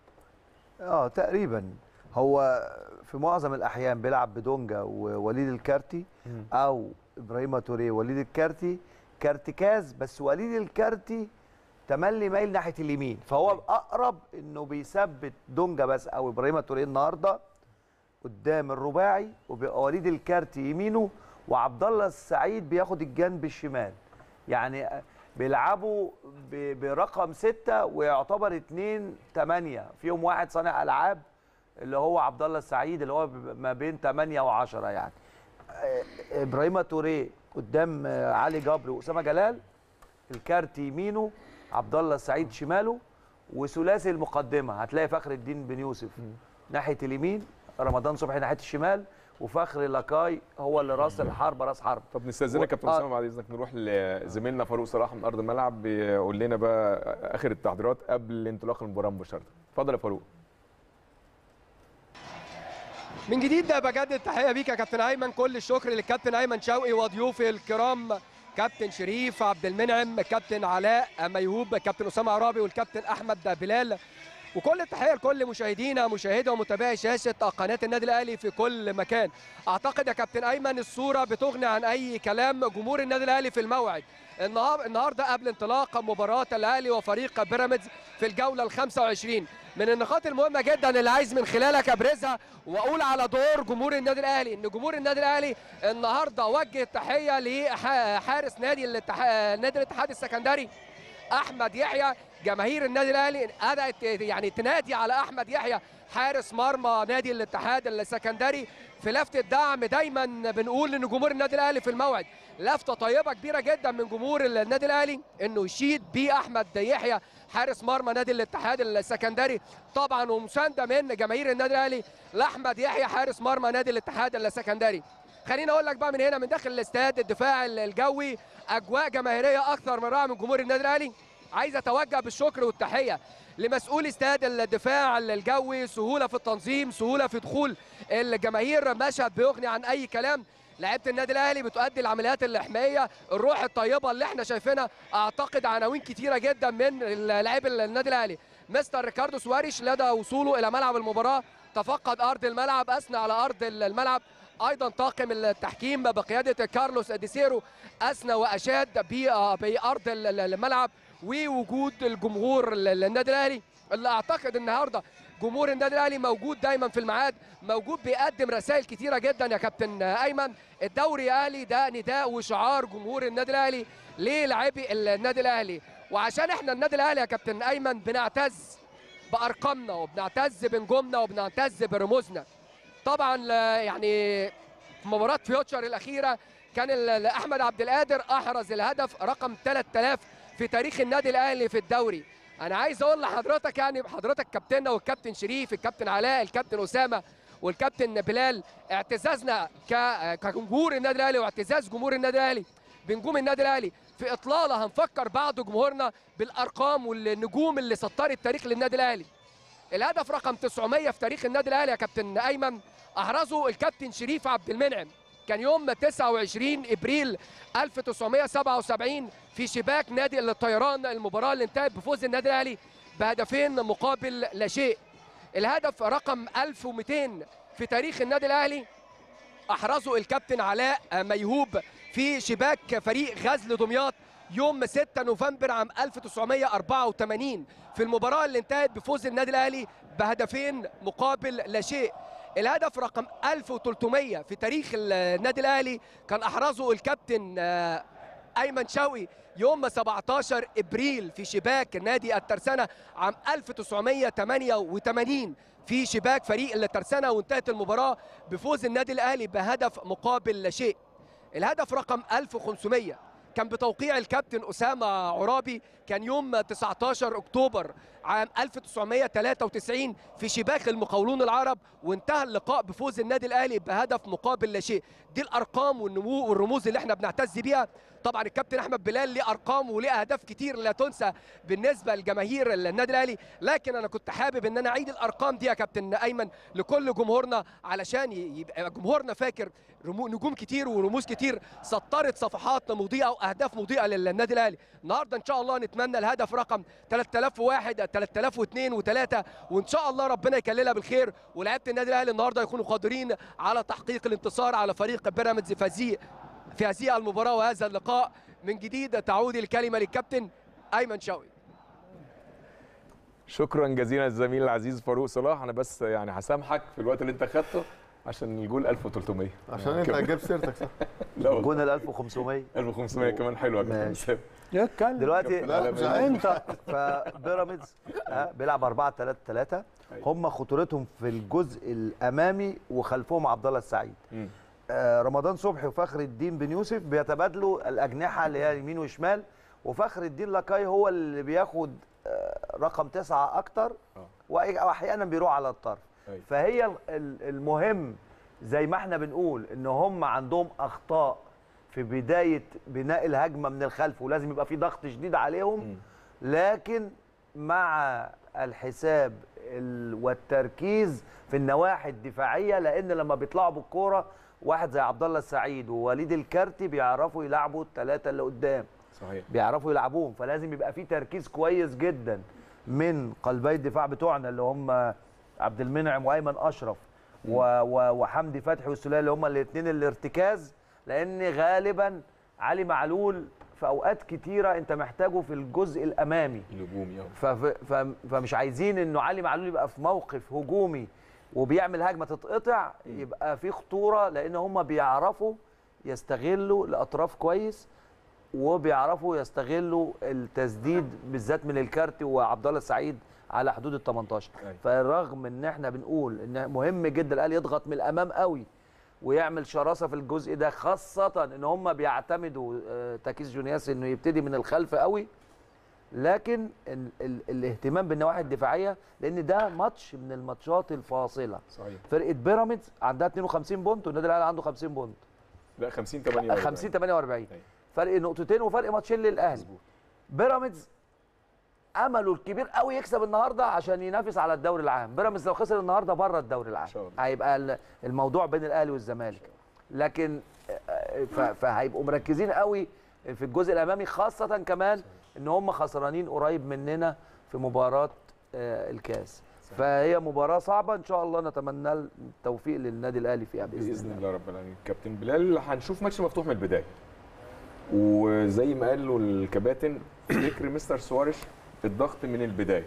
اه تقريبا هو في معظم الاحيان بيلعب بدونجا ووليد الكارتي او ابراهيم توريه وليد الكارتي كارتكاز بس وليد الكارتي تملي مايل ناحيه اليمين فهو اقرب انه بيثبت دونجا بس او ابراهيم توريه النهارده قدام الرباعي وبيبقى وليد الكارتي يمينه وعبد الله السعيد بياخد الجنب الشمال يعني بيلعبوا ب- برقم ستة ويعتبر اتنين تمانية فيهم واحد صانع ألعاب اللي هو عبد الله السعيد اللي هو ب- ما بين تمانية وعشرة يعني آه، إبراهيم توريه قدام آه، علي جبر وأسامة جلال الكارت يمينه عبد الله السعيد شماله وثلاثي المقدمة هتلاقي فخر الدين بن يوسف ناحية اليمين رمضان صبحي ناحية الشمال وفخر لاكاي هو اللي راس الحرب راس حرب طب نستاذنك يا كابتن آه. اسامه بعد اذنك نروح لزميلنا فاروق صلاح من ارض الملعب بيقول لنا بقى اخر التحضيرات قبل انطلاق المباراه مباشره اتفضل يا فاروق من جديد ده بجدد التحيه بيك يا كابتن ايمن كل الشكر للكابتن ايمن شوقي وضيوفي الكرام كابتن شريف عبد المنعم كابتن علاء ميهوب كابتن اسامه عرابي والكابتن احمد بلال وكل التحيه لكل مشاهدينا مشاهدي ومتابعي شاشه قناه النادي الاهلي في كل مكان اعتقد يا كابتن ايمن الصوره بتغني عن اي كلام جمهور النادي الاهلي في الموعد النهار- النهارده قبل انطلاق مباراه الاهلي وفريق بيراميدز في الجوله ال 25 من النقاط المهمه جدا اللي عايز من خلالك ابرزها واقول على دور جمهور النادي الاهلي ان جمهور النادي الاهلي النهارده وجه تحيه لحارس نادي الاتحاد نادي الاتحاد السكندري احمد يحيى جماهير النادي الاهلي بدات يعني تنادي على احمد يحيى حارس مرمى نادي الاتحاد السكندري في لفته دعم دايما بنقول ان جمهور النادي الاهلي في الموعد لفته طيبه كبيره جدا من جمهور النادي الاهلي انه يشيد باحمد يحيى حارس مرمى نادي الاتحاد السكندري طبعا ومسانده من جماهير النادي الاهلي لاحمد يحيى حارس مرمى نادي الاتحاد السكندري خليني اقول لك بقى من هنا من داخل الاستاد الدفاع الجوي اجواء جماهيريه اكثر من رائعه من جمهور النادي الاهلي عايز اتوجه بالشكر والتحيه لمسؤول استاد الدفاع الجوي سهوله في التنظيم سهوله في دخول الجماهير مشهد بيغني عن اي كلام لعيبه النادي الاهلي بتؤدي العمليات الاحمائيه الروح الطيبه اللي احنا شايفينها اعتقد عناوين كتيره جدا من لاعبي النادي الاهلي مستر ريكاردو سواريش لدى وصوله الى ملعب المباراه تفقد ارض الملعب اثنى على ارض الملعب ايضا طاقم التحكيم بقياده كارلوس اديسيرو اثنى واشاد بارض الملعب ووجود الجمهور النادي الاهلي اللي اعتقد النهارده جمهور النادي الاهلي موجود دايما في الميعاد موجود بيقدم رسائل كتيره جدا يا كابتن ايمن الدوري يا اهلي ده نداء وشعار جمهور النادي الاهلي للاعبي النادي الاهلي وعشان احنا النادي الاهلي يا كابتن ايمن بنعتز بارقامنا وبنعتز بنجومنا وبنعتز برموزنا طبعا يعني في مباراه فيوتشر الاخيره كان احمد عبد القادر احرز الهدف رقم 3000 في تاريخ النادي الاهلي في الدوري انا عايز اقول لحضرتك يعني حضرتك كابتننا والكابتن شريف الكابتن علاء الكابتن اسامه والكابتن بلال اعتزازنا كجمهور النادي الاهلي واعتزاز جمهور النادي الاهلي بنجوم النادي الاهلي في اطلاله هنفكر بعض جمهورنا بالارقام والنجوم اللي سطرت تاريخ للنادي الاهلي الهدف رقم 900 في تاريخ النادي الاهلي يا كابتن ايمن احرزه الكابتن شريف عبد المنعم كان يوم 29 ابريل 1977 في شباك نادي الطيران المباراه اللي انتهت بفوز النادي الاهلي بهدفين مقابل لا شيء الهدف رقم 1200 في تاريخ النادي الاهلي احرزه الكابتن علاء ميهوب في شباك فريق غزل دمياط يوم 6 نوفمبر عام 1984 في المباراه اللي انتهت بفوز النادي الاهلي بهدفين مقابل لا شيء الهدف رقم 1300 في تاريخ النادي الاهلي كان احرزه الكابتن ايمن شوقي يوم 17 ابريل في شباك نادي الترسانه عام 1988 في شباك فريق الترسانه وانتهت المباراه بفوز النادي الاهلي بهدف مقابل لا شيء الهدف رقم 1500 كان بتوقيع الكابتن أسامة عرابي كان يوم 19 أكتوبر عام 1993 في شباك المقاولون العرب وانتهى اللقاء بفوز النادي الأهلي بهدف مقابل لا شيء دي الأرقام والنمو والرموز اللي احنا بنعتز بيها طبعا الكابتن احمد بلال ليه ارقام وليه اهداف كتير لا تنسى بالنسبه لجماهير النادي الاهلي لكن انا كنت حابب ان انا اعيد الارقام دي يا كابتن ايمن لكل جمهورنا علشان يبقى جمهورنا فاكر نجوم كتير ورموز كتير سطرت صفحات مضيئه واهداف مضيئه للنادي الاهلي النهارده ان شاء الله نتمنى الهدف رقم 3001 3002 و3 وان شاء الله ربنا يكللها بالخير ولاعيبه النادي الاهلي النهارده يكونوا قادرين على تحقيق الانتصار على فريق بيراميدز في هذه في هذه المباراه وهذا اللقاء من جديد تعود الكلمه للكابتن ايمن شوقي شكرا جزيلا الزميل العزيز فاروق صلاح انا بس يعني هسامحك في الوقت اللي انت خدته عشان الجول 1300 عشان انت جبت سيرتك صح لا والله جون ال 1500 1500 كمان حلوه يا كابتن ماشي. حسام. يتكلم دلوقتي لا، لا، مش عارف. انت فبيراميدز آه، بيلعب 4 3 3 هم خطورتهم في الجزء الامامي وخلفهم عبد الله السعيد مم. آه، رمضان صبحي وفخر الدين بن يوسف بيتبادلوا الاجنحه اللي هي يمين وشمال وفخر الدين لاكاي هو اللي بياخد آه، رقم تسعة اكتر آه. وأي- واحيانا بيروح على الطرف أيوة. فهي ال- ال- المهم زي ما احنا بنقول ان هم عندهم اخطاء في بدايه بناء الهجمه من الخلف ولازم يبقى في ضغط شديد عليهم مم. لكن مع الحساب ال- والتركيز في النواحي الدفاعيه لان لما بيطلعوا بالكوره واحد زي عبد الله السعيد ووليد الكارتي بيعرفوا يلعبوا الثلاثه اللي قدام صحيح بيعرفوا يلعبوهم فلازم يبقى في تركيز كويس جدا من قلبي الدفاع بتوعنا اللي هم عبد المنعم وايمن اشرف و و وحمدي فتحي والسوليه اللي هم الاثنين الارتكاز لان غالبا علي معلول في اوقات كتيره انت محتاجه في الجزء الامامي الهجومي اه ف- ف- فمش عايزين انه علي معلول يبقى في موقف هجومي وبيعمل هجمه تتقطع يبقى في خطوره لان هم بيعرفوا يستغلوا الاطراف كويس وبيعرفوا يستغلوا التسديد بالذات من الكارتي وعبد الله السعيد على حدود ال 18 أيوة. فرغم ان احنا بنقول ان مهم جدا الاهلي يضغط من الامام قوي ويعمل شراسه في الجزء ده خاصه ان هم بيعتمدوا آه، تاكيس جونياس انه يبتدي من الخلف قوي لكن ال ال الاهتمام بالنواحي الدفاعيه لان ده ماتش من الماتشات الفاصله صحيح فرقه بيراميدز عندها 52 بونت والنادي الاهلي عنده 50 بونت لا 50 48 50 48 أيوة. فرق نقطتين وفرق ماتشين للاهلي بيراميدز امله الكبير قوي يكسب النهارده عشان ينافس على الدوري العام بيراميدز لو خسر النهارده بره الدوري العام شاء الله. هيبقى ال- الموضوع بين الاهلي والزمالك لكن آه، ف- فهيبقوا مركزين قوي في الجزء الامامي خاصه كمان ان هم خسرانين قريب مننا في مباراه آه، الكاس فهي مباراه صعبه ان شاء الله نتمنى التوفيق للنادي الاهلي فيها باذن, باذن الله الله رب العالمين كابتن بلال هنشوف ماتش مفتوح من البدايه وزي ما قالوا الكباتن فكر مستر سوارش الضغط من البدايه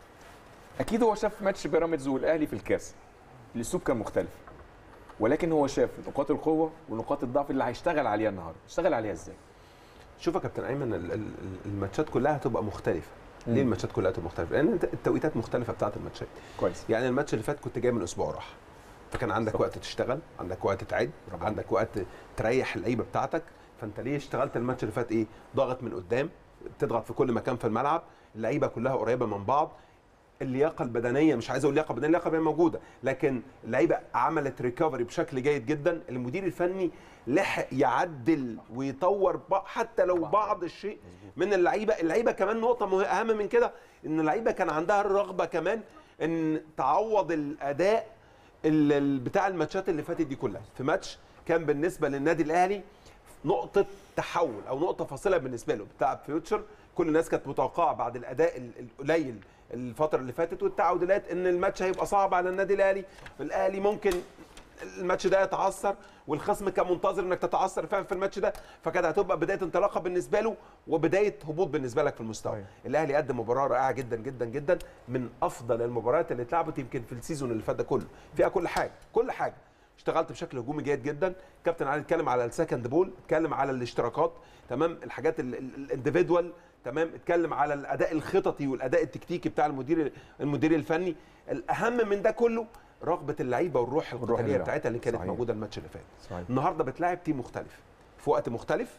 اكيد هو شاف ماتش بيراميدز والاهلي في الكاس الاسلوب كان مختلف ولكن هو شاف نقاط القوه ونقاط الضعف اللي هيشتغل عليها النهارده اشتغل عليها ازاي شوف يا كابتن ايمن ال- ال- الماتشات كلها هتبقى مختلفه مم. ليه الماتشات كلها هتبقى مختلفه لان انت التوقيتات مختلفه بتاعت الماتشات كويس يعني الماتش اللي فات كنت جاي من اسبوع راحه فكان عندك صح. وقت تشتغل عندك وقت تعد برافو عندك وقت تريح اللعيبه بتاعتك فانت ليه اشتغلت الماتش اللي فات ايه ضاغط من قدام بتضغط في كل مكان في الملعب اللعيبه كلها قريبه من بعض اللياقه البدنيه مش عايز اقول اللياقه البدنيه اللياقه البدنيه موجوده لكن اللعيبه عملت ريكفري بشكل جيد جدا المدير الفني لحق يعدل ويطور ب- حتى لو بعض الشيء من اللعيبه اللعيبه كمان نقطه مه- اهم من كده ان اللعيبه كان عندها الرغبه كمان ان تعوض الاداء ال- ال- بتاع الماتشات اللي فاتت دي كلها في ماتش كان بالنسبه للنادي الاهلي نقطه تحول او نقطه فاصله بالنسبه له بتاع فيوتشر كل الناس كانت متوقعه بعد الاداء ال- القليل الفتره اللي فاتت والتعادلات ان الماتش هيبقى صعب على النادي الاهلي الاهلي ممكن الماتش ده يتعثر والخصم كان منتظر انك تتعثر فعلا في الماتش ده فكانت هتبقى بدايه انطلاقه بالنسبه له وبدايه هبوط بالنسبه لك في المستوى أيوة. الاهلي قدم مباراه رائعه جدا جدا جدا من افضل المباريات اللي اتلعبت يمكن في السيزون اللي فات ده كله فيها كل حاجه كل حاجه اشتغلت بشكل هجومي جيد جدا كابتن علي اتكلم على السكند بول اتكلم على الاشتراكات تمام الحاجات الانديفيدوال تمام اتكلم على الاداء الخططي والاداء التكتيكي بتاع المدير المدير الفني الاهم من ده كله رغبه اللعيبه والروح والروح القتاليه اللي- بتاعتها اللي كانت صحيح. موجوده الماتش اللي فات صحيح النهارده بتلاعب تيم مختلف في وقت مختلف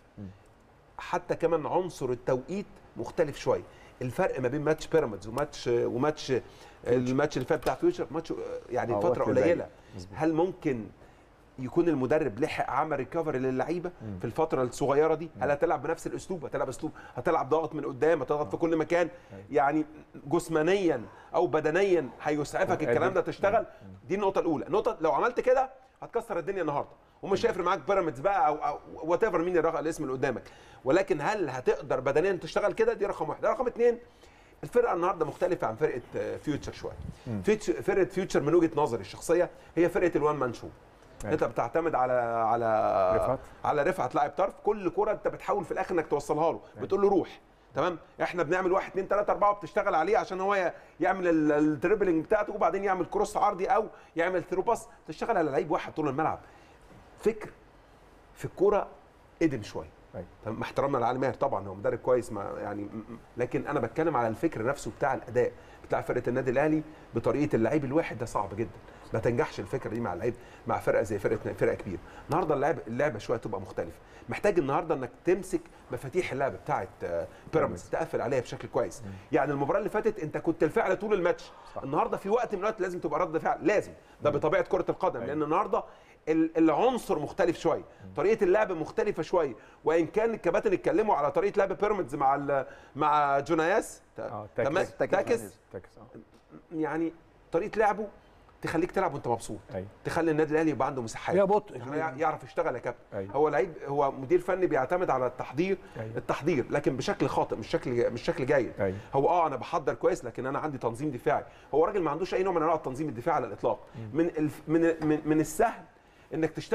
حتى كمان عنصر التوقيت مختلف شويه الفرق ما بين ماتش بيراميدز وماتش وماتش الماتش اللي فات بتاع فيوتشر ماتش يعني آه، فتره وقت ضيق. قليله مظبوط. هل ممكن يكون المدرب لحق عمل ريكفري للعيبه في الفتره الصغيره دي هل هتلعب بنفس الاسلوب هتلعب اسلوب هتلعب ضاغط من قدام هتضغط في كل مكان يعني جسمانيا او بدنيا هيسعفك الكلام ده تشتغل دي النقطه الاولى النقطه لو عملت كده هتكسر الدنيا النهارده ومش هيفرق معاك بيراميدز بقى او, أو وات ايفر مين الرق- الاسم اللي قدامك ولكن هل هتقدر بدنيا تشتغل كده دي رقم واحد رقم اثنين الفرقه النهارده مختلفه عن فرقه آه، فيوتشر شويه فيتش- فرقه فيوتشر من وجهه نظري الشخصيه هي فرقه الوان مان شو أيوة. انت بتعتمد على على رفعت. على رفعت لاعب طرف كل كره انت بتحاول في الاخر انك توصلها له بتقول له روح تمام احنا بنعمل واحد اثنين ثلاثة أربعة وبتشتغل عليه عشان هو ي- يعمل ال- الدريبلينج بتاعته وبعدين يعمل كروس عرضي أو يعمل ثرو باس تشتغل على لعيب واحد طول الملعب فكر في الكوره قدم شويه أيوة. تمام مع احترامنا لعلي ماهر طبعا هو مدرب كويس ما يعني م- م- لكن انا بتكلم على الفكر نفسه بتاع الاداء بتاع فرقه النادي الاهلي بطريقه اللعيب الواحد ده صعب جدا ما تنجحش الفكره دي مع اللعيب مع فرقه زي فرقه فرقه كبيره النهارده اللعب اللعبه شويه تبقى مختلفه محتاج النهارده انك تمسك مفاتيح اللعبه بتاعه آه، بيراميدز تقفل عليها بشكل كويس يعني المباراه اللي فاتت انت كنت الفعل طول الماتش النهارده في وقت من الوقت لازم تبقى رد فعل لازم ده بطبيعه كره القدم لان النهارده ال- العنصر مختلف شويه طريقه اللعب مختلفه شويه وان كان الكباتن اتكلموا على طريقه لعب بيراميدز مع ال- مع جوناياس آه، تمام تاكس. تاكس تاكس اه يعني طريقه لعبه تخليك تلعب وانت مبسوط ايوه تخلي النادي الاهلي يبقى عنده مساحات فيها بطء يعني يع- يعرف يشتغل يا كابتن أيوة. هو لعيب هو مدير فني بيعتمد على التحضير أيوة. التحضير لكن بشكل خاطئ مش شكل مش شكل جيد أيوة. هو اه انا بحضر كويس لكن انا عندي تنظيم دفاعي هو راجل ما عندوش اي نوع من انواع التنظيم الدفاعي على الاطلاق من الف من من, من السهل انك تشتغل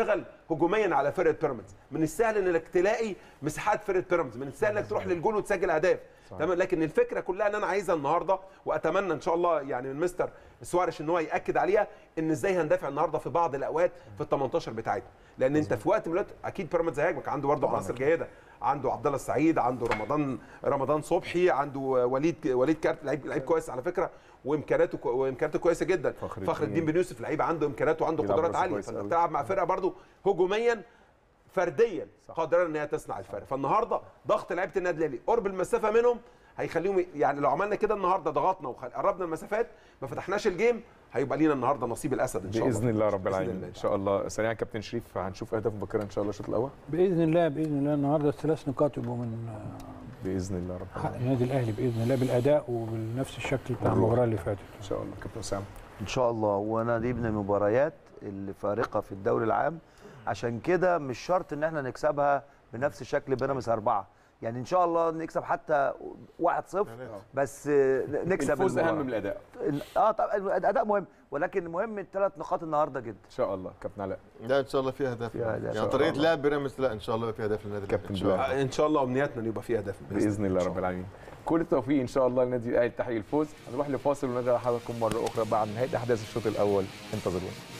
هجوميا على فرقه بيراميدز من السهل انك تلاقي مساحات فرقه بيراميدز من السهل انك تروح للجول وتسجل اهداف تمام لكن الفكره كلها ان انا عايزها النهارده واتمنى ان شاء الله يعني من مستر سوارش ان هو ياكد عليها ان ازاي هندافع النهارده في بعض الاوقات في ال 18 بتاعتنا لان انت في وقت من الوقت اكيد بيراميدز هيهاجمك عنده برضه عناصر جيده عنده عبد الله السعيد عنده رمضان رمضان صبحي عنده وليد وليد كارت لعيب لعيب كويس على فكره وامكانياته كو- وامكانياته كويسه جدا فخر فخر الدين الدين. بن يوسف لعيب عنده امكانيات وعنده بيلعب قدرات راسه عاليه كويس فانت أوي. بتلعب مع فرقه برضه هجوميا فرديا قادره ان هي تصنع الفرق فالنهارده ضغط لعيبه النادي الاهلي قرب المسافه منهم هيخليهم يعني لو عملنا كده النهارده ضغطنا وقربنا المسافات ما فتحناش الجيم هيبقى لينا النهارده نصيب الاسد ان شاء الله باذن الله رب بإذن العالمين الله. ان شاء الله سريعا كابتن شريف هنشوف اهداف مبكره ان شاء الله الشوط الاول باذن الله باذن الله النهارده الثلاث نقاط يبقوا من باذن الله رب حق العالمين النادي الاهلي باذن الله بالاداء وبنفس الشكل بتاع والروح. المباراه اللي فاتت ان شاء الله كابتن اسامه ان شاء الله وانا دي من المباريات اللي فارقه في الدوري العام عشان كده مش شرط ان احنا نكسبها بنفس شكل بيراميدز اربعه يعني ان شاء الله نكسب حتى 1-0 بس نكسب الفوز اهم المباراة. من الاداء اه طبعا الاداء مهم ولكن مهم الثلاث نقاط النهارده جدا ان شاء الله كابتن علاء لا ان شاء الله فيها اهداف فيها أهداف. يعني إن شاء طريقه الله. لعب بيراميدز لا ان شاء الله يبقى فيها اهداف للنادي الأهلي. كابتن ان شاء الله بلال. ان شاء الله امنياتنا ان يبقى في اهداف باذن الله رب العالمين كل التوفيق ان شاء الله للنادي الاهلي تحقيق الفوز هنروح لفاصل ونرجع لحضراتكم مره اخرى بعد نهايه احداث الشوط الاول انتظرونا